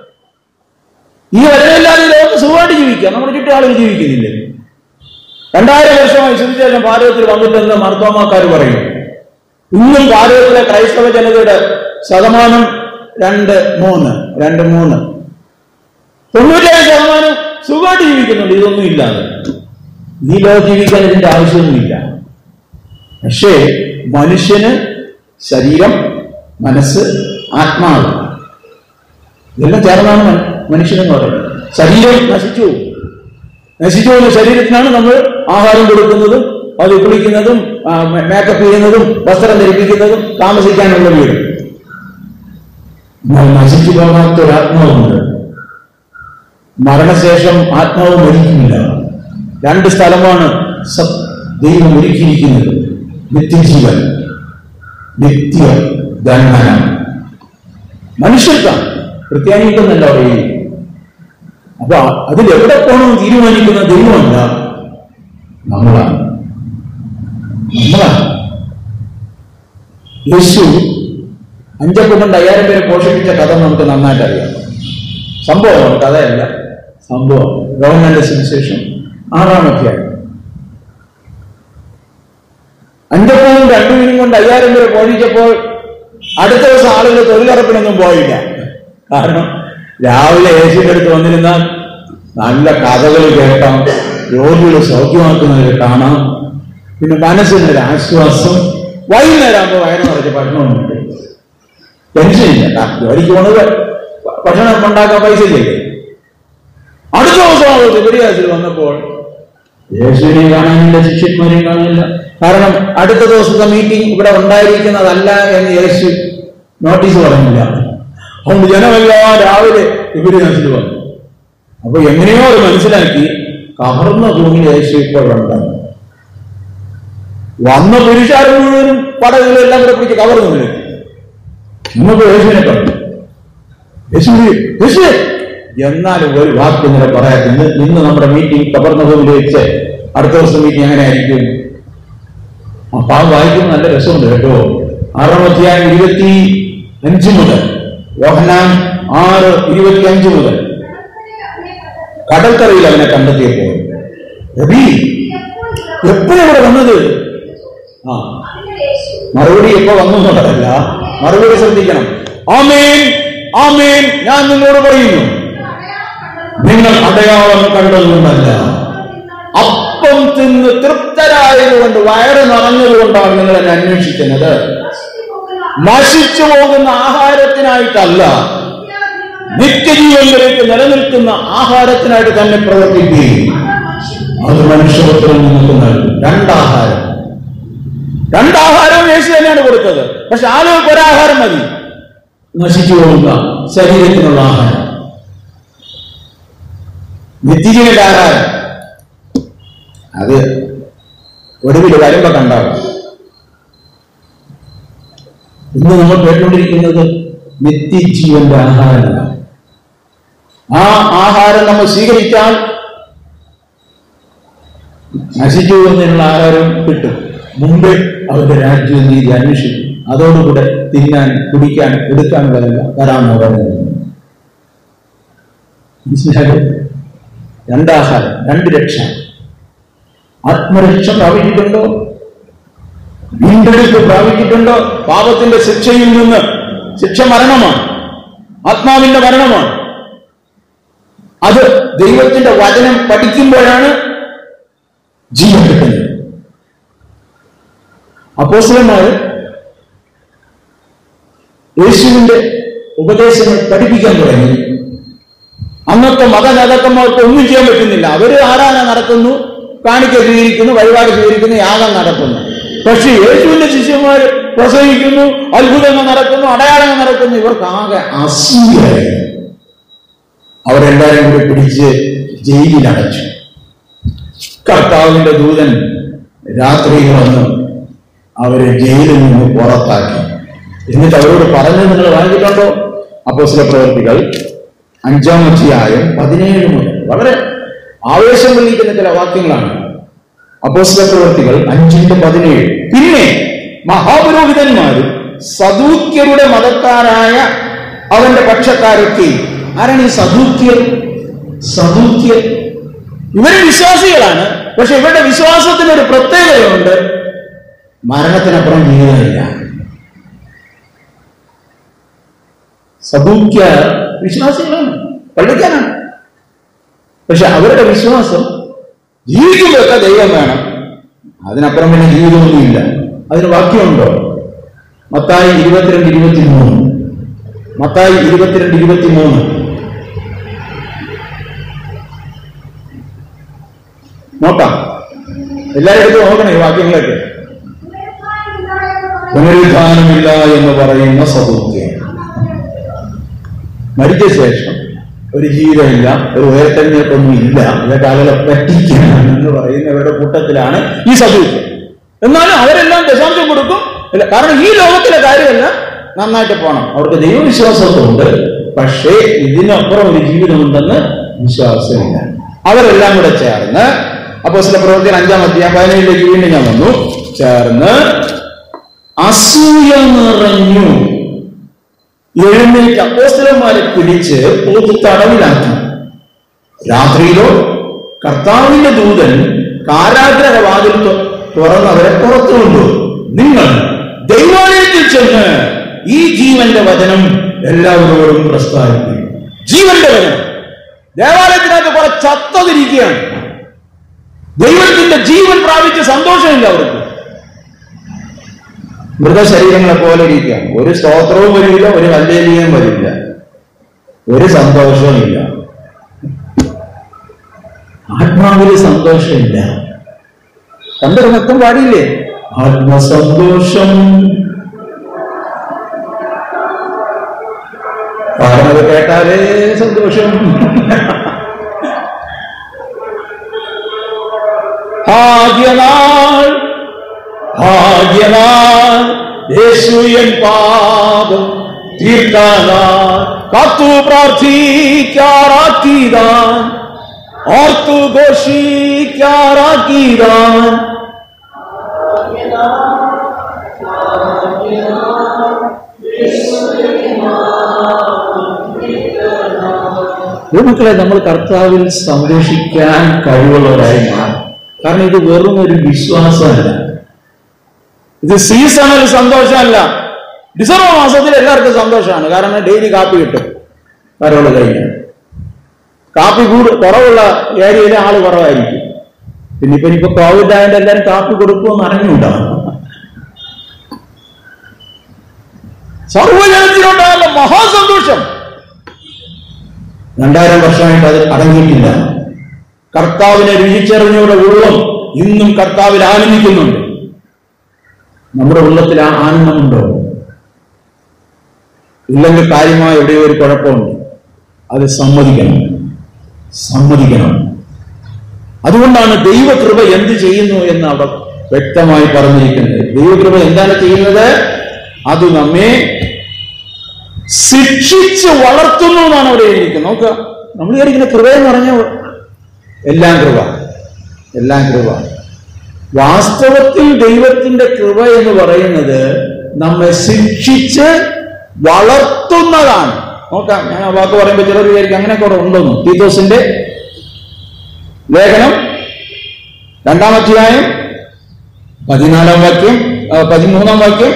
ഈ വചനമില്ലാതെ ഈ ലോകത്ത് സുഖമായിട്ട് ജീവിക്കാം നമ്മുടെ ചുറ്റും ആളുകൾ ജീവിക്കുന്നില്ലേ രണ്ടായിരം വർഷമായി സുവിശേഷം ഭാരതത്തിൽ വന്നിട്ടെന്ന് മർത്തോമാക്കാർ പറയും ഇന്നും ഭാരതത്തിലെ ക്രൈസ്തവ ജനതയുടെ ശതമാനം രണ്ട് മൂന്ന് രണ്ട് മൂന്ന് തൊണ്ണൂറ്റേഴ് ശതമാനം സുഖമായിട്ട് ജീവിക്കുന്നുണ്ട് ഇതൊന്നും ഇല്ലാതെ ഈ ലോകം ജീവിക്കാൻ ഇതിന്റെ ആവശ്യമൊന്നുമില്ല പക്ഷേ മനുഷ്യന് ശരീരം മനസ്സ് ആത്മാവ് ഇതെല്ലാം ചേർന്നാണ് മൻ- മനുഷ്യനെന്ന് പറയുന്നത് ശരീരം നശിച്ചു പോകും. നശിച്ചു പോകുന്ന ശരീരത്തിനാണ് നമ്മൾ ആഹാരം കൊടുക്കുന്നതും അത് കുളിക്കുന്നതും ആ, മേ- മേക്കപ്പ് ചെയ്യുന്നതും വസ്ത്രം ധരിപ്പിക്കുന്നതും താമസിക്കാനുള്ള വീട് എന്നാൽ നശിച്ചു പോകാത്ത ഒരു ആത്മാവുണ്ട് മരണശേഷം ആത്മാവ് മരിക്കുന്നില്ല രണ്ട് സ്ഥലമാണ് സ- ദൈവം ഒരുക്കിയിരിക്കുന്നത് നിത്യജീവൻ നിത്യ ദണ്ഡനം മനുഷ്യർക്കാണ് ക്രിസ്ത്യാനിക്കൊന്നല്ല പറയുന്നത് അപ്പൊ അതിൽ എവിടെ പോകണമെന്ന് തീരുമാനിക്കുന്ന ദൈവമല്ല നമ്മളാണ് നമ്മളാണ് യേശു അഞ്ചൊക്കെ കൊണ്ട് അയ്യായിരം പേരെ പോഷിപ്പിച്ച കഥ നമുക്ക് നന്നായിട്ട് അറിയാം സംഭവമാണ് കഥയല്ല സംഭവം ഗവൺമെന്റ് സുവിശേഷം ആറാം അധ്യായം അഞ്ചപ്പവും രണ്ടു മീനും കൊണ്ട് അയ്യായിരം പേരെ പോഷിച്ചപ്പോൾ അടുത്ത ദിവസം ആളുകൾ തൊഴിലുറപ്പിനൊന്നും പോയില്ല കാരണം രാവിലെ യേശുവിന്റെ അടുത്ത് വന്നിരുന്നാൽ നല്ല കഥകൾ കേൾക്കാം രോഗികൾ സൗഖ്യമാക്കുന്നത് കാണാം പിന്നെ മനസ്സിനൊരു ആശ്വാസം വൈകുന്നേരം ആകുമ്പോൾ വയറ് നിറച്ച് ഭക്ഷണമുണ്ട് ടെൻഷനില്ല കാരണം ജോലിക്ക് പോണത് ഭക്ഷണം ഉണ്ടാക്കാൻ പൈസ ഇല്ലേ അടുത്ത ദിവസം അവർ വിപര്യാസിൽ വന്നപ്പോൾ യേശുവിനെയും കാണാനില്ല ശിഷ്യന്മാരെയും കാണാനില്ല കാരണം അടുത്ത ദിവസത്തെ മീറ്റിംഗ് ഇവിടെ ഉണ്ടായിരിക്കുന്നതല്ല എന്ന് യേശു നോട്ടീസ് പറഞ്ഞില്ല അതുകൊണ്ട് ജനമെല്ലാം രാവിലെ വിപര്യാസിൽ വന്നു അപ്പൊ എങ്ങനെയോ അത് മനസ്സിലാക്കി കവർന്ന ഭൂമിയിൽ യേശു ഇപ്പോഴുണ്ട് വന്ന പുരുഷാരം മുഴുവനും പടകളെല്ലാം കൂടെ പിടിച്ച് കവർന്നു നിൽക്കും ഇന്നിപ്പോ യേശുവിനെ കണ്ടു യേശു യേശു എന്നാലും ഒരു വാക്ക് ഇന്നലെ പറയാത്ത ഇന്ന് ഇന്ന് നമ്മുടെ മീറ്റിംഗ് കവർന്നഭൂമിയിൽ വെച്ച് അടുത്ത ദിവസം മീറ്റിംഗ് എങ്ങനെ ആയിരിക്കും അപ്പൊ ആ വായിക്കുന്ന നല്ല രസമുണ്ട് കേട്ടോ ആറാം അധ്യായം ഇരുപത്തി അഞ്ച് മുതൽ യോഹനാൻ ആറ് ഇരുപത്തി അഞ്ച് മുതൽ കടൽക്കരയിൽ അവനെ കണ്ടെത്തിയപ്പോൾ രവി എപ്പോഴും ഇവിടെ വന്നത് ആ മറുപടി എപ്പോ വന്നു എന്നുള്ളതല്ല മറുപടി ശ്രദ്ധിക്കണം ആമേൻ ആമേൻ ഞാൻ നിങ്ങളോട് പറയുന്നു നിങ്ങൾ അടയാളം കണ്ടതുകൊണ്ടല്ല അപ്പം തിന്ന് തൃപ്തരായതുകൊണ്ട് വയറ് നിറഞ്ഞതുകൊണ്ടാണ് നിങ്ങൾ എന്നെ അന്വേഷിക്കുന്നത് നശിച്ചു പോകുന്ന ആഹാരത്തിനായിട്ടല്ല നിത്യജീവനിലേക്ക് നിലനിൽക്കുന്ന ആഹാരത്തിനായിട്ട് തന്നെ പ്രവർത്തിക്കുകയും അത് മനുഷ്യപുത്രൻ നിങ്ങൾക്ക് നൽകും രണ്ടാഹാരം രണ്ടാഹാരം യേശു തന്നെയാണ് കൊടുത്തത് പക്ഷെ ആളുകൾക്ക് ഒരാഹാരം മതി നശിച്ചു പോകുന്ന ശരീരത്തിനുള്ള ആഹാരം നിത്യജീവന്റെ ആഹാരം അത് ഒടുവിൽ വരുമ്പോ കണ്ടാവും ഇന്ന് നമ്മൾ കേട്ടുകൊണ്ടിരിക്കുന്നത് നിത്യജീവന്റെ ആഹാരമാണ് ആ ആഹാരം നമ്മൾ സ്വീകരിച്ചാൽ നശിച്ചു പോകുന്നതിനുള്ള ആഹാരം കിട്ടും മുമ്പ് അവരുടെ രാജ്യവും നീതി അന്വേഷിക്കും അതോടുകൂടെ തിന്നാൻ കുടിക്കാൻ എടുക്കാനുള്ളതെല്ലാം തരാമെന്ന് പറയുന്നത് മനസ്സിലായോ രണ്ടാഹാരം രണ്ട് രക്ഷ ആത്മരക്ഷ പ്രാപിച്ചിട്ടുണ്ടോ വീണ്ടെടുപ്പ് പ്രാപിച്ചിട്ടുണ്ടോ പാപത്തിന്റെ ശിക്ഷയിൽ നിന്ന് ശിക്ഷ മരണമാണ് ആത്മാവിന്റെ മരണമാണ് അത് ദൈവത്തിന്റെ വചനം പഠിക്കുമ്പോഴാണ് ജീവൻ കിട്ടുന്നത് അപ്പോസ്തലന്മാർ യേശുവിന്റെ ഉപദേശങ്ങൾ പഠിപ്പിക്കാൻ തുടങ്ങി അന്നത്തെ മതനേതാക്കന്മാർക്ക് ഒന്നും ചെയ്യാൻ പറ്റുന്നില്ല അവര് ആരാധന നടത്തുന്നു കാണിക്ക സ്വീകരിക്കുന്നു വഴിപാട് സ്വീകരിക്കുന്നു യാഗം നടത്തുന്നു പക്ഷെ യേശുവിന്റെ ശിഷ്യന്മാർ പ്രസവിക്കുന്നു അത്ഭുതങ്ങൾ നടക്കുന്നു അടയാളങ്ങൾ നടക്കുന്നു ഇവർക്ക് ആകെ അസൂയായി അവരെല്ലാരും കൂടി പിടിച്ച് ജയിലിൽ അടച്ചു കർത്താവിന്റെ ദൂതൻ രാത്രി വന്ന് അവരെ ജയിലിൽ നിന്ന് പുറത്താക്കി എന്നിട്ട് അവരോട് പറഞ്ഞത് നിങ്ങൾ വായിച്ചിട്ടുണ്ടോ അപ്പോസ്തല പ്രവർത്തികൾ അഞ്ചാം അധ്യായം പതിനേഴ് മുതൽ വളരെ ആവേശം കൊള്ളിക്കുന്ന ചില വാക്യങ്ങളാണ് അപ്പോസ്തല പ്രവർത്തികൾ അഞ്ചിന്റെ പതിനേഴ് പിന്നെ മഹാപുരോഹിതന്മാരും സദൂക്യരുടെ മതക്കാരായ അവന്റെ പക്ഷക്കാരൊക്കെ ആരാണ് ഈ സദൂക്യർ സദൂക്യർ ഇവര് വിശ്വാസികളാണ് പക്ഷെ ഇവരുടെ വിശ്വാസത്തിന് ഒരു പ്രത്യേകതയുണ്ട് മരണത്തിനപ്പുറം ജീവിതമില്ല സദൂക്യ വിശ്വാസികളാണ് പള്ളിക്കാരാണ് പക്ഷെ അവരുടെ വിശ്വാസം ജീവിക്കുമ്പോഴൊക്കെ ദൈവം വേണം അതിനപ്പുറം പിന്നെ ജീവിതമൊന്നുമില്ല അതിന് വാക്യമുണ്ടോ മത്തായി ഇരുപത്തിരണ്ട് ഇരുപത്തി മൂന്ന് മത്തായി ഇരുപത്തിരണ്ട് ഇരുപത്തി മൂന്ന് നോക്കാം എല്ലാവരും എടുത്ത് നോക്കണം ഈ വാക്യങ്ങളൊക്കെ പുനരുദ്ധാനമില്ല എന്ന് പറയുന്ന സദൂക്യ മരിച്ച ശേഷം ഒരു ജീവിതമില്ല ഒരു ഉയർത്തെഴുന്നേൽപ്പൊന്നും ഇല്ല ഇതൊക്കെ ആളുകളെ പറ്റിക്കണം എന്ന് പറയുന്നവരുടെ കൂട്ടത്തിലാണ് ഈ സദൂക്യം എന്നാലും അവരെല്ലാം ദശാംശം കൊടുക്കും ഇല്ല കാരണം ഈ ലോകത്തിലെ കാര്യമല്ല നന്നായിട്ട് പോകണം അവർക്ക് ദൈവവിശ്വാസമുണ്ട് പക്ഷേ ഇതിനപ്പുറം ഒരു ജീവിതമുണ്ടെന്ന് വിശ്വാസമില്ല അവരെല്ലാം കൂടെ ചേർന്ന് അപ്പൊ ചില പ്രവർത്തന അഞ്ചാം അധ്യായം പതിനേഴിലേക്ക് വീണ്ടും ഞാൻ വന്നു ചേർന്ന് അസൂയ നിറഞ്ഞു എഴുന്നേറ്റ് അപ്പോസ്തലന്മാരെ പിടിച്ച് പൊതു തടവിലാക്കി രാത്രിയിലോ കർത്താവിന്റെ ദൂതൻ കാരാഗ്രഹ വാതിൽ തു- തുറന്ന് അവരെ പുറത്തു കൊണ്ടു നിങ്ങൾ ദൈവാലയത്തിൽ ചെന്ന് ഈ ജീവന്റെ വചനം എല്ലാവരോടും പ്രസ്താവിക്കും ജീവന്റെ വചനം ദേവാലയത്തിനകത്ത് കുറെ ചത്തതിരിക്കുകയാണ് ദൈവത്തിന്റെ ജീവൻ പ്രാപിച്ച സന്തോഷമില്ല അവർക്ക് മൃതശരീരങ്ങളെ പോലെ ഇരിക്കുകയാണ് ഒരു സ്തോത്രവും വരില്ല ഒരു വല്ലേലിയും വരില്ല ഒരു സന്തോഷവും ഇല്ല ആത്മാവില് സന്തോഷമില്ല കണ്ടൊരു മൊത്തം പാടിയില്ലേ ആത്മസന്തോഷം പാടുന്നത് കേട്ടാലേ സന്തോഷം ഭാഗ്യനാൾ ഭാഗ്യനാൾ യേശു എൻ പാപം തീർക്കാനാൾ കാത്തു പ്രാർത്ഥിക്കാറാക്കിയതാൻ ഓർത്തു ഘോഷിക്കാറാക്കിയതാൻ മക്കളെ നമ്മൾ കർത്താവിൽ സന്തോഷിക്കാൻ കഴിവുള്ളവരായി മാറും കാരണം ഇത് വെറും ഒരു വിശ്വാസമല്ല ഇത് സീസണൽ സന്തോഷമല്ല ഡിസംബർ മാസത്തിൽ എല്ലാവർക്കും സന്തോഷമാണ് കാരണം ഡെയിലി കാപ്പി കിട്ടും വരവുള്ള കഴിഞ്ഞാൽ കാപ്പി കൂട് കുറവുള്ള ഏരിയയിലെ ആള് കുറവായിരിക്കും പിന്നെ ഇപ്പൊ ഇനിയിപ്പോ കോവിഡ് ആയതുകൊണ്ട് എല്ലാവരും കാപ്പി കൊടുക്കുമെന്ന് അറിഞ്ഞുണ്ടാവും സർവജനത്തിനുണ്ടാകുന്ന മഹാസന്തോഷം രണ്ടായിരം വർഷമായിട്ട് അത് അടങ്ങിയിട്ടില്ല കർത്താവിനെ രുചിച്ചറിഞ്ഞവരുടെ ഉള്ളം ഇന്നും കർത്താവിൽ ആനന്ദിക്കുന്നുണ്ട് നമ്മുടെ ഉള്ളത്തിൽ ആ ആനന്ദമുണ്ടോ ഇല്ലെങ്കിൽ കാര്യമായ എവിടെയോ ഒരു കുഴപ്പമുണ്ട് അത് സമ്മതിക്കണം സമ്മതിക്കണം അതുകൊണ്ടാണ് ദൈവകൃപ എന്ത് ചെയ്യുന്നു എന്ന് അവിടെ വ്യക്തമായി പറഞ്ഞിരിക്കുന്നത് ദൈവകൃപ എന്താണ് ചെയ്യുന്നത് അത് നമ്മെ ശിക്ഷിച്ച് വളർത്തുന്നു എന്നാണ് അവിടെ എഴുതിയിരിക്കുന്നത് നോക്കുക നമ്മൾ വിചാരിക്കുന്ന കൃപ എന്ന് പറഞ്ഞ എല്ലാം കൃപ എല്ലാം കൃപ വാസ്തവത്തിൽ ദൈവത്തിന്റെ കൃപ എന്ന് പറയുന്നത് നമ്മെ ശിക്ഷിച്ച് വളർത്തുന്നതാണ് നോക്കാം ഞാൻ ആ വാക്ക് പറയുമ്പോൾ ചിലർ വിചാരിക്കും അങ്ങനെ കുറെ ഉണ്ടെന്നു തീത്തോസിന്റെ ലേഖനം രണ്ടാം അധ്യായം പതിനാലാം വാക്യം ആ, പതിമൂന്നാം വാക്യം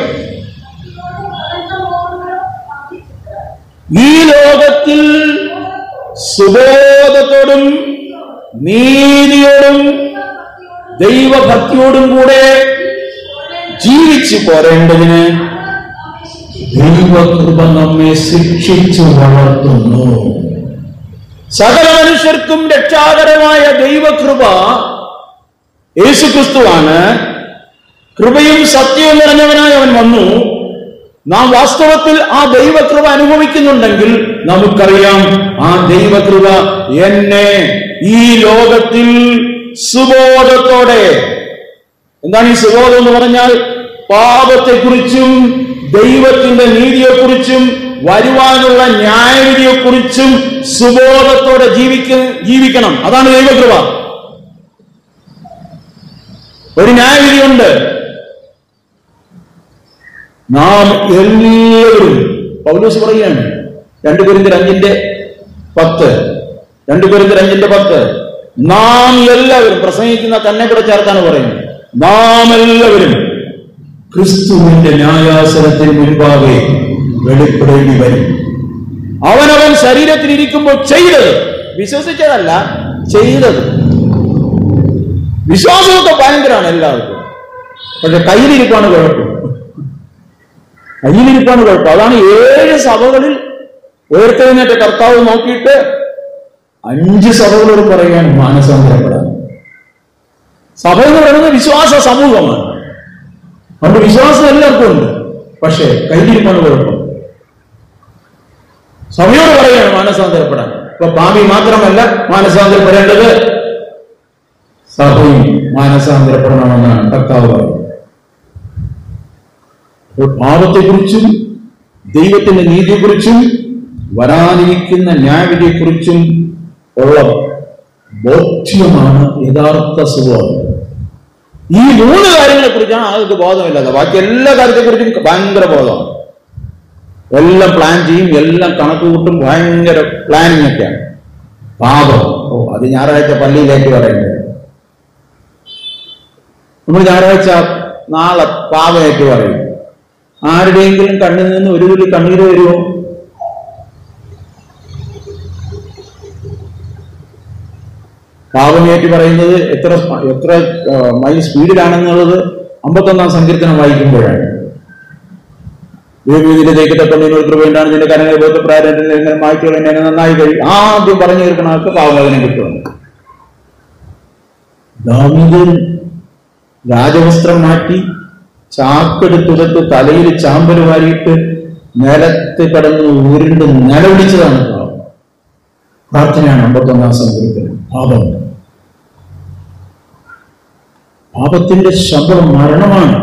ഈ ലോകത്തിൽ സുബോധത്തോടും നീതിയോടും ദൈവഭക്തിയോടും കൂടെ ജീവിച്ചു പോരേണ്ടതിന് ദൈവകൃപ നമ്മെ ശിക്ഷിച്ചു വളർത്തുന്നു സകല മനുഷ്യർക്കും രക്ഷാകരമായ ദൈവകൃപ യേശുക്രിസ്തുവാണ് കൃപയും സത്യവും നിറഞ്ഞവനായി അവൻ വന്നു നാം വാസ്തവത്തിൽ ആ ദൈവകൃപ അനുഭവിക്കുന്നുണ്ടെങ്കിൽ നമുക്കറിയാം ആ ദൈവകൃപ എന്നെ ഈ ലോകത്തിൽ സുബോധത്തോടെ എന്താണ് ഈ സുബോധം എന്ന് പറഞ്ഞാൽ പാപത്തെക്കുറിച്ചും ദൈവത്തിന്റെ നീതിയെക്കുറിച്ചും വരുവാനുള്ള ന്യായവിധിയെക്കുറിച്ചും സുബോധത്തോടെ ജീവിക്ക ജീവിക്കണം അതാണ് ദൈവകൃപ ഒരു ന്യായവിധിയുണ്ട് നാം എല്ലാവരും പൗലോസ് പറയുകയാണ് രണ്ടു കുരിന്തിർ അഞ്ചിന്റെ പത്ത് രണ്ടു കുരിന്തിർ അഞ്ചിന്റെ പത്ത് നാം എല്ലാവരും പ്രസംഗിക്കുന്ന തന്നെ കൂടെ ചേർത്താണ് പറയുന്നത് നാം എല്ലാവരും ക്രിസ്തുവിന്റെ ന്യായാസനത്തിന് മുൻപാകെ വെളിപ്പെടേണ്ടി വരും അവനവൻ ശരീരത്തിൽ ഇരിക്കുമ്പോൾ ചെയ്തത് വിശ്വസിച്ചതല്ല ചെയ്തത് വിശ്വാസമൊക്കെ ഭയങ്കരമാണ് എല്ലാവർക്കും പക്ഷെ കയ്യിലിരിപ്പാണ് കുഴപ്പം കയ്യിലിരിപ്പാണ് കുഴപ്പം അതാണ് ഏഴ് സഭകളിൽ ഉയർത്തെഴുന്നേറ്റ കർത്താവ് നോക്കിയിട്ട് അഞ്ച് സഭകളോട് പറയാൻ മാനസാന്തരപ്പെടാൻ സഭ എന്ന് പറയുന്നത് വിശ്വാസ സമൂഹമാണ് അതുകൊണ്ട് വിശ്വാസം എല്ലാവർക്കും ഉണ്ട് പക്ഷേ കയ്യിലിരിപ്പാണ് കുഴപ്പം സഭയോട് പറയാണ് മാനസാന്തരപ്പെടാൻ ഇപ്പൊ പാപി മാത്രമല്ല മാനസാന്തരപ്പെടേണ്ടത് സഭയും മാനസാന്തരപ്പെടണമെന്നാണ് കർത്താവ് പറയുന്നത് അപ്പോൾ പാപത്തെക്കുറിച്ചും ദൈവത്തിന്റെ നീതിയെക്കുറിച്ചും വരാനിരിക്കുന്ന ന്യായവിധിയെക്കുറിച്ചും ഉള്ള ബോധ്യമാണ് യഥാർത്ഥ സുബോധം ഈ മൂന്ന് കാര്യങ്ങളെ കുറിച്ചാണ് ആൾക്ക് ബോധമില്ലാതെ ബാക്കി എല്ലാ കാര്യത്തെക്കുറിച്ചും ഭയങ്കര ബോധമാണ് എല്ലാം പ്ലാൻ ചെയ്യും എല്ലാം കണക്ക് കൂട്ടും ഭയങ്കര പ്ലാനിങ് ഒക്കെയാണ് പാപം ഓ അത് ഞായറാഴ്ച പള്ളിയിലേക്ക് പറയുന്നത് നമ്മൾ ഞായറാഴ്ച നാളെ പാപമേറ്റ് പറയും ആരുടെയെങ്കിലും കണ്ണിൽ നിന്ന് ഒരു തുള്ളി കണ്ണീര് വരുമോ പാപമേറ്റ് പറയുന്നത് എത്ര സ്പ- എത്ര ആ, മൈൽ സ്പീഡിലാണെന്നുള്ളത് അമ്പത്തൊന്നാം സങ്കീർത്തനം വായിക്കുമ്പോഴാണ് ദൈവത്തിലേക്ക് തക്കൊണ്ടിന് കൃപയുണ്ടാണ് നിന്റെ കരങ്ങൾ പോയിട്ട് പ്രാരംഭം മാറ്റികൾ എന്നെ നന്നായി കഴിയും ആദ്യം പറഞ്ഞു തീർക്കണ ആൾക്ക് പാവവേദന കിട്ടുമെന്ന് ദാവീദ് രാജവസ്ത്രം മാറ്റി ചാക്കെടുത്തുകൊടുത്ത് തലയിൽ ചാമ്പല് വാരിയിട്ട് നിലത്ത് കിടന്ന് ഉരുണ്ട് നിലവിളിച്ചതാണ് പാപം പ്രാർത്ഥനയാണ് അമ്പത്തൊന്നാം സങ്കീർത്തനം പാപം പാപത്തിന്റെ ശബ്ദം മരണമാണ്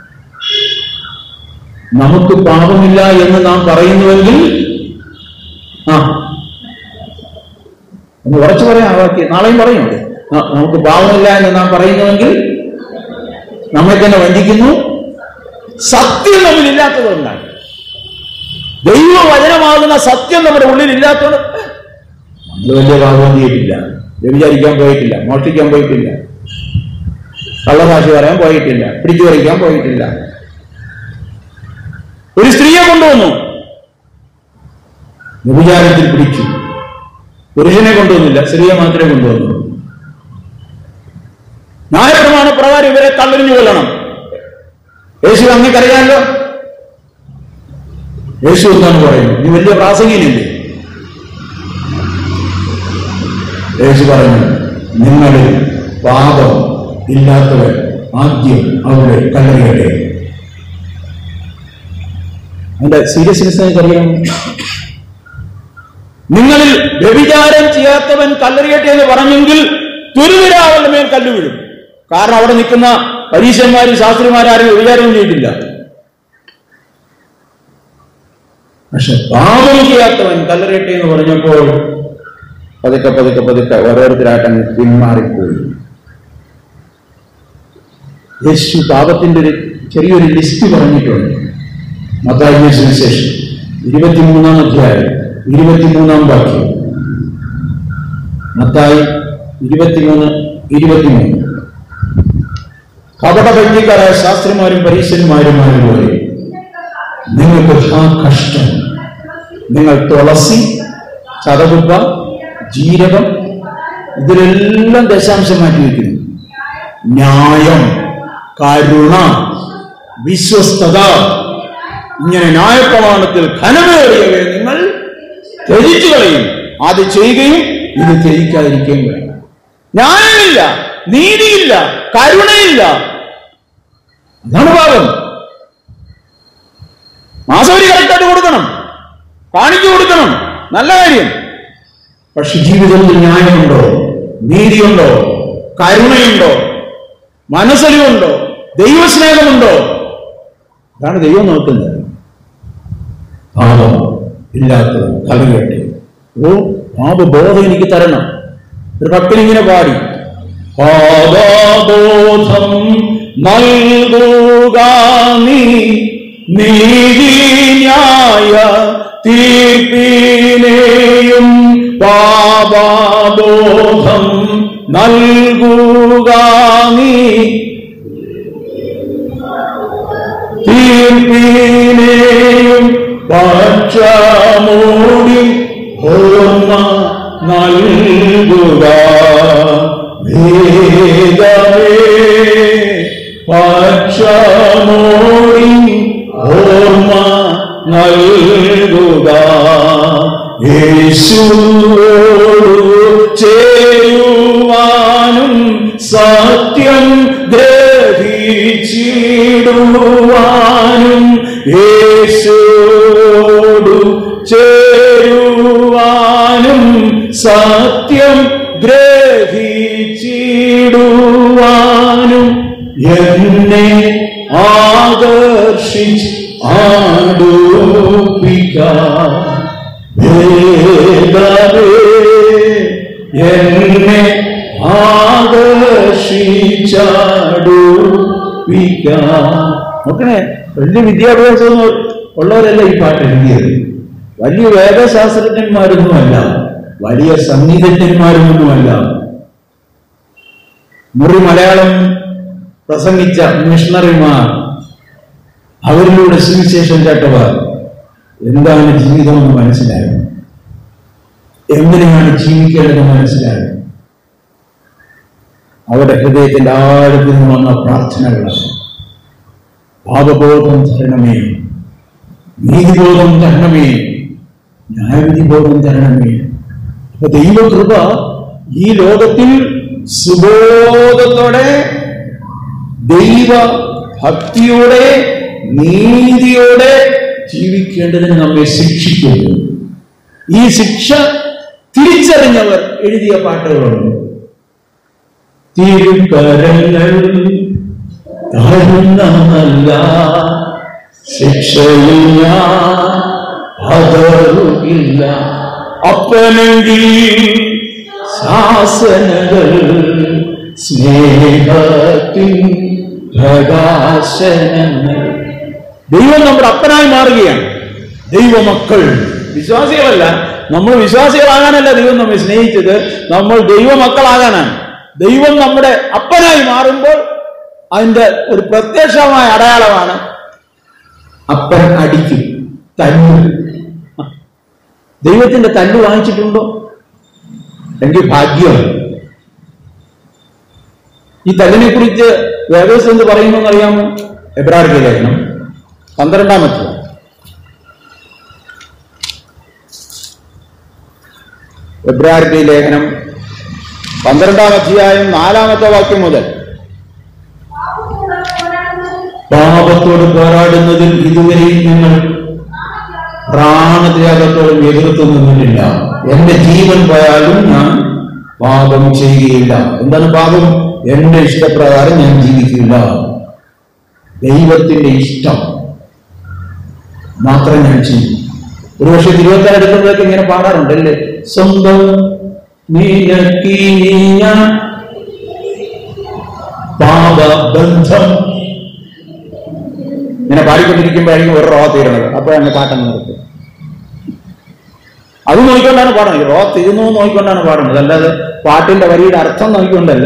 നമുക്ക് പാപമില്ല എന്ന് നാം പറയുന്നുവെങ്കിൽ ആ ഒന്ന് ഉറച്ചു പറയാം ആ വാക്യം നാളെയും പറയും അത്. ആ, നമുക്ക് പാപമില്ല എന്ന് നാം പറയുന്നുവെങ്കിൽ നമ്മെ തന്നെ വഞ്ചിക്കുന്നു സത്യം നമ്മിൽ ഇല്ലാത്തതുകൊണ്ടാണ് ദൈവവചനമാകുന്ന സത്യം നമ്മുടെ ഉള്ളിൽ ഇല്ലാത്തതുകൊണ്ട് നമ്മൾ വലിയ പാപം ചെയ്തിട്ടില്ല വ്യഭിചാരിക്കാൻ പോയിട്ടില്ല മോഷ്ടിക്കാൻ പോയിട്ടില്ല കള്ളസാക്ഷി പറയാൻ പോയിട്ടില്ല പിടിച്ചു പറിക്കാൻ പോയിട്ടില്ല ഒരു സ്ത്രീയെ കൊണ്ടുവന്നു വ്യഭിചാരത്തിൽ പിടിച്ചു പുരുഷനെ കൊണ്ടുവന്നില്ല സ്ത്രീയെ മാത്രമേ കൊണ്ടുവന്നു ന്യായപ്രമാണ പ്രകാരം ഇവരെ തള്ളറിഞ്ഞു കൊല്ലണം യേശു അങ്ങേക്കറിയാമല്ലോ യേശു എന്താണ് പറയുന്നത് നീ വലിയ പ്രാസംഗികനില്ലേ യേശു പറഞ്ഞു നിങ്ങളിൽ പാപം ഇല്ലാത്തവർ ആദ്യം അവിടെ കല്ലെറിയട്ടെ അതിന്റെ സീരിയസ്നെസ് എനിക്കറിയാം നിങ്ങളിൽ വ്യഭിചാരം ചെയ്യാത്തവൻ കല്ലെറിയട്ടെ എന്ന് പറഞ്ഞെങ്കിൽ തുരുവിരാവളുടെ മേൽ കല്ല് വീഴും കാരണം അവിടെ നിൽക്കുന്ന പരീശന്മാരും ശാസ്ത്രിമാരും വ്യഭിചാരവും ചെയ്തിട്ടില്ല പക്ഷെ പാപം ചെയ്യാത്തവൻ കല്ലെറിയട്ടെ എന്ന് പറഞ്ഞപ്പോൾ പതുക്കെ പതുക്കെ പതുക്കെ ഓരോരുത്തരായിട്ട് അങ്ങ് പിന്മാറിപ്പോയി യേശു പാപത്തിന്റെ ഒരു ചെറിയൊരു ലിസ്റ്റ് പറഞ്ഞിട്ടുണ്ട് മത്തായി സുവിശേഷം ഇരുപത്തിമൂന്നാം അധ്യായം ഇരുപത്തിമൂന്നാം വാക്യം മത്തായി ഇരുപത്തിമൂന്ന് ഇരുപത്തിമൂന്ന് കപടഭക്തിക്കാരായ ശാസ്ത്രിമാരും പരീശന്മാരുമാരും പോലെ നിങ്ങൾക്ക് ആ കഷ്ടം നിങ്ങൾ തുളസി ചതകുപ്പ ജീരകം ഇതിലെല്ലാം ദശാംശം മാറ്റി വയ്ക്കുന്നു ന്യായം കരുണ വിശ്വസ്തത ഇങ്ങനെ ന്യായപ്രമാണത്തിൽ ഘനമേറിയവയെ നിങ്ങൾ ത്യജിച്ചു കളയും അത് ചെയ്യുകയും ഇത് ത്യജിക്കാതിരിക്കുകയും വേണം ന്യായമില്ല നീതിയില്ല കരുണയില്ല അതാണ് പാപം മാസവരി കറക്റ്റായിട്ട് കൊടുക്കണം കാണിച്ചു കൊടുക്കണം നല്ല കാര്യം പക്ഷെ ജീവിതത്തിൽ ന്യായമുണ്ടോ നീതിയുണ്ടോ കരുണയുണ്ടോ മനസ്സലിവുണ്ടോ ദൈവസ്നേഹമുണ്ടോ അതാണ് ദൈവം നോക്കുന്നത് പാപം ഇല്ലാത്തത് കലകെട്ടി ഓ പാപബോധം എനിക്ക് തരണം ഒരു ഭക്തനിങ്ങനെ പാടി പാപബോധം നൽകുക നീ നീതി ന്യായ തീർപ്പിനെയും പാപബോധം നൽകുക നീ തീർപ്പിനെയും പക്ഷമൂടി ഓർമ്മ നൽകുക വേദമേ പക്ഷമൂടി ഓർമ്മ നൽകുക യേശുവോടു ചേരുവാനും സത്യം ഗ്രഹിച്ചിടുവാനും യേശുവോടു ചേരുവാനും സത്യം ഗ്രഹിച്ചിടുവാനും എന്നെ ആകർഷിച്ച് ആടുപ്പിക്കാം വേദവേ എന്നെ ആകർഷിച്ചാടുപ്പിക്കാം നോക്കണേ വലിയ വിദ്യാഭ്യാസം ഉള്ളവരല്ല ഈ പാട്ട് എഴുതിയത് വലിയ വേദശാസ്ത്രജ്ഞന്മാരൊന്നുമല്ല വലിയ സംഗീതജ്ഞന്മാരൊന്നുമല്ല മുറി മലയാളം പ്രസംഗിച്ച മിഷണറിമാർ അവരിലൂടെ സുവിശേഷം കേട്ടവർ എന്താണ് ജീവിതമെന്ന് മനസ്സിലായത് എങ്ങനെയാണ് ജീവിക്കേണ്ടതെന്ന് മനസ്സിലായത് അവരുടെ ഹൃദയത്തിന്റെ ആഴത്തിൽ നിന്ന് വന്ന പ്രാർത്ഥനകളാണ് പാപബോധം തരണമേ നീതിബോധം തരണമേ ന്യായവിധി ബോധം തരണമേ അപ്പൊ ദൈവകൃപ ഈ ലോകത്തിൽ സുബോധത്തോടെ ദൈവ ഭക്തിയോടെ നീതിയോടെ ജീവിക്കേണ്ടതിന് നമ്മെ ശിക്ഷിക്കുന്നു ഈ ശിക്ഷ തിരിച്ചറിഞ്ഞവർ എഴുതിയ പാട്ടുകളുണ്ട് തിരുക്കരങ്ങൾ താഴ്ന്നല്ല ശിക്ഷയിൽ ഞാൻ പതറുകില്ല അപ്പനെങ്കിൽ ശാസനകൾ സ്നേഹത്തിൻ പ്രകാശനങ്ങൾ ദൈവം നമ്മുടെ അപ്പനായി മാറുകയാണ് ദൈവമക്കൾ വിശ്വാസികളല്ല നമ്മൾ വിശ്വാസികളാകാനല്ല ദൈവം നമ്മെ സ്നേഹിച്ചത് നമ്മൾ ദൈവമക്കളാകാനാണ് ദൈവം നമ്മുടെ അപ്പനായി മാറുമ്പോൾ അതിന്റെ ഒരു പ്രത്യക്ഷമായ അടയാളമാണ് അപ്പൻ അടിക്കും തല്ലു ദൈവത്തിന്റെ തല്ലു വാങ്ങിച്ചിട്ടുണ്ടോ എങ്കിൽ ഭാഗ്യം ഈ തല്ലിനെ കുറിച്ച് വേദസ് എന്ത് പറയുമെന്ന് അറിയാമോ എബ്രാഹിം ലേഖനം പന്ത്രണ്ടാമത്തെ എബ്രാഹിം ലേഖനം പന്ത്രണ്ടാം അധ്യായം നാലാമത്തെ വാക്യം മുതൽ പാപത്തോട് പോരാടുന്നതിൽ ഇതുവരെയും ഞങ്ങൾ പ്രാണത്യാഗത്തോടും എതിർത്ത് നിന്നിട്ടില്ല എന്റെ ജീവൻ പോയാലും ഞാൻ പാപം ചെയ്യുകയില്ല എന്താണ് പാപം എന്റെ ഇഷ്ടപ്രകാരം ഞാൻ ജീവിക്കില്ല ദൈവത്തിന്റെ ഇഷ്ടം മാത്രം ഞാൻ ചെയ്യും ഒരുപക്ഷെ തിരുവനന്തപുരം എടുക്കുമ്പോഴൊക്കെ ഇങ്ങനെ പാടാറുണ്ടല്ലേ സ്വന്തം നീനക്കി ഞാൻ പാപബന്ധം ഇങ്ങനെ പാടിക്കൊണ്ടിരിക്കുമ്പോഴായിരിക്കും ഒരു റോ തീരുന്നത് അപ്പോഴാണ് പാട്ടങ്ങ് നിർത്തും അത് നോക്കിക്കൊണ്ടാണ് പാടുന്നത് റോ തീർന്നു എന്ന് നോക്കിക്കൊണ്ടാണ് പാടുന്നത് അല്ലാതെ പാട്ടിന്റെ വരിയുടെ അർത്ഥം നോക്കിക്കൊണ്ടല്ല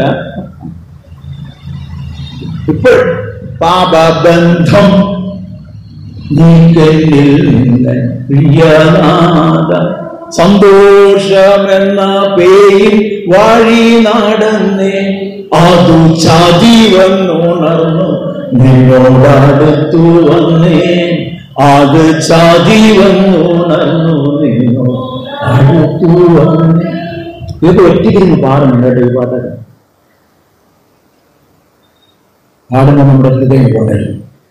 ഇപ്പോൾ പാപബന്ധം നീക്കലിൽ നിന്ന് പ്രിയനാഥ സന്തോഷമെന്ന പേരിൽ വഴി നടന്നേ അതു ചതി വന്നുണർന്നു നിന്നോടടുത്തു വന്നേ അത് ചതി വന്നുണർന്നു നിന്നോ അടുത്തു വന്നേ ഇത് ഒറ്റയ്ക്കിരുന്ന് പാടുന്നുണ്ട് കേട്ടോ ഈ പാട്ടൊക്കെ പാടുമ്പോൾ നമ്മുടെ ഹൃദയം ഉടയും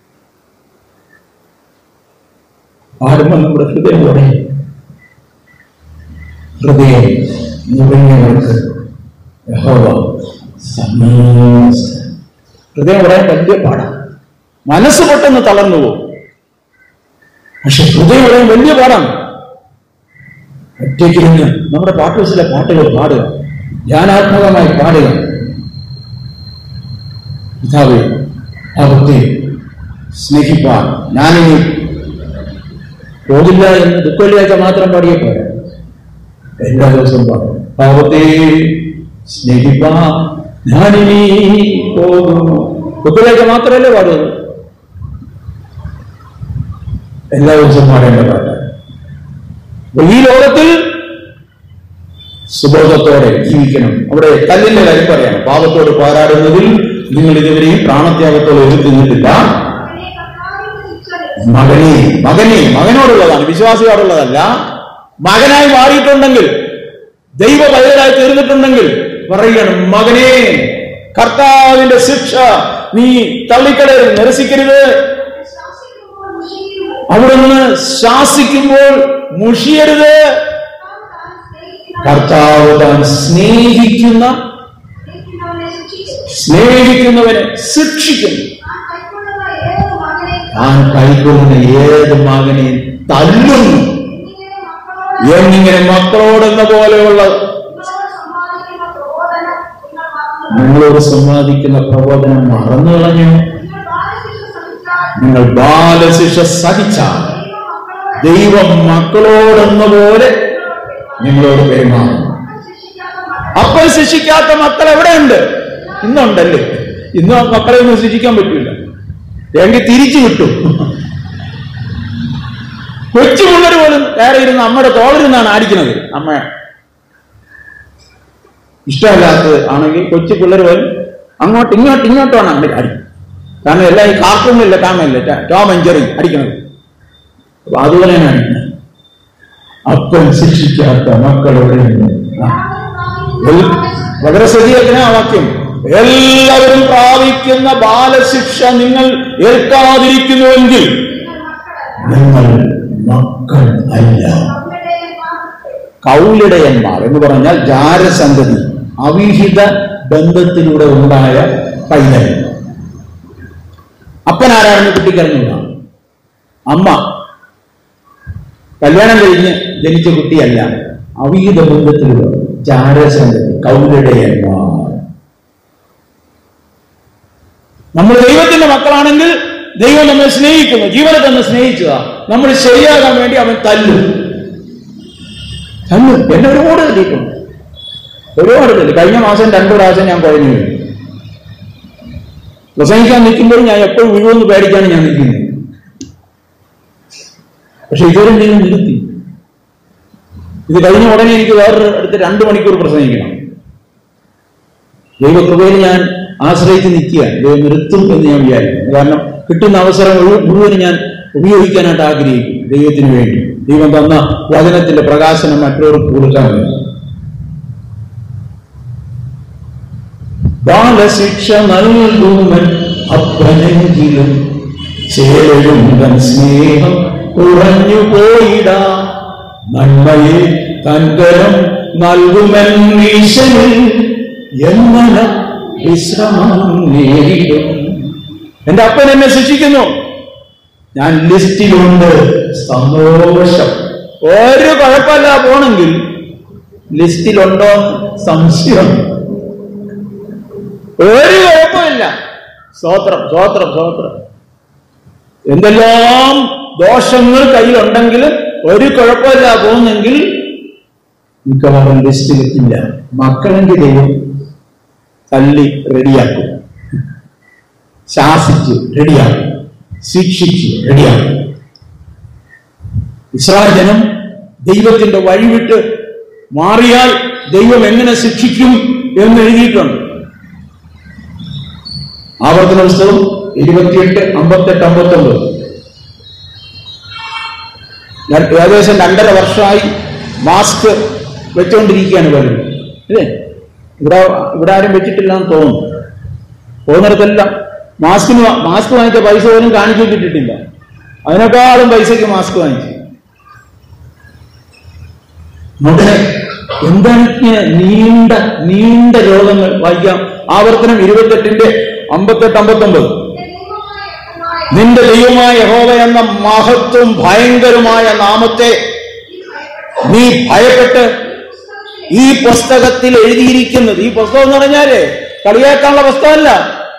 പാടുമ്പോൾ നമ്മുടെ ഹൃദയം ഉടയും ഹൃദയം മുറിഞ്ഞവർക്ക് യഹോവ സമീപസ്ഥൻ. ഹൃദയം ഉടയാൻ വലിയ പാടാണ് മനസ്സ് പെട്ടെന്ന് തളർന്നു പോകും പക്ഷെ ഹൃദയം ഉടയാൻ വലിയ പാടാണ് ഒറ്റയ്ക്കിരുന്ന് നമ്മുടെ പാട്ടുസിലെ പാട്ടുകൾ പാടുക ധ്യാനാത്മകമായി പാടുക പിതാവേ അവിടുത്തെ സ്നേഹിപ്പാൻ ഞാനിനി പോകില്ല എന്ന് ദുഃഖവെള്ളിയാഴ്ച മാത്രം പാടിയ പോരാ എല്ലാ ദിവസവും പാടും പാവത്തെ സ്നേഹിപ്പാ ഞാനിനി പോകുന്നു ദുഃഖവെള്ളിയാഴ്ച മാത്രമല്ലേ പാടുന്നത് എല്ലാ ദിവസവും പാടേണ്ട പാട്ടാണ് അപ്പൊ ഈ ലോകത്തിൽ സുബോധത്തോടെ ജീവിക്കണം അവിടെ കല്ലിന്റെ കാര്യം പറയാണ് പാപത്തോട് പോരാടുന്നതിൽ നിങ്ങൾ ഇതുവരെയും പ്രാണത്യാഗത്തോടെ എതിർത്തിരുന്നിട്ടില്ല അവനെ കർത്താവിന്റെ ശിക്ഷ മകനെ മകനെ മകനോടുള്ളതാണ് വിശ്വാസിയോടുള്ളതല്ല മകനായി മാറിയിട്ടുണ്ടെങ്കിൽ ദൈവ പൈതലായി തീർന്നിട്ടുണ്ടെങ്കിൽ പറയണം മകനെ കർത്താവിന്റെ ശിക്ഷ നീ തള്ളിക്കളയരുത് നിരസിക്കരുത് ശാസിക്കുമ്പോൾ മുഷിയുമ്പോൾ അവിടുന്ന് ശാസിക്കുമ്പോൾ മുഷിയരുത് താൻ താൻ സ്നേഹിക്കുന്ന കർത്താവ് താൻ സ്നേഹിക്കുന്ന സ്നേഹിക്കുന്നവനെ ശിക്ഷിക്കും സ്നേഹിക്കുന്നവനെ ശിക്ഷിക്കുന്നു താൻ കൈക്കൊള്ളുന്ന ഏത് താൻ കൈക്കൊള്ളുന്ന ഏത് മകനെ മകനെ തല്ലുന്നു എന്നിങ്ങനെ മക്കളോട് എന്നിങ്ങനെ മക്കളോടെന്ന പോലെയുള്ള നിങ്ങളോട് സമ്പാദിക്കുന്ന പ്രബോധനം നിങ്ങളോട് സമ്പാദിക്കുന്ന പ്രബോധനം മറന്നു കളഞ്ഞു നിങ്ങൾ ബാലശിക്ഷ സഹിച്ചാൽ നിങ്ങൾ ബാലശിക്ഷ സഹിച്ചാൽ ദൈവം ദൈവം മക്കളോട് മക്കളോടെന്ന പോലെ നിങ്ങളോട് പെരുമാറും ശിക്ഷിക്കാത്ത മക്കൾ അപ്പോൾ ശിക്ഷിക്കാത്ത മക്കൾ എവിടെയുണ്ട് ഇന്നുണ്ടല്ലേ ഇന്ന് ആ മക്കളെ ഒന്നും ശിക്ഷിക്കാൻ പറ്റില്ല എങ്കിൽ തിരിച്ചു കിട്ടും കൊച്ചു പിള്ളേർ പോലും വേറെ ഇരുന്ന് അമ്മയുടെ തോളിരുന്നാണ് അടിക്കുന്നത് അമ്മ ഇഷ്ടമല്ലാത്തത് ആണെങ്കിൽ കൊച്ചു പിള്ളേർ പോലും അങ്ങോട്ട് ഇങ്ങോട്ട് ഇങ്ങോട്ടാണ് അടി അടിക്കും കാരണം എല്ലാം ഈ കാർട്ടൂണില്ല കാമല്ല ടോം ആൻഡ് ജെറി അടിക്കുന്നത് അപ്പൊ അതുപോലെയാണ് അടിക്കുന്നത് അപ്പൻ ശിക്ഷിക്കാത്ത മക്കളോട് എൽ- വളരെ ശ്രദ്ധിക്കുന്ന ആ വാക്യം എല്ലാവരും പ്രാപിക്കുന്ന ബാലശിക്ഷ നിങ്ങൾ ഏൽക്കാതിരിക്കുന്നുവെങ്കിൽ നിങ്ങൾ മക്കൾ അല്ല കൗലിടയന്മാർ എന്ന് പറഞ്ഞാൽ ജാരസന്തതി അവിഹിത ബന്ധത്തിലൂടെ ഉണ്ടായ പൈതൽ അപ്പൻ ആരാണെന്ന് കുട്ടിക്കറിഞ്ഞില്ല അമ്മ കല്യാണം കഴിഞ്ഞ് ജനിച്ച കുട്ടിയല്ല അവിഹിത ബന്ധത്തിലൂടെ ജാരസന്തതി കൗലിടയന്മാർ നമ്മൾ ദൈവത്തിന്റെ മക്കളാണെങ്കിൽ ദൈവം നമ്മെ സ്നേഹിക്കുന്നു ജീവനെ തന്നെ സ്നേഹിച്ചതാ നമ്മൾ ശരിയാകാൻ വേണ്ടി അവൻ തല്ലും തല്ലും എന്നെ ഒരുപാട് തല്ലിയിട്ടുണ്ട് ഒരുപാട് തല്ലി കഴിഞ്ഞ മാസം രണ്ടു പ്രാവശ്യം ഞാൻ കുഴഞ്ഞു വീണു പ്രസംഗിക്കാൻ നിൽക്കുമ്പോൾ ഞാൻ എപ്പോഴും വീഴുമെന്ന് പേടിച്ചാണ് ഞാൻ നിൽക്കുന്നത് പക്ഷെ ഇതുവരെ നിങ്ങൾ നിർത്തി ഇത് കഴിഞ്ഞ ഉടനെ എനിക്ക് വേറൊരു അടുത്ത് രണ്ടു മണിക്കൂർ പ്രസംഗിക്കണം ദൈവകൃപയിൽ ഞാൻ ആശ്രയിച്ച് നിൽക്കുക ദൈവം നിർത്തും എന്ന് ഞാൻ വിചാരിക്കുന്നു കാരണം കിട്ടുന്ന അവസരം മുഴു- മുഴുവൻ ഞാൻ ഉപയോഗിക്കാനായിട്ട് ആഗ്രഹിക്കും ദൈവത്തിന് വേണ്ടി ദൈവം തന്ന വചനത്തിന്റെ പ്രകാശനം മറ്റുള്ളവർക്ക് കൊടുക്കാൻ വേണ്ടി ബാലശിക്ഷ നൽകുമൻ അപ്പനെങ്കിലും ചേരും തൻ സ്നേഹം കുറഞ്ഞു പോയിടാ നന്മയെ തൻകരം നൽകുമൻ ഈശനിൽ എങ്ങനെ വിശ്രമം നേരിടും എന്റെ അപ്പൻ എന്നെ ശിക്ഷിക്കുന്നു ഞാൻ ലിസ്റ്റിലുണ്ട് സന്തോഷം ഒരു കുഴപ്പമില്ല പോണെങ്കിൽ ലിസ്റ്റിലുണ്ടോ സംശയം ഒരു കുഴപ്പമില്ല സ്തോത്രം സ്തോത്രം സ്തോത്രം എന്തെല്ലാം ദോഷങ്ങൾ കയ്യിലുണ്ടെങ്കിലും ഒരു കുഴപ്പമില്ല പോകുന്നെങ്കിൽ മിക്കവാറും ലിസ്റ്റിലെത്തില്ല മക്കളെങ്കിൽ ദൈവം തല്ലി റെഡിയാക്കും ശാസിച്ച് റെഡിയാക്കും ശിക്ഷിച്ച് റെഡിയാക്കും ഇസ്രായേൽ ജനം ദൈവത്തിന്റെ വഴിവിട്ട് മാറിയാൽ ദൈവം എങ്ങനെ ശിക്ഷിക്കും എന്ന് എഴുതിയിട്ടുണ്ട് ആവർത്തന പുസ്തകം ഇരുപത്തിയെട്ട് അമ്പത്തെട്ട് അമ്പത്തൊമ്പത് ഞാൻ ഏകദേശം രണ്ടര വർഷമായി മാസ്ക് വെച്ചുകൊണ്ടിരിക്കുകയാണ് പലരും ഇല്ലേ ഇവിടെ ഇവിടെ ആരും വെച്ചിട്ടില്ല എന്ന് തോന്നുന്നു പോകുന്നിടത്തെല്ലാം മാസ്കിന് വാ- മാസ്ക് വാങ്ങിച്ച പൈസ പോലും കാണിച്ചു കിട്ടിയിട്ടില്ല അതിനേക്കാളും പൈസക്ക് മാസ്ക് വാങ്ങിച്ചു നോക്കണേ എന്താണ് ഇങ്ങനെ നീണ്ട നീണ്ട രോഗങ്ങൾ വായിക്കാം ആവർത്തനം ഇരുപത്തെട്ടിന്റെ അമ്പത്തെട്ട് അമ്പത്തൊമ്പത് നിന്റെ ദൈവമായ നിന്റെ ദൈവമായ യഹോവയെ യഹോവ എന്ന മഹത്വം ഭയങ്കരമായ നാമത്തെ നീ ഭയപ്പെട്ട് ഈ പുസ്തകത്തിൽ എഴുതിയിരിക്കുന്നത് ഈ പുസ്തകം എന്ന് പറഞ്ഞാല് കളിയാക്കാനുള്ള പുസ്തകമല്ല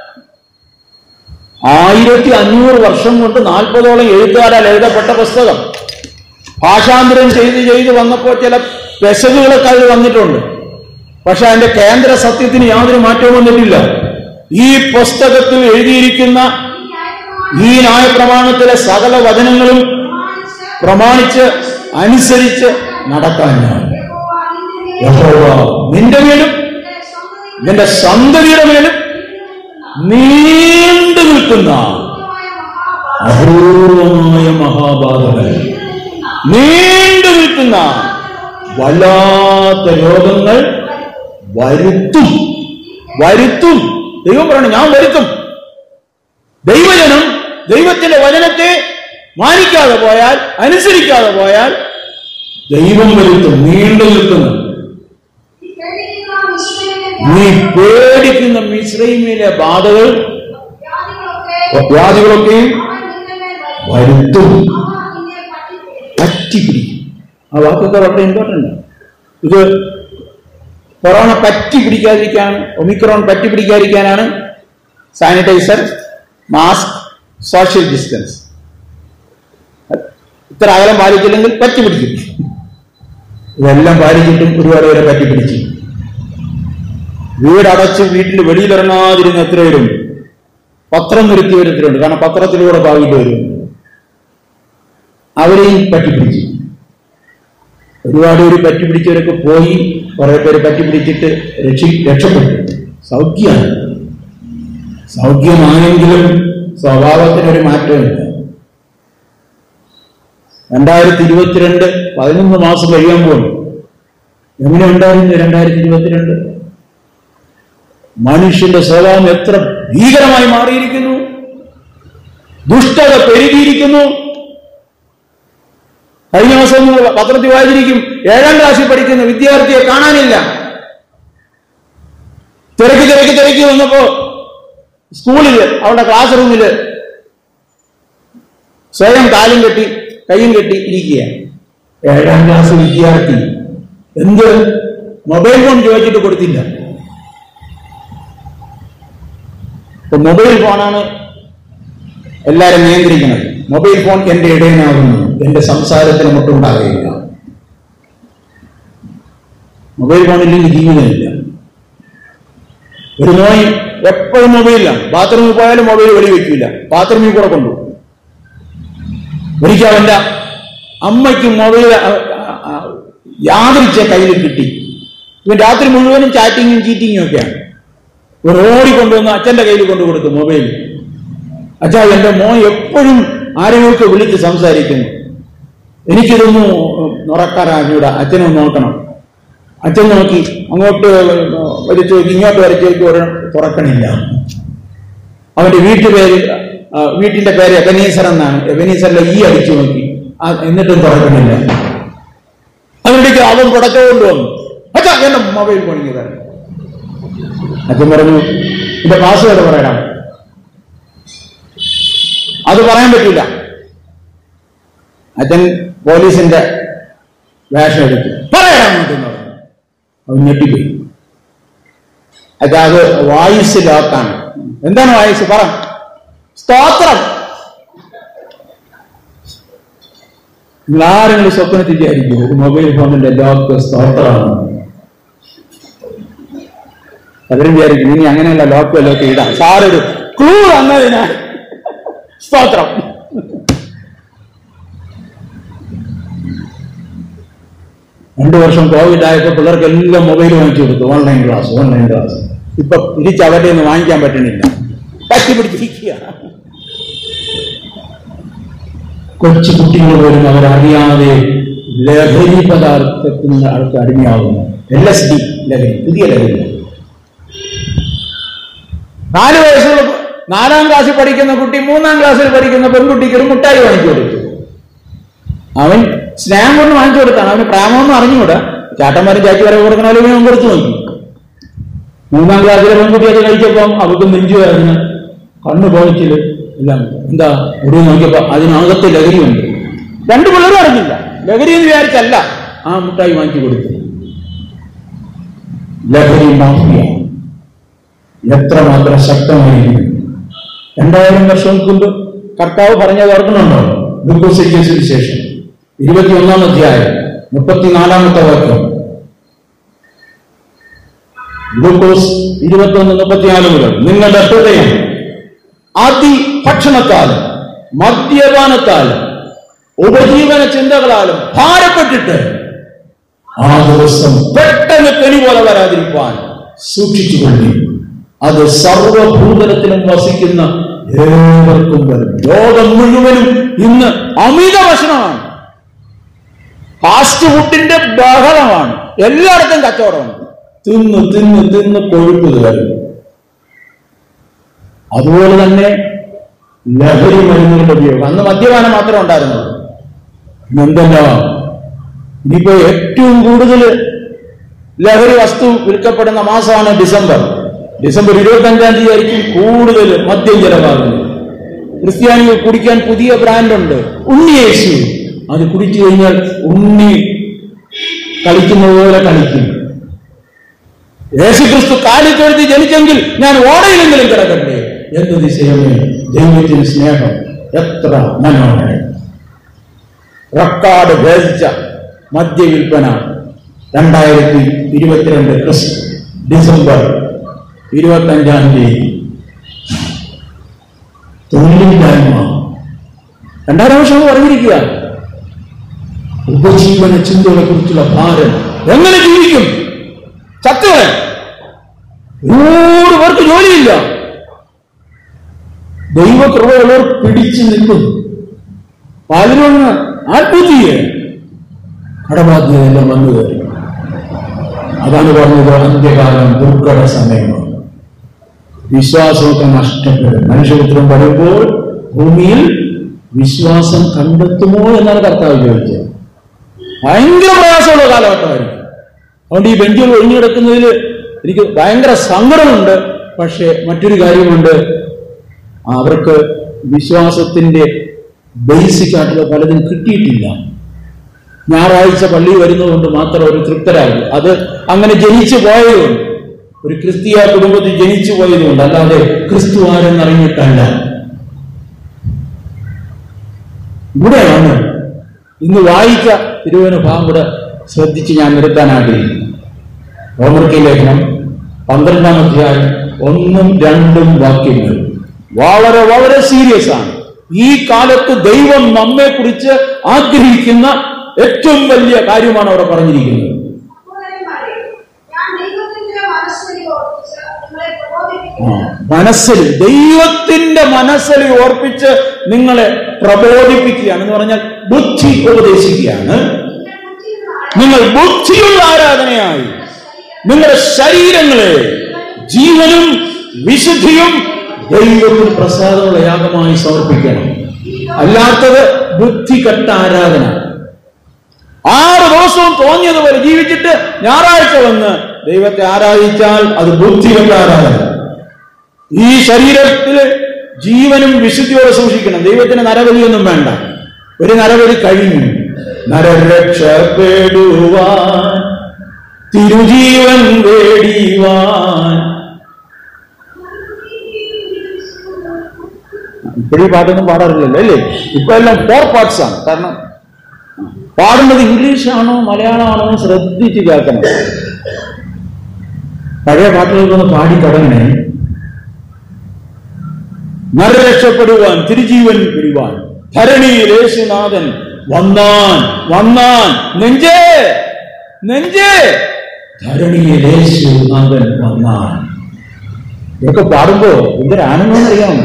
ആയിരത്തി അഞ്ഞൂറ് വർഷം കൊണ്ട് നാൽപ്പതോളം എഴുത്തുകാരാൽ എഴുതപ്പെട്ട പുസ്തകം ഭാഷാന്തരം ചെയ്ത് ചെയ്ത് വന്നപ്പോൾ ചില പെശകുകളൊക്കെ അതിൽ വന്നിട്ടുണ്ട് പക്ഷെ അതിന്റെ കേന്ദ്ര സത്യത്തിന് യാതൊരു മാറ്റവും വന്നിട്ടില്ല ഈ പുസ്തകത്തിൽ എഴുതിയിരിക്കുന്ന ഈ ഈ ന്യായപ്രമാണം ന്യായപ്രമാണത്തിലെ സകല വചനങ്ങളും പ്രമാണിച്ച് പ്രമാണിച്ച് അനുസരിച്ച് നടക്കാൻ ഞാൻ യഹോവ നിന്റെ മേൽ യഹോവ നിന്റെ മേലും നിന്റെ സന്തതിയുടെ നിന്റെ സന്തതിയുടെ മേലും നീണ്ടു നിൽക്കുന്ന അപൂർവമായ മഹാബാധകൾ നീണ്ടു നിൽക്കുന്ന വല്ലാത്ത രോഗങ്ങൾ വരുത്തും വരുത്തും ദൈവം പറയണം ഞാൻ വരുത്തും ദൈവജനം ദൈവത്തിന്റെ വചനത്തെ മാനിക്കാതെ പോയാൽ അനുസരിക്കാതെ പോയാൽ ദൈവം വരുത്തും നീണ്ടു നിൽക്കുന്നു നീ പേടിക്കുന്ന മിശ്രൈമിലെ ബാധകൾ വ്യാധികളൊക്കെയും വരുത്തും പറ്റിപ്പിടിക്കും ആ വാക്കൊക്കെ വളരെ ഇമ്പോർട്ടൻ്റ് ഇത് കൊറോണ പറ്റി പിടിക്കാതിരിക്കാണ് ഒമിക്രോൺ പറ്റി പിടിക്കാതിരിക്കാനാണ് സാനിറ്റൈസർ മാസ്ക് സോഷ്യൽ ഡിസ്റ്റൻസ് ഇത്ര അകലം പാലിച്ചില്ലെങ്കിൽ പറ്റി പിടിക്കും ഇതെല്ലാം പാലിച്ചിട്ടും ഒരുപാട് പേരെ പറ്റി പിടിച്ചു വീടടച്ച് വീട്ടിൽ വെളിയിലിറങ്ങാതിരുന്ന എത്ര പേരുണ്ട് പത്രം നിർത്തിയവർ എത്രയുണ്ട് കാരണം പത്രത്തിലൂടെ പാകിട്ട് വരും അവരെയും പറ്റിപ്പിടിച്ചു ഒരുപാട് പേര് പറ്റിപ്പിടിച്ചവരൊക്കെ പോയി കുറെ പേര് പറ്റിപ്പിടിച്ചിട്ട് രക്ഷി രക്ഷപ്പെട്ടു സൗഖ്യമാണ് സൗഖ്യമാണെങ്കിലും സ്വഭാവത്തിനൊരു മാറ്റമില്ല രണ്ടായിരത്തി ഇരുപത്തിരണ്ട് പതിനൊന്ന് മാസം കഴിയാൻ പോകുന്നു എങ്ങനെ ഉണ്ടായിരുന്നു രണ്ടായിരത്തി ഇരുപത്തിരണ്ട് മനുഷ്യന്റെ സ്വഭാവം എത്ര ഭീകരമായി മാറിയിരിക്കുന്നു ദുഷ്ടത പെരുകിയിരിക്കുന്നു കഴിഞ്ഞ ദിവസം നിങ്ങൾ പത്രത്തിൽ വായിച്ചിരിക്കും ഏഴാം ക്ലാസ്സിൽ പഠിക്കുന്ന വിദ്യാർത്ഥിയെ കാണാനില്ല തിരക്കി തിരക്കി തിരക്കി വന്നപ്പോ സ്കൂളില് അവളുടെ ക്ലാസ് റൂമില് സ്വയം കാലും കെട്ടി കൈയും കെട്ടി ഇരിക്കുക ഏഴാം ക്ലാസ് വിദ്യാർത്ഥി എന്ത് മൊബൈൽ ഫോൺ ചോദിച്ചിട്ട് കൊടുത്തില്ല ഇപ്പൊ മൊബൈൽ ഫോണാണ് എല്ലാരും നിയന്ത്രിക്കുന്നത് മൊബൈൽ ഫോൺ എന്റെ ഇടയനാകുന്നു എന്റെ സംസാരത്തിന് മുട്ടുണ്ടാകുകയില്ല മൊബൈൽ ഫോണില്ലെങ്കിൽ ജീവിതമില്ല ഒരു മോയി എപ്പോഴും മൊബൈലിലാണ് ബാത്റൂമിൽ പോയാലും മൊബൈൽ വെളി വെക്കില്ല ബാത്റൂമിൽ കൂടെ കൊണ്ടുപോകും ഒരിക്കൽ അവന്റെ അമ്മയ്ക്ക് മൊബൈൽ യാദൃച്ച കയ്യിൽ കിട്ടി ഇവൻ രാത്രി മുഴുവനും ചാറ്റിങ്ങും ചീറ്റിങ്ങും ഒക്കെയാണ് ഒരു ഓടി കൊണ്ടുവന്ന് അച്ഛന്റെ കയ്യിൽ കൊണ്ടു കൊടുത്തു മൊബൈൽ അച്ഛാ എന്റെ മോൻ എപ്പോഴും ആരെയൊക്കെ വിളിച്ച് സംസാരിക്കുന്നു എനിക്കിതൊന്നും നുറക്കാറാഞ്ഞൂടാ അച്ഛനെ നോക്കണം അച്ഛൻ നോക്കി അങ്ങോട്ട് വലിച്ചു നോക്കി ഇങ്ങോട്ട് വരച്ചു നോക്കി ഒരു തുറക്കണില്ല അവന്റെ വീട്ടുപേര് ആ, വീട്ടിന്റെ പേര് എബനീസർ എന്നാണ് എബനീസറിലെ ഈ അടിച്ചു നോക്കി ആ, എന്നിട്ടും തുറക്കണില്ല അതിനിടയ്ക്ക് അവൻ പുടക്ക കൊണ്ടുവന്നു അച്ഛാ എന്റെ മൊബൈൽ ഫോണിങ് തരാം അച്ഛൻ പറഞ്ഞു എന്റെ പാസ്വേഡ് പറയണം അത് പറയാൻ പറ്റില്ല അച്ഛൻ പോലീസിന്റെ വേഷം എടുത്തു പറയണം എന്ന് പറഞ്ഞു അവൻ ഞെട്ടിപ്പോയി അച്ഛാ അത് വായുസ് ലോക്കാണ് എന്താണ് വായുസ് പറ സ്തോത്രം നിങ്ങൾ ആരെങ്കിലും സ്വപ്നത്തിൽ വിചാരിക്കും ഒരു മൊബൈൽ ഫോണിന്റെ ലോക്ക് സ്തോത്രമാണ് പലരും വിചാരിക്കും ഇനി അങ്ങനെയുള്ള ലോക്ക് വല്ലതൊക്കെ ഇടാം സാറൊരു ക്ലൂ തന്നതിനാ സ്തോത്രം രണ്ടു വർഷം കോവിഡ് ആയപ്പോൾ പിള്ളേർക്ക് എല്ലാം മൊബൈൽ വാങ്ങിച്ചു കൊടുത്തു ഓൺലൈൻ ക്ലാസ് ഓൺലൈൻ ക്ലാസ് ഇപ്പൊ തിരിച്ച് അവരുടെ ഒന്നും വാങ്ങിക്കാൻ പറ്റണില്ല പറ്റി പിടിച്ചിരിക്കുക കൊച്ചു കുട്ടികൾ പോലും അവരറിയാതെ ലഹരി പദാർത്ഥത്തിന് ആൾക്ക് അടിമയാകുന്നു എൽ എസ് ഡി ലഹരി പുതിയ ലഹരി നാല് വയസ്സുള്ള നാലാം ക്ലാസ്സിൽ പഠിക്കുന്ന കുട്ടി മൂന്നാം ക്ലാസ്സിൽ പഠിക്കുന്ന പെൺകുട്ടിക്ക് ഒരു മുട്ടായി വാങ്ങിച്ചു കൊടുത്തു അവൻ സ്നേഹം കൊണ്ട് വാങ്ങിച്ചു കൊടുത്താണ് അവന് പ്രേമമൊന്നും അറിഞ്ഞുകൂടാ ചാട്ടന്മാരും ചാറ്റിമാരെ കൊടുക്കണ പോലെ അവൻ കൊടുത്തു നോക്കി മൂന്നാം ക്ലാസ്സിലെ പെൺകുട്ടി അത് കഴിച്ചപ്പം അവൾക്ക് നെഞ്ചുമായിരുന്നു കണ്ണു പോയിച്ചില് എല്ലാം എന്താ ഒരു നോക്കിയപ്പോ അതിനകത്ത് ലഹരിയുണ്ട് രണ്ടു പിള്ളേരും അറിഞ്ഞില്ല ലഹരി എന്ന് വിചാരിച്ചല്ല ആ മുട്ടായി വാങ്ങിച്ചു കൊടുത്തു ലഹരി മാഫിയ എത്രമാത്രം ശക്തമായിരിക്കും രണ്ടായിരം വർഷം മുമ്പ് കർത്താവ് പറഞ്ഞത് ഓർക്കുന്നുണ്ടോ ദുർഗോസിക്ക് സുവിശേഷം ഇരുപത്തിയൊന്നാം അധ്യായം മുപ്പത്തിനാലാമത്തെ വാക്യം ഗ്ലൂക്കോസ് ഇരുപത്തൊന്ന് മുപ്പത്തിനാല് മുതൽ നിങ്ങളുടെ ഹൃദയം അതിഭക്ഷണത്താലും മദ്യപാനത്താലും ഉപജീവന ചിന്തകളാലും ഭാരപ്പെട്ടിട്ട് ആ ദിവസം പെട്ടെന്ന് കെണി പോലെ വരാതിരിക്കാൻ സൂക്ഷിച്ചുകൊള്ളി അത് സർവഭൂതലത്തിലും വസിക്കുന്ന ഏവർക്കും വരും ലോകം മുഴുവനും ഇന്ന് അമിത ഭക്ഷണമാണ് ഫാസ്റ്റ് ഫുഡിന്റെ ബഹളമാണ് എല്ലായിടത്തും കച്ചവടമാണ് തിന്ന് തിന്ന് തിന്ന് കൊഴുപ്പ് കയറും അതുപോലെ തന്നെ ലഹരി മരുന്നുകളുടെ ഉപയോഗം അന്ന് മദ്യപാനം മാത്രമേ ഉണ്ടായിരുന്നുള്ളൂ ഇന്നെന്തല്ലോ ഇനിയിപ്പോ ഏറ്റവും കൂടുതൽ ലഹരി വസ്തു വിൽക്കപ്പെടുന്ന മാസമാണ് ഡിസംബർ ഡിസംബർ ഇരുപത്തി അഞ്ചാം തീയതി ആയിരിക്കും കൂടുതൽ മദ്യം ചെലവാകുന്നത് ക്രിസ്ത്യാനികൾ കുടിക്കാൻ പുതിയ ബ്രാൻഡുണ്ട് ഉണ്ണിയേശു അത് കുടിച്ചു കഴിഞ്ഞാൽ ഉണ്ണി കളിക്കുന്ന പോലെ കളിക്കും യേശുക്രിസ്തു കാലിത്തൊഴുതി ജനിച്ചെങ്കിൽ ഞാൻ ഓടയിലെങ്കിലും കിടക്കട്ടെ എന്ത് ദിശയമേ ദൈവത്തിന് സ്നേഹം എത്ര മനോഹരം റെക്കോർഡ് ഭേദിച്ച മദ്യവിൽപ്പന രണ്ടായിരത്തി ഇരുപത്തിരണ്ട് ക്രിസ് ഡിസംബർ ഇരുപത്തഞ്ചാം തീയതി തൊഴിലില്ലായ്മ രണ്ടായിരം വർഷം പറഞ്ഞിരിക്കുക ഉപജീവന ചിന്തകളെ കുറിച്ചുള്ള ഭാരം എങ്ങനെ ജീവിക്കും ചത്തുകളെ നൂറ് പേർക്ക് ജോലിയില്ല ദൈവകൃപയുള്ളവർ പിടിച്ചു നിൽക്കും പതിനൊന്ന് ആത്മഹത്യ കടബാധ്യതയെല്ലാം വന്നു കയറി അതാണ് പറഞ്ഞത് അന്ത്യകാലം ദുർഘട സമയമാണ് വിശ്വാസമൊക്കെ നഷ്ടപ്പെടും മനുഷ്യപുത്രം വരുമ്പോൾ ഭൂമിയിൽ വിശ്വാസം കണ്ടെത്തുമോ എന്നാണ് കർത്താവ് ചോദിച്ചത് ഭയങ്കര പ്രയാസമുള്ള കാലഘട്ടമായിരിക്കും അതുകൊണ്ട് ഈ ബെഞ്ചുകൾ ഒഴിഞ്ഞു കിടക്കുന്നതിൽ എനിക്ക് ഭയങ്കര സങ്കടമുണ്ട് പക്ഷേ മറ്റൊരു കാര്യമുണ്ട് അവർക്ക് വിശ്വാസത്തിന്റെ ബേസിക് ആയിട്ടുള്ള പലതും കിട്ടിയിട്ടില്ല ഞായറാഴ്ച പള്ളി വരുന്നതുകൊണ്ട് മാത്രം ഒരു തൃപ്തരാകും അത് അങ്ങനെ ജനിച്ചു പോയതുകൊണ്ട് ഒരു ക്രിസ്തീയ കുടുംബത്തിൽ ജനിച്ചു പോയതുകൊണ്ട് അല്ലാതെ ക്രിസ്തു ആരെന്നറിഞ്ഞിട്ടല്ല ഇവിടെയാണ് ഇന്ന് വായിച്ച തിരുവന ഭാഗം കൂടെ ശ്രദ്ധിച്ച് ഞാൻ നിർത്താൻ ആഗ്രഹിക്കുന്നു റോമർക്കി ലേഖനം പന്ത്രണ്ടാം അധ്യായം ഒന്നും രണ്ടും വാക്യങ്ങൾ വളരെ വളരെ സീരിയസ് ആണ് ഈ കാലത്ത് ദൈവം നമ്മെ കുറിച്ച് ആഗ്രഹിക്കുന്ന ഏറ്റവും വലിയ കാര്യമാണ് അവിടെ പറഞ്ഞിരിക്കുന്നത് സഹോദരന്മാരെ, ഞാൻ ദൈവത്തിന്റെ മനസ്സിനെ ഓർപ്പിച്ച് നിങ്ങളെ ആ, പ്രബോധിപ്പിക്കുന്നു മനസ്സിൽ ദൈവത്തിന്റെ മനസ്സിൽ ഓർപ്പിച്ച് നിങ്ങളെ പ്രബോധിപ്പിക്കുകയാണ് എന്ന് പറഞ്ഞാൽ ബുദ്ധി ഉപദേശിക്കുകയാണ് നിങ്ങൾ ബുദ്ധിയുള്ള നിങ്ങൾ ബുദ്ധിയുള്ള ആരാധനയായി നിങ്ങളുടെ ശരീരങ്ങളെ ജീവനും വിശുദ്ധിയും ദൈവത്തിന് പ്രസാദമുള്ള യാഗമായി സമർപ്പിക്കണം അല്ലാത്തത് ബുദ്ധി കെട്ട ആരാധന ആറ് ദിവസവും തോന്നിയതുപോലെ ജീവിച്ചിട്ട് ഞായറാഴ്ച വന്ന് ദൈവത്തെ ആരാധിച്ചാൽ അത് ബുദ്ധി കെട്ട ആരാധന ഈ ശരീരത്തില് ജീവനും വിശുദ്ധിയോടെ സൂക്ഷിക്കണം ദൈവത്തിന് നരബലിയൊന്നും വേണ്ട ഒരു നരബലി കഴിഞ്ഞു നരരക്ഷപ്പെടുവാൻ തിരുജീവൻ വേടിവാൻ ഇപ്പോഴീ പാട്ടൊന്നും പാടാറില്ലല്ലോ അല്ലേ ഇപ്പൊ എല്ലാം ഫോർ പാർട്സ് ആണ് കാരണം പാടുന്നത് ഇംഗ്ലീഷ് ആണോ മലയാളമാണോ എന്ന് ശ്രദ്ധിച്ച് കേൾക്കണം പഴയ പാട്ടുകൾക്കൊന്ന് പാടി തുടങ്ങണേ നരരക്ഷപ്പെടുവാൻ തിരുജീവൻ വരുവാൻ ധരണിയിൽ യേശുനാഥൻ വന്നാൻ വന്നാൻ നെഞ്ചേ നെഞ്ചേ ധരണിയിൽ യേശുനാഥൻ വന്നാൻ ഇതൊക്കെ പാടുമ്പോ എന്തൊരു ആനന്ദം അറിയാമോ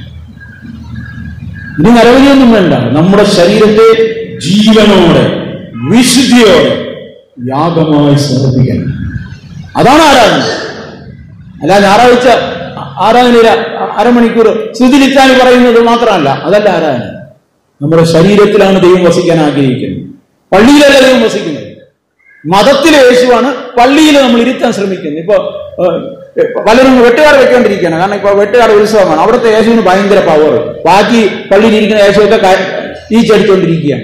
ഇനി നരവലിയൊന്നും വേണ്ട നമ്മുടെ ശരീരത്തെ ജീവനോടെ വിശുദ്ധിയോടെ യാഗമായി സമർപ്പിക്കണം അതാണ് ആരാധന അല്ല ഞായറാഴ്ച ആരാധന അരമണിക്കൂർ സ്തുതിലിച്ചാൽ പറയുന്നത് മാത്രമല്ല അതല്ല ആരാധന നമ്മുടെ ശരീരത്തിലാണ് ദൈവം വസിക്കാൻ ആഗ്രഹിക്കുന്നത് പള്ളിയിലല്ല ദൈവം വസിക്കുന്നത് മതത്തിലെ യേശുവാണ് പള്ളിയിൽ നമ്മൾ ഇരുത്താൻ ശ്രമിക്കുന്നത് ഇപ്പൊ ഏഹ്, പലരും വെട്ടുകാർ വെക്കേണ്ടിരിക്കുകയാണ് കാരണം ഇപ്പൊ വെട്ടുകാർ ഉത്സവമാണ് അവിടുത്തെ യേശുവിന് ഭയങ്കര പവർ ബാക്കി പള്ളിയിൽ ഇരിക്കുന്ന യേശുവൊക്കെ കാ- ഈച്ചടിച്ചുകൊണ്ടിരിക്കുകയാണ്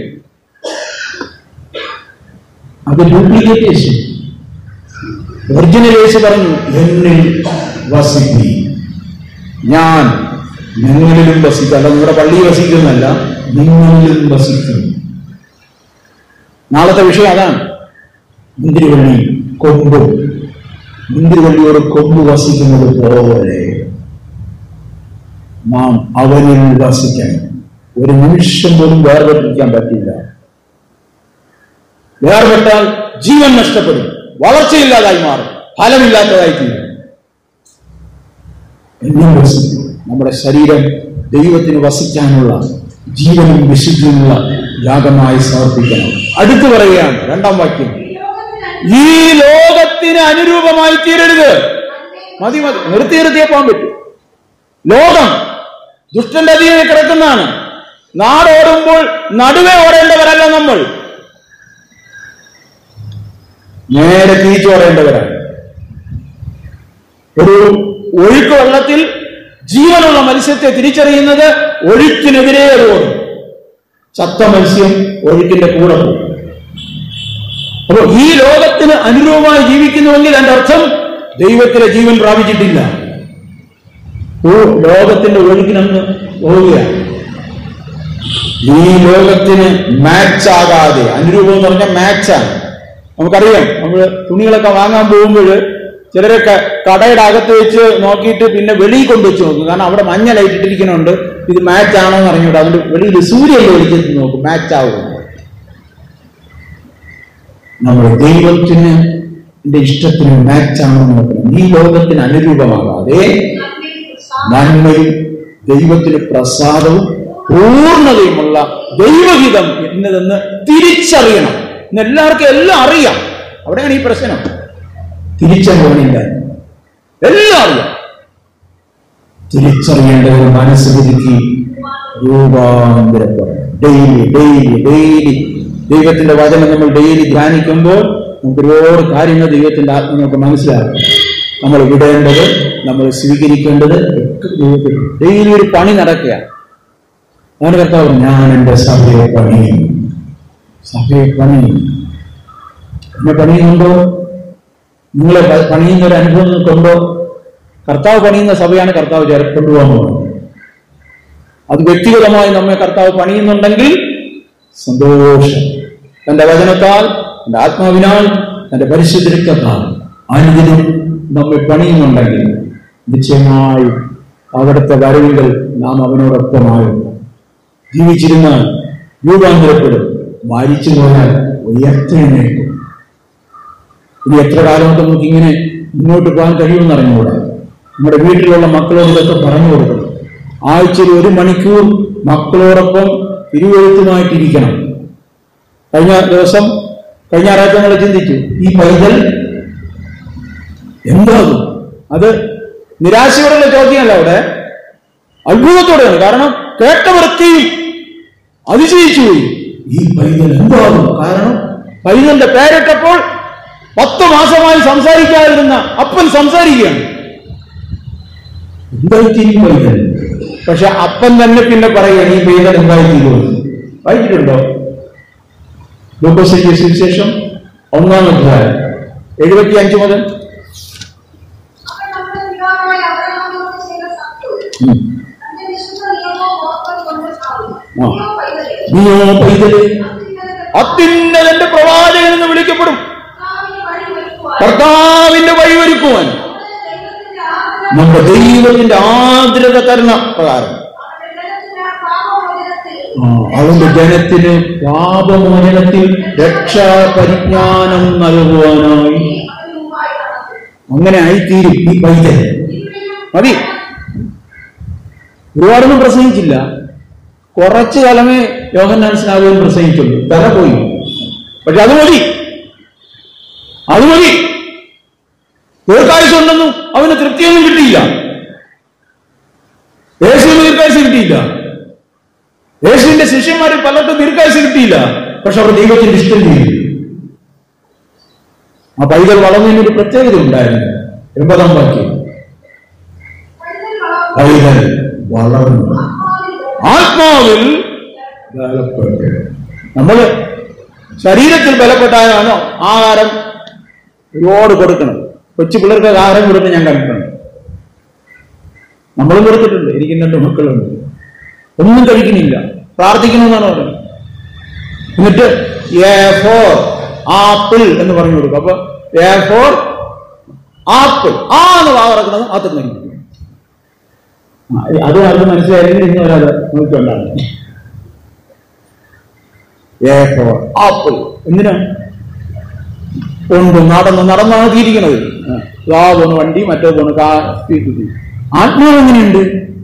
അത് ഡ്യൂപ്ലിക്കേറ്റ് യേശു ഒറിജിനൽ യേശു പറഞ്ഞു എന്നിൽ വസിപ്പി ഞാൻ നിങ്ങളിലും വസിക്കും അല്ല നിങ്ങളുടെ പള്ളിയിൽ വസിക്കുന്നല്ല നിങ്ങളിലും വസിക്കും നാളത്തെ വിഷയം അതാണ് മുന്തിരിവള്ളി കൊമ്പും മുന്തിരിവള്ളിയോട് കൊമ്പ് വസിക്കുന്നത് പോലെ നാം അവനിൽ വസിക്കണം ഒരു നിമിഷം പോലും വേർപെട്ടിരിക്കാൻ പറ്റില്ല വേർപെട്ടാൽ ജീവൻ നഷ്ടപ്പെടും വളർച്ചയില്ലാതായി മാറും ഫലമില്ലാത്തതായി തീരും എന്നും വസിക്കും നമ്മുടെ ശരീരം ദൈവത്തിന് വസിക്കാനുള്ള ജീവനും വിശുദ്ധിയുമുള്ള യാഗമായി സമർപ്പിക്കണം അടുത്തു പറയുകയാണ് രണ്ടാം വാക്യം ഈ ലോകത്തിന് ഈ ലോകത്തിന് അനുരൂപമായി തീരരുത് മതി മതി നിർത്തി നിർത്തിയേ പോകാൻ പറ്റും ലോകം ദുഷ്ടന്റെ അധീനെ കിടക്കുന്നതാണ് നാടോടുമ്പോൾ നടുവേ ഓടേണ്ടവരല്ല നമ്മൾ നേരെ തിരിച്ചോടേണ്ടവരാണ് ഒരു ഒഴുക്ക് വെള്ളത്തിൽ ജീവനുള്ള മത്സ്യത്തെ തിരിച്ചറിയുന്നത് ഒഴുക്കിനെതിരെ അത് ഓടും ചത്ത മത്സ്യം ഒഴുക്കിന്റെ കൂടെ പോകും അപ്പൊ ഈ ലോകത്തിന് അനുരൂപമായി ജീവിക്കുന്നുവെങ്കിൽ അതിന്റെ അർത്ഥം ദൈവത്തിലെ ജീവൻ പ്രാപിച്ചിട്ടില്ല ഓ ലോകത്തിന്റെ ഒഴുക്കിനങ്ങ് പോവുകയാണ് ഈ ലോകത്തിന് മാച്ച് ആകാതെ അനുരൂപം എന്ന് പറഞ്ഞാൽ മാച്ചാണ് നമുക്കറിയാം നമ്മൾ തുണികളൊക്കെ വാങ്ങാൻ പോകുമ്പോൾ ചിലരൊക്കെ കടയുടെ അകത്ത് വെച്ച് നോക്കിയിട്ട് പിന്നെ വെളിയിൽ കൊണ്ടുവച്ച് നോക്കും കാരണം അവിടെ മഞ്ഞ ലൈറ്റ് ഇട്ടിരിക്കുന്നുണ്ട് ഇത് മാച്ച് ആണോ എന്ന് അറിഞ്ഞൂടെ അതുകൊണ്ട് വെളിയിൽ സൂര്യൻ ഒഴിച്ചിട്ട് നോക്കും മാച്ച് ആവുമോ നമ്മുടെ ദൈവത്തിന് ന്റെ ഇഷ്ടത്തിന് മാച്ച് ആണെന്ന് നോക്കണം ഈ ലോകത്തിന് അനുരൂപമാകാതെ നന്മയും ദൈവത്തിന് പ്രസാദവും പൂർണ്ണതയുമുള്ള ദൈവഹിതം എന്നതെന്ന് തിരിച്ചറിയണം ഇന്ന് എല്ലാവർക്കും എല്ലാം അറിയാം അവിടെയാണ് ഈ പ്രശ്നം തിരിച്ചറിയണില്ല എല്ലാം അറിയാം തിരിച്ചറിയേണ്ടത് മനസ്സ് പുതുക്കി രൂപാന്തരപ്പെടണം ഡെയിലി ഡെയിലി ഡെയിലി ദൈവത്തിന്റെ വചനം നമ്മൾ ഡെയിലി ധ്യാനിക്കുമ്പോൾ നമുക്ക് ഒരുപാട് കാര്യങ്ങൾ ദൈവത്തിന്റെ ആത്മ നമുക്ക് മനസ്സിലാക്കും നമ്മൾ വിടേണ്ടത് നമ്മൾ സ്വീകരിക്കേണ്ടത് ഒക്കെ ദൈവത്തിൽ ഡെയിലി ഒരു പണി നടക്കുകയാണ് അതാണ് കർത്താവ് പറഞ്ഞു, ഞാൻ എൻ്റെ സഭയെ പണിയും സഭയെ പണിയും എന്നെ പണിയുന്നുണ്ടോ നിങ്ങളെ പ- പണിയുന്ന ഒരു അനുഭവം നിങ്ങൾക്കുണ്ടോ കർത്താവ് പണിയുന്ന സഭയാണ് കർത്താവ് ചേർ- കൊണ്ടുപോകാൻ പോകുന്നത് അത് വ്യക്തിഗതമായി നമ്മെ കർത്താവ് പണിയുന്നുണ്ടെങ്കിൽ സന്തോഷം തന്റെ വചനത്താൽ തന്റെ ആത്മാവിനാൽ തന്റെ പരിശുദ്ധ രക്തത്താൽ അനുദിനം നമ്മെ പണിയുന്നുണ്ടെങ്കിൽ നിശ്ചയമായും അവിടുത്തെ വരവുകൾ നാം അവനോടൊപ്പമായും ജീവിച്ചിരുന്നാൽ രൂപാന്തരപ്പെടും മരിച്ചു പോയാൽ ഉയർത്തെഴുന്നേൽക്കും ഇനി എത്ര കാലമൊക്കെ നമുക്ക് ഇങ്ങനെ മുന്നോട്ട് പോകാൻ കഴിയുമെന്ന് അറിഞ്ഞുകൂടാ നമ്മുടെ വീട്ടിലുള്ള മക്കളോട് ഇതൊക്കെ പറഞ്ഞു കൊടുക്കണം ആഴ്ചയിൽ ഒരു മണിക്കൂർ മക്കളോടൊപ്പം തിരുവഴുത്തുമായിട്ടിരിക്കണം കഴിഞ്ഞ ദിവസം കഴിഞ്ഞ ഞായറാഴ്ച നമ്മൾ ചിന്തിച്ചു ഈ പൈതൽ എന്താകും അത് നിരാശയോടുള്ള ചോദ്യമല്ല അവിടെ അത്ഭുതത്തോടെയാണ് കാരണം കേട്ടവർക്കെയും അതിശയിച്ചു പോയി ഈ പൈതൽ എന്താകും കാരണം പൈതലിന്റെ പേരിട്ടപ്പോൾ പത്ത് മാസമായി സംസാരിക്കാതിരുന്ന അപ്പൻ സംസാരിക്കുകയാണ് എന്തായിത്തീരും പൈതൽ പക്ഷെ അപ്പൻ തന്നെ പിന്നെ പറയുകയാണ് ഈ പൈതൽ എന്തായിത്തീരുമെന്ന് വായിച്ചിട്ടുണ്ടോ ലൂക്കോസിന്റെ സുവിശേഷം ഒന്നാം അധ്യായം എഴുപത്തി അഞ്ച് മുതൽ അവൻ നമ്മുടെ പിതാവായ അബ്രഹാമിനോട് ചെയ്ത സത്യവും ഉം. തന്റെ വിശുദ്ധ നിയമവും ഓർത്തുകൊണ്ട് ആകുന്നു. ആ. നീയോ പൈതലേ, നീയോ പൈതല് അത്യുന്നതന്റെ അത്യുന്നതന്റെ പ്രവാചകൻ എന്ന് വിളിക്കപ്പെടും കർത്താവിന് വഴി ഒരുക്കുവാൻ കർത്താവിന്റെ വഴിവരുക്കുവാൻ നമ്മുടെ ദൈവത്തിന്റെ ആഗ്രഹം നമ്മുടെ ദൈവത്തിന്റെ ആദ്രത തരുന്ന പ്രകാരം അവന്റെ ജനത്തിന് പാപമോചനത്തിൽ ആ, അവന്റെ ജനത്തിന് പാപമോചനത്തിൽ രക്ഷാപരിജ്ഞാനം നൽകുവാനായി അവൻ മുമ്പായി നടന്നു. അങ്ങനെ ആയിത്തീരും ഈ പൈതൽ ഇവിടെയും മതി ഒരുപാടൊന്നും പ്രസംഗിച്ചില്ല കുറച്ചു കാലമേ യോഹന്നാൻ സ്നാപകൻ പ്രസംഗിച്ചുള്ളൂ തല പോയി പക്ഷെ അത് മതി അത് മതി ദീർഘായുസുണ്ടെന്നും അവന് തൃപ്തിയൊന്നും കിട്ടിയില്ല ദീർഘായുസ് കിട്ടിയില്ല യേശുവിന്റെ ശിഷ്യന്മാരിൽ പലർക്കും ദീർഘായുസ് കിട്ടിയില്ല പക്ഷെ അവർ ദൈവത്തിന്റെ ഇഷ്ടം ചെയ്തു ആ പൈതൽ വളർന്നതിനൊരു പ്രത്യേകത ഉണ്ടായിരുന്നു എൺപതാം വാക്യം പൈതൽ വളർന്നു ആത്മാവിൽ ബലപ്പെട്ടു നമ്മൾ ശരീരത്തിൽ ബലപ്പെട്ടാലാണ് ആഹാരം ഒരുപാട് കൊടുക്കണം കൊച്ചു പിള്ളേർക്ക് ആഹാരം കൊടുത്ത് ഞാൻ കണ്ടിട്ടുണ്ട് നമ്മളും കൊടുത്തിട്ടുണ്ട് എനിക്കും രണ്ട് മക്കളുണ്ട് ഒന്നും കഴിക്കുന്നില്ല പ്രാർത്ഥിക്കണമെന്നാണ് പറയുന്നത് എന്നിട്ട് എ ഫോർ ആപ്പിൾ എന്ന് പറഞ്ഞു കൊടുക്കും അപ്പൊ എ ഫോർ ആപ്പിൾ ആ എന്ന് വാ കിടക്കുന്നത് അത് കഴിക്കും ആ, അത് അത് മനസ്സിലായെങ്കിൽ ഇന്ന് ഒരാൾ നോക്കിക്കൊണ്ടാണ് എ ഫോർ ആപ്പിൾ എന്തിനാ കൊണ്ട് നടന്ന് നടന്നാണ് തീരിക്കണത് ആ പോണ് വണ്ടി മറ്റോ പോണ് കാ സ്പീഡ് ആത്മാവ് എങ്ങനെയുണ്ട്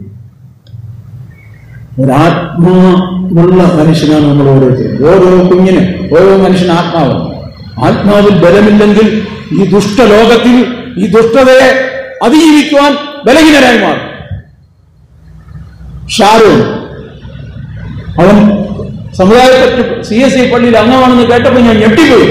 ഒരാത്മാവുള്ള മനുഷ്യനാണ് നമ്മൾ ഓരോരുത്തരും ഓരോ കുഞ്ഞിനും ഓരോ മനുഷ്യന് ആത്മാവുണ്ട് ആത്മാവിൽ ബലമില്ലെങ്കിൽ ഈ ദുഷ്ടലോകത്തിൽ ഈ ദുഷ്ടതയെ അതിജീവിക്കുവാൻ ബലഹീനരായി മാറും ഷാരൂൺ അവൻ സമുദായപ്പെട്ട സി എസ് ഐ പള്ളിയിൽ അംഗമാണെന്ന് കേട്ടപ്പോൾ ഞാൻ ഞെട്ടിപ്പോയി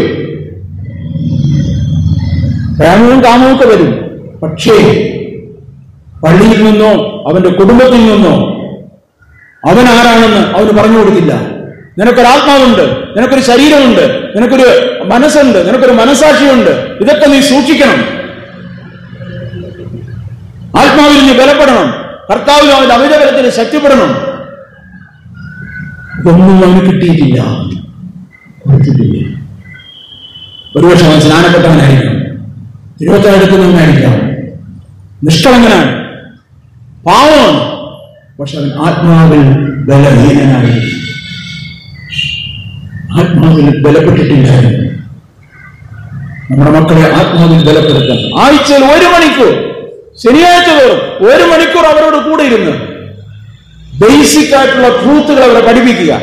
പ്രേമവും കാമവും ഒക്കെ വരും പക്ഷേ പള്ളിയിൽ നിന്നോ അവന്റെ കുടുംബത്തിൽ നിന്നോ അവൻ ആരാണെന്ന് അവന് പറഞ്ഞു കൊടുത്തില്ല നിനക്കൊരു ആത്മാവുണ്ട് നിനക്കൊരു ശരീരമുണ്ട് നിനക്കൊരു മനസ്സുണ്ട് നിനക്കൊരു മനസാക്ഷിയുണ്ട് ഇതൊക്കെ നീ സൂക്ഷിക്കണം ആത്മാവിൽ നീ ബലപ്പെടണം കർത്താവിലും അവന്റെ അമിതബലത്തിൽ ശക്തിപ്പെടണം ഇതൊന്നും അവന് കിട്ടിയിട്ടില്ല കൊടുത്തിട്ടില്ല ഒരുപക്ഷെ അവൻ സ്നാനപ്പെട്ടവനായിരിക്കണം തിരുവച്ചാടുക്കുന്നവനായിരിക്കാം നിഷ്കളങ്കനാണ് പാവമാണ് പക്ഷെ അവൻ ആത്മാവിൽ ബലഹീനനായി ആത്മാവിൽ ബലപ്പെട്ടിട്ടില്ലായിരുന്നു നമ്മുടെ മക്കളെ ആത്മാവിൽ ബലപ്പെടുത്തണം ആഴ്ചയിൽ ഒരു മണിക്കൂർ ശനിയാഴ്ച തോറും ഒരു മണിക്കൂർ അവരോട് കൂടെ ഇരുന്ന് ബേസിക് ആയിട്ടുള്ള ട്രൂത്തുകൾ അവരെ പഠിപ്പിക്കുക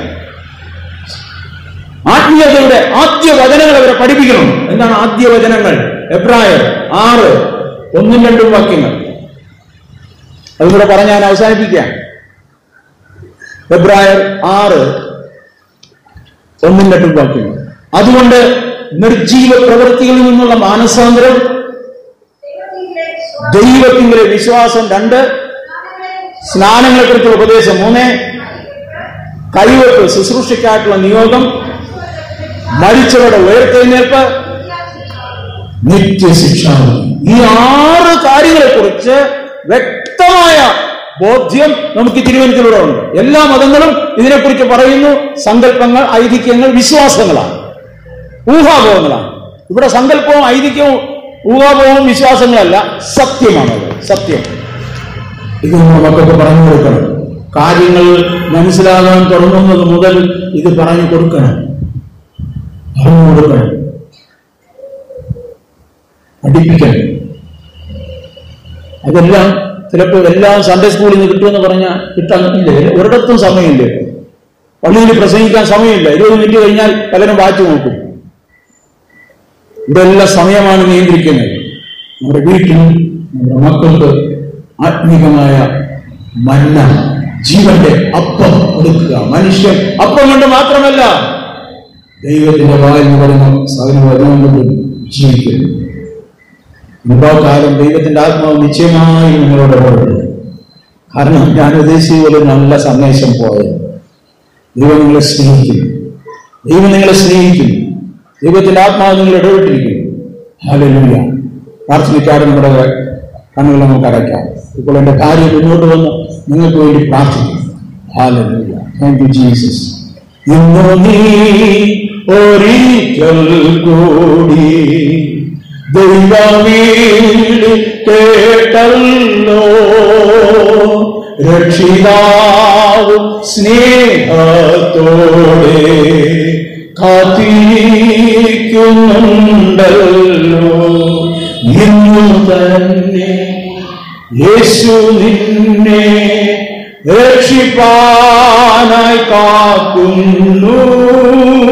ആത്മീയതയുടെ ആദ്യ വചനങ്ങൾ അവരെ പഠിപ്പിക്കണം എന്താണ് ആദ്യ വചനങ്ങൾ എബ്രായർ ആറ് ഒന്നും രണ്ടും വാക്യങ്ങൾ അതുകൂടെ പറഞ്ഞ് ഞാൻ അവസാനിപ്പിക്കാം എബ്രായർ ആറ് ഒന്നും രണ്ടും വാക്യങ്ങൾ അതുകൊണ്ട് നിർജീവ പ്രവൃത്തികളിൽ നിന്നുള്ള മാനസാന്തരം ദൈവത്തിലെ വിശ്വാസം രണ്ട് സ്നാനങ്ങളെ കുറിച്ചുള്ള ഉപദേശം മൂന്ന് കൈവെപ്പ് ശുശ്രൂഷയ്ക്കായിട്ടുള്ള നിയോഗം മരിച്ചവരുടെ ഉയർത്തെഴുന്നേൽപ്പ് നിത്യശിക്ഷ ഈ ആറ് കാര്യങ്ങളെ കുറിച്ച് വ്യക്തമായ ബോധ്യം നമുക്ക് ഈ തിരുവനന്തപുരത്തിലൂടെ ഉണ്ട് എല്ലാ മതങ്ങളും ഇതിനെക്കുറിച്ച് പറയുന്നു സങ്കല്പങ്ങൾ ഐതിഹ്യങ്ങൾ വിശ്വാസങ്ങളാണ് ഊഹാഭോഗങ്ങളാണ് ഇവിടെ സങ്കല്പവും ഐതിഹ്യവും ഊഹാഭോഗവും വിശ്വാസങ്ങളല്ല സത്യമാണത് സത്യം ഇത് നമ്മൾ മക്കൾക്ക് പറഞ്ഞു കൊടുക്കണം കാര്യങ്ങൾ മനസ്സിലാകാൻ തുടങ്ങുന്നത് മുതൽ ഇത് പറഞ്ഞു കൊടുക്കണം പറഞ്ഞു കൊടുക്കണം പഠിപ്പിക്കണം അതെല്ലാം ചിലപ്പോൾ എല്ലാം സൺഡേ സ്കൂളിൽ നിന്ന് കിട്ടുമെന്ന് പറഞ്ഞാൽ കിട്ടാൻ ഇല്ല ഒരിടത്തും സമയമില്ല പള്ളിയിൽ പ്രസംഗിക്കാൻ സമയമില്ല ഇരുപത് മിനിറ്റ് കഴിഞ്ഞാൽ പലരും വാച്ച് നോക്കും ഇതെല്ലാം സമയമാണ് നിയന്ത്രിക്കുന്നത് നമ്മുടെ വീട്ടിൽ നമ്മുടെ മക്കൾക്ക് ആത്മീകമായ മന്ന ജീവന്റെ അപ്പം കൊടുക്കുക മനുഷ്യൻ അപ്പം കൊണ്ട് മാത്രമല്ല ദൈവത്തിന്റെ വായിൽ നിന്ന് വരുന്ന സകല വചനം കൊണ്ടും ജീവിക്കുന്നു കാലം ദൈവത്തിന്റെ ആത്മാവ് നിശ്ചയമായി നിങ്ങളോട് ഇടപെടും കാരണം ഞാൻ ഉദ്ദേശിച്ച പോലെ നല്ല സന്ദേശം പോയത് ദൈവം നിങ്ങളെ സ്നേഹിക്കുന്നു ദൈവം നിങ്ങളെ സ്നേഹിക്കുന്നു ദൈവത്തിന്റെ ആത്മാവ് നിങ്ങൾ ഇടപെട്ടിരിക്കുന്നു ഹാലലൂയ പ്രാർത്ഥനയ്ക്കാതെ നമ്മുടെ കണ്ണുകൾ നമുക്ക് അടയ്ക്കാം ഇപ്പോൾ എന്റെ കാര്യം മുന്നോട്ട് വന്ന് നിങ്ങൾക്ക് വേണ്ടി പ്രാർത്ഥിക്കും ഹാലലൂയ താങ്ക് യു ജീസസ് ഇന്നു നീ ഒരിക്കൽ കൂടി ദൈവമീളി കേട്ടല്ലോ രക്ഷിതാവും സ്നേഹത്തോടെ കാത്തിരിക്കുന്നുണ്ടല്ലോ ഇന്നു തന്നെ യേശു നിന്നെ രക്ഷിപ്പാനായി കാക്കുന്നു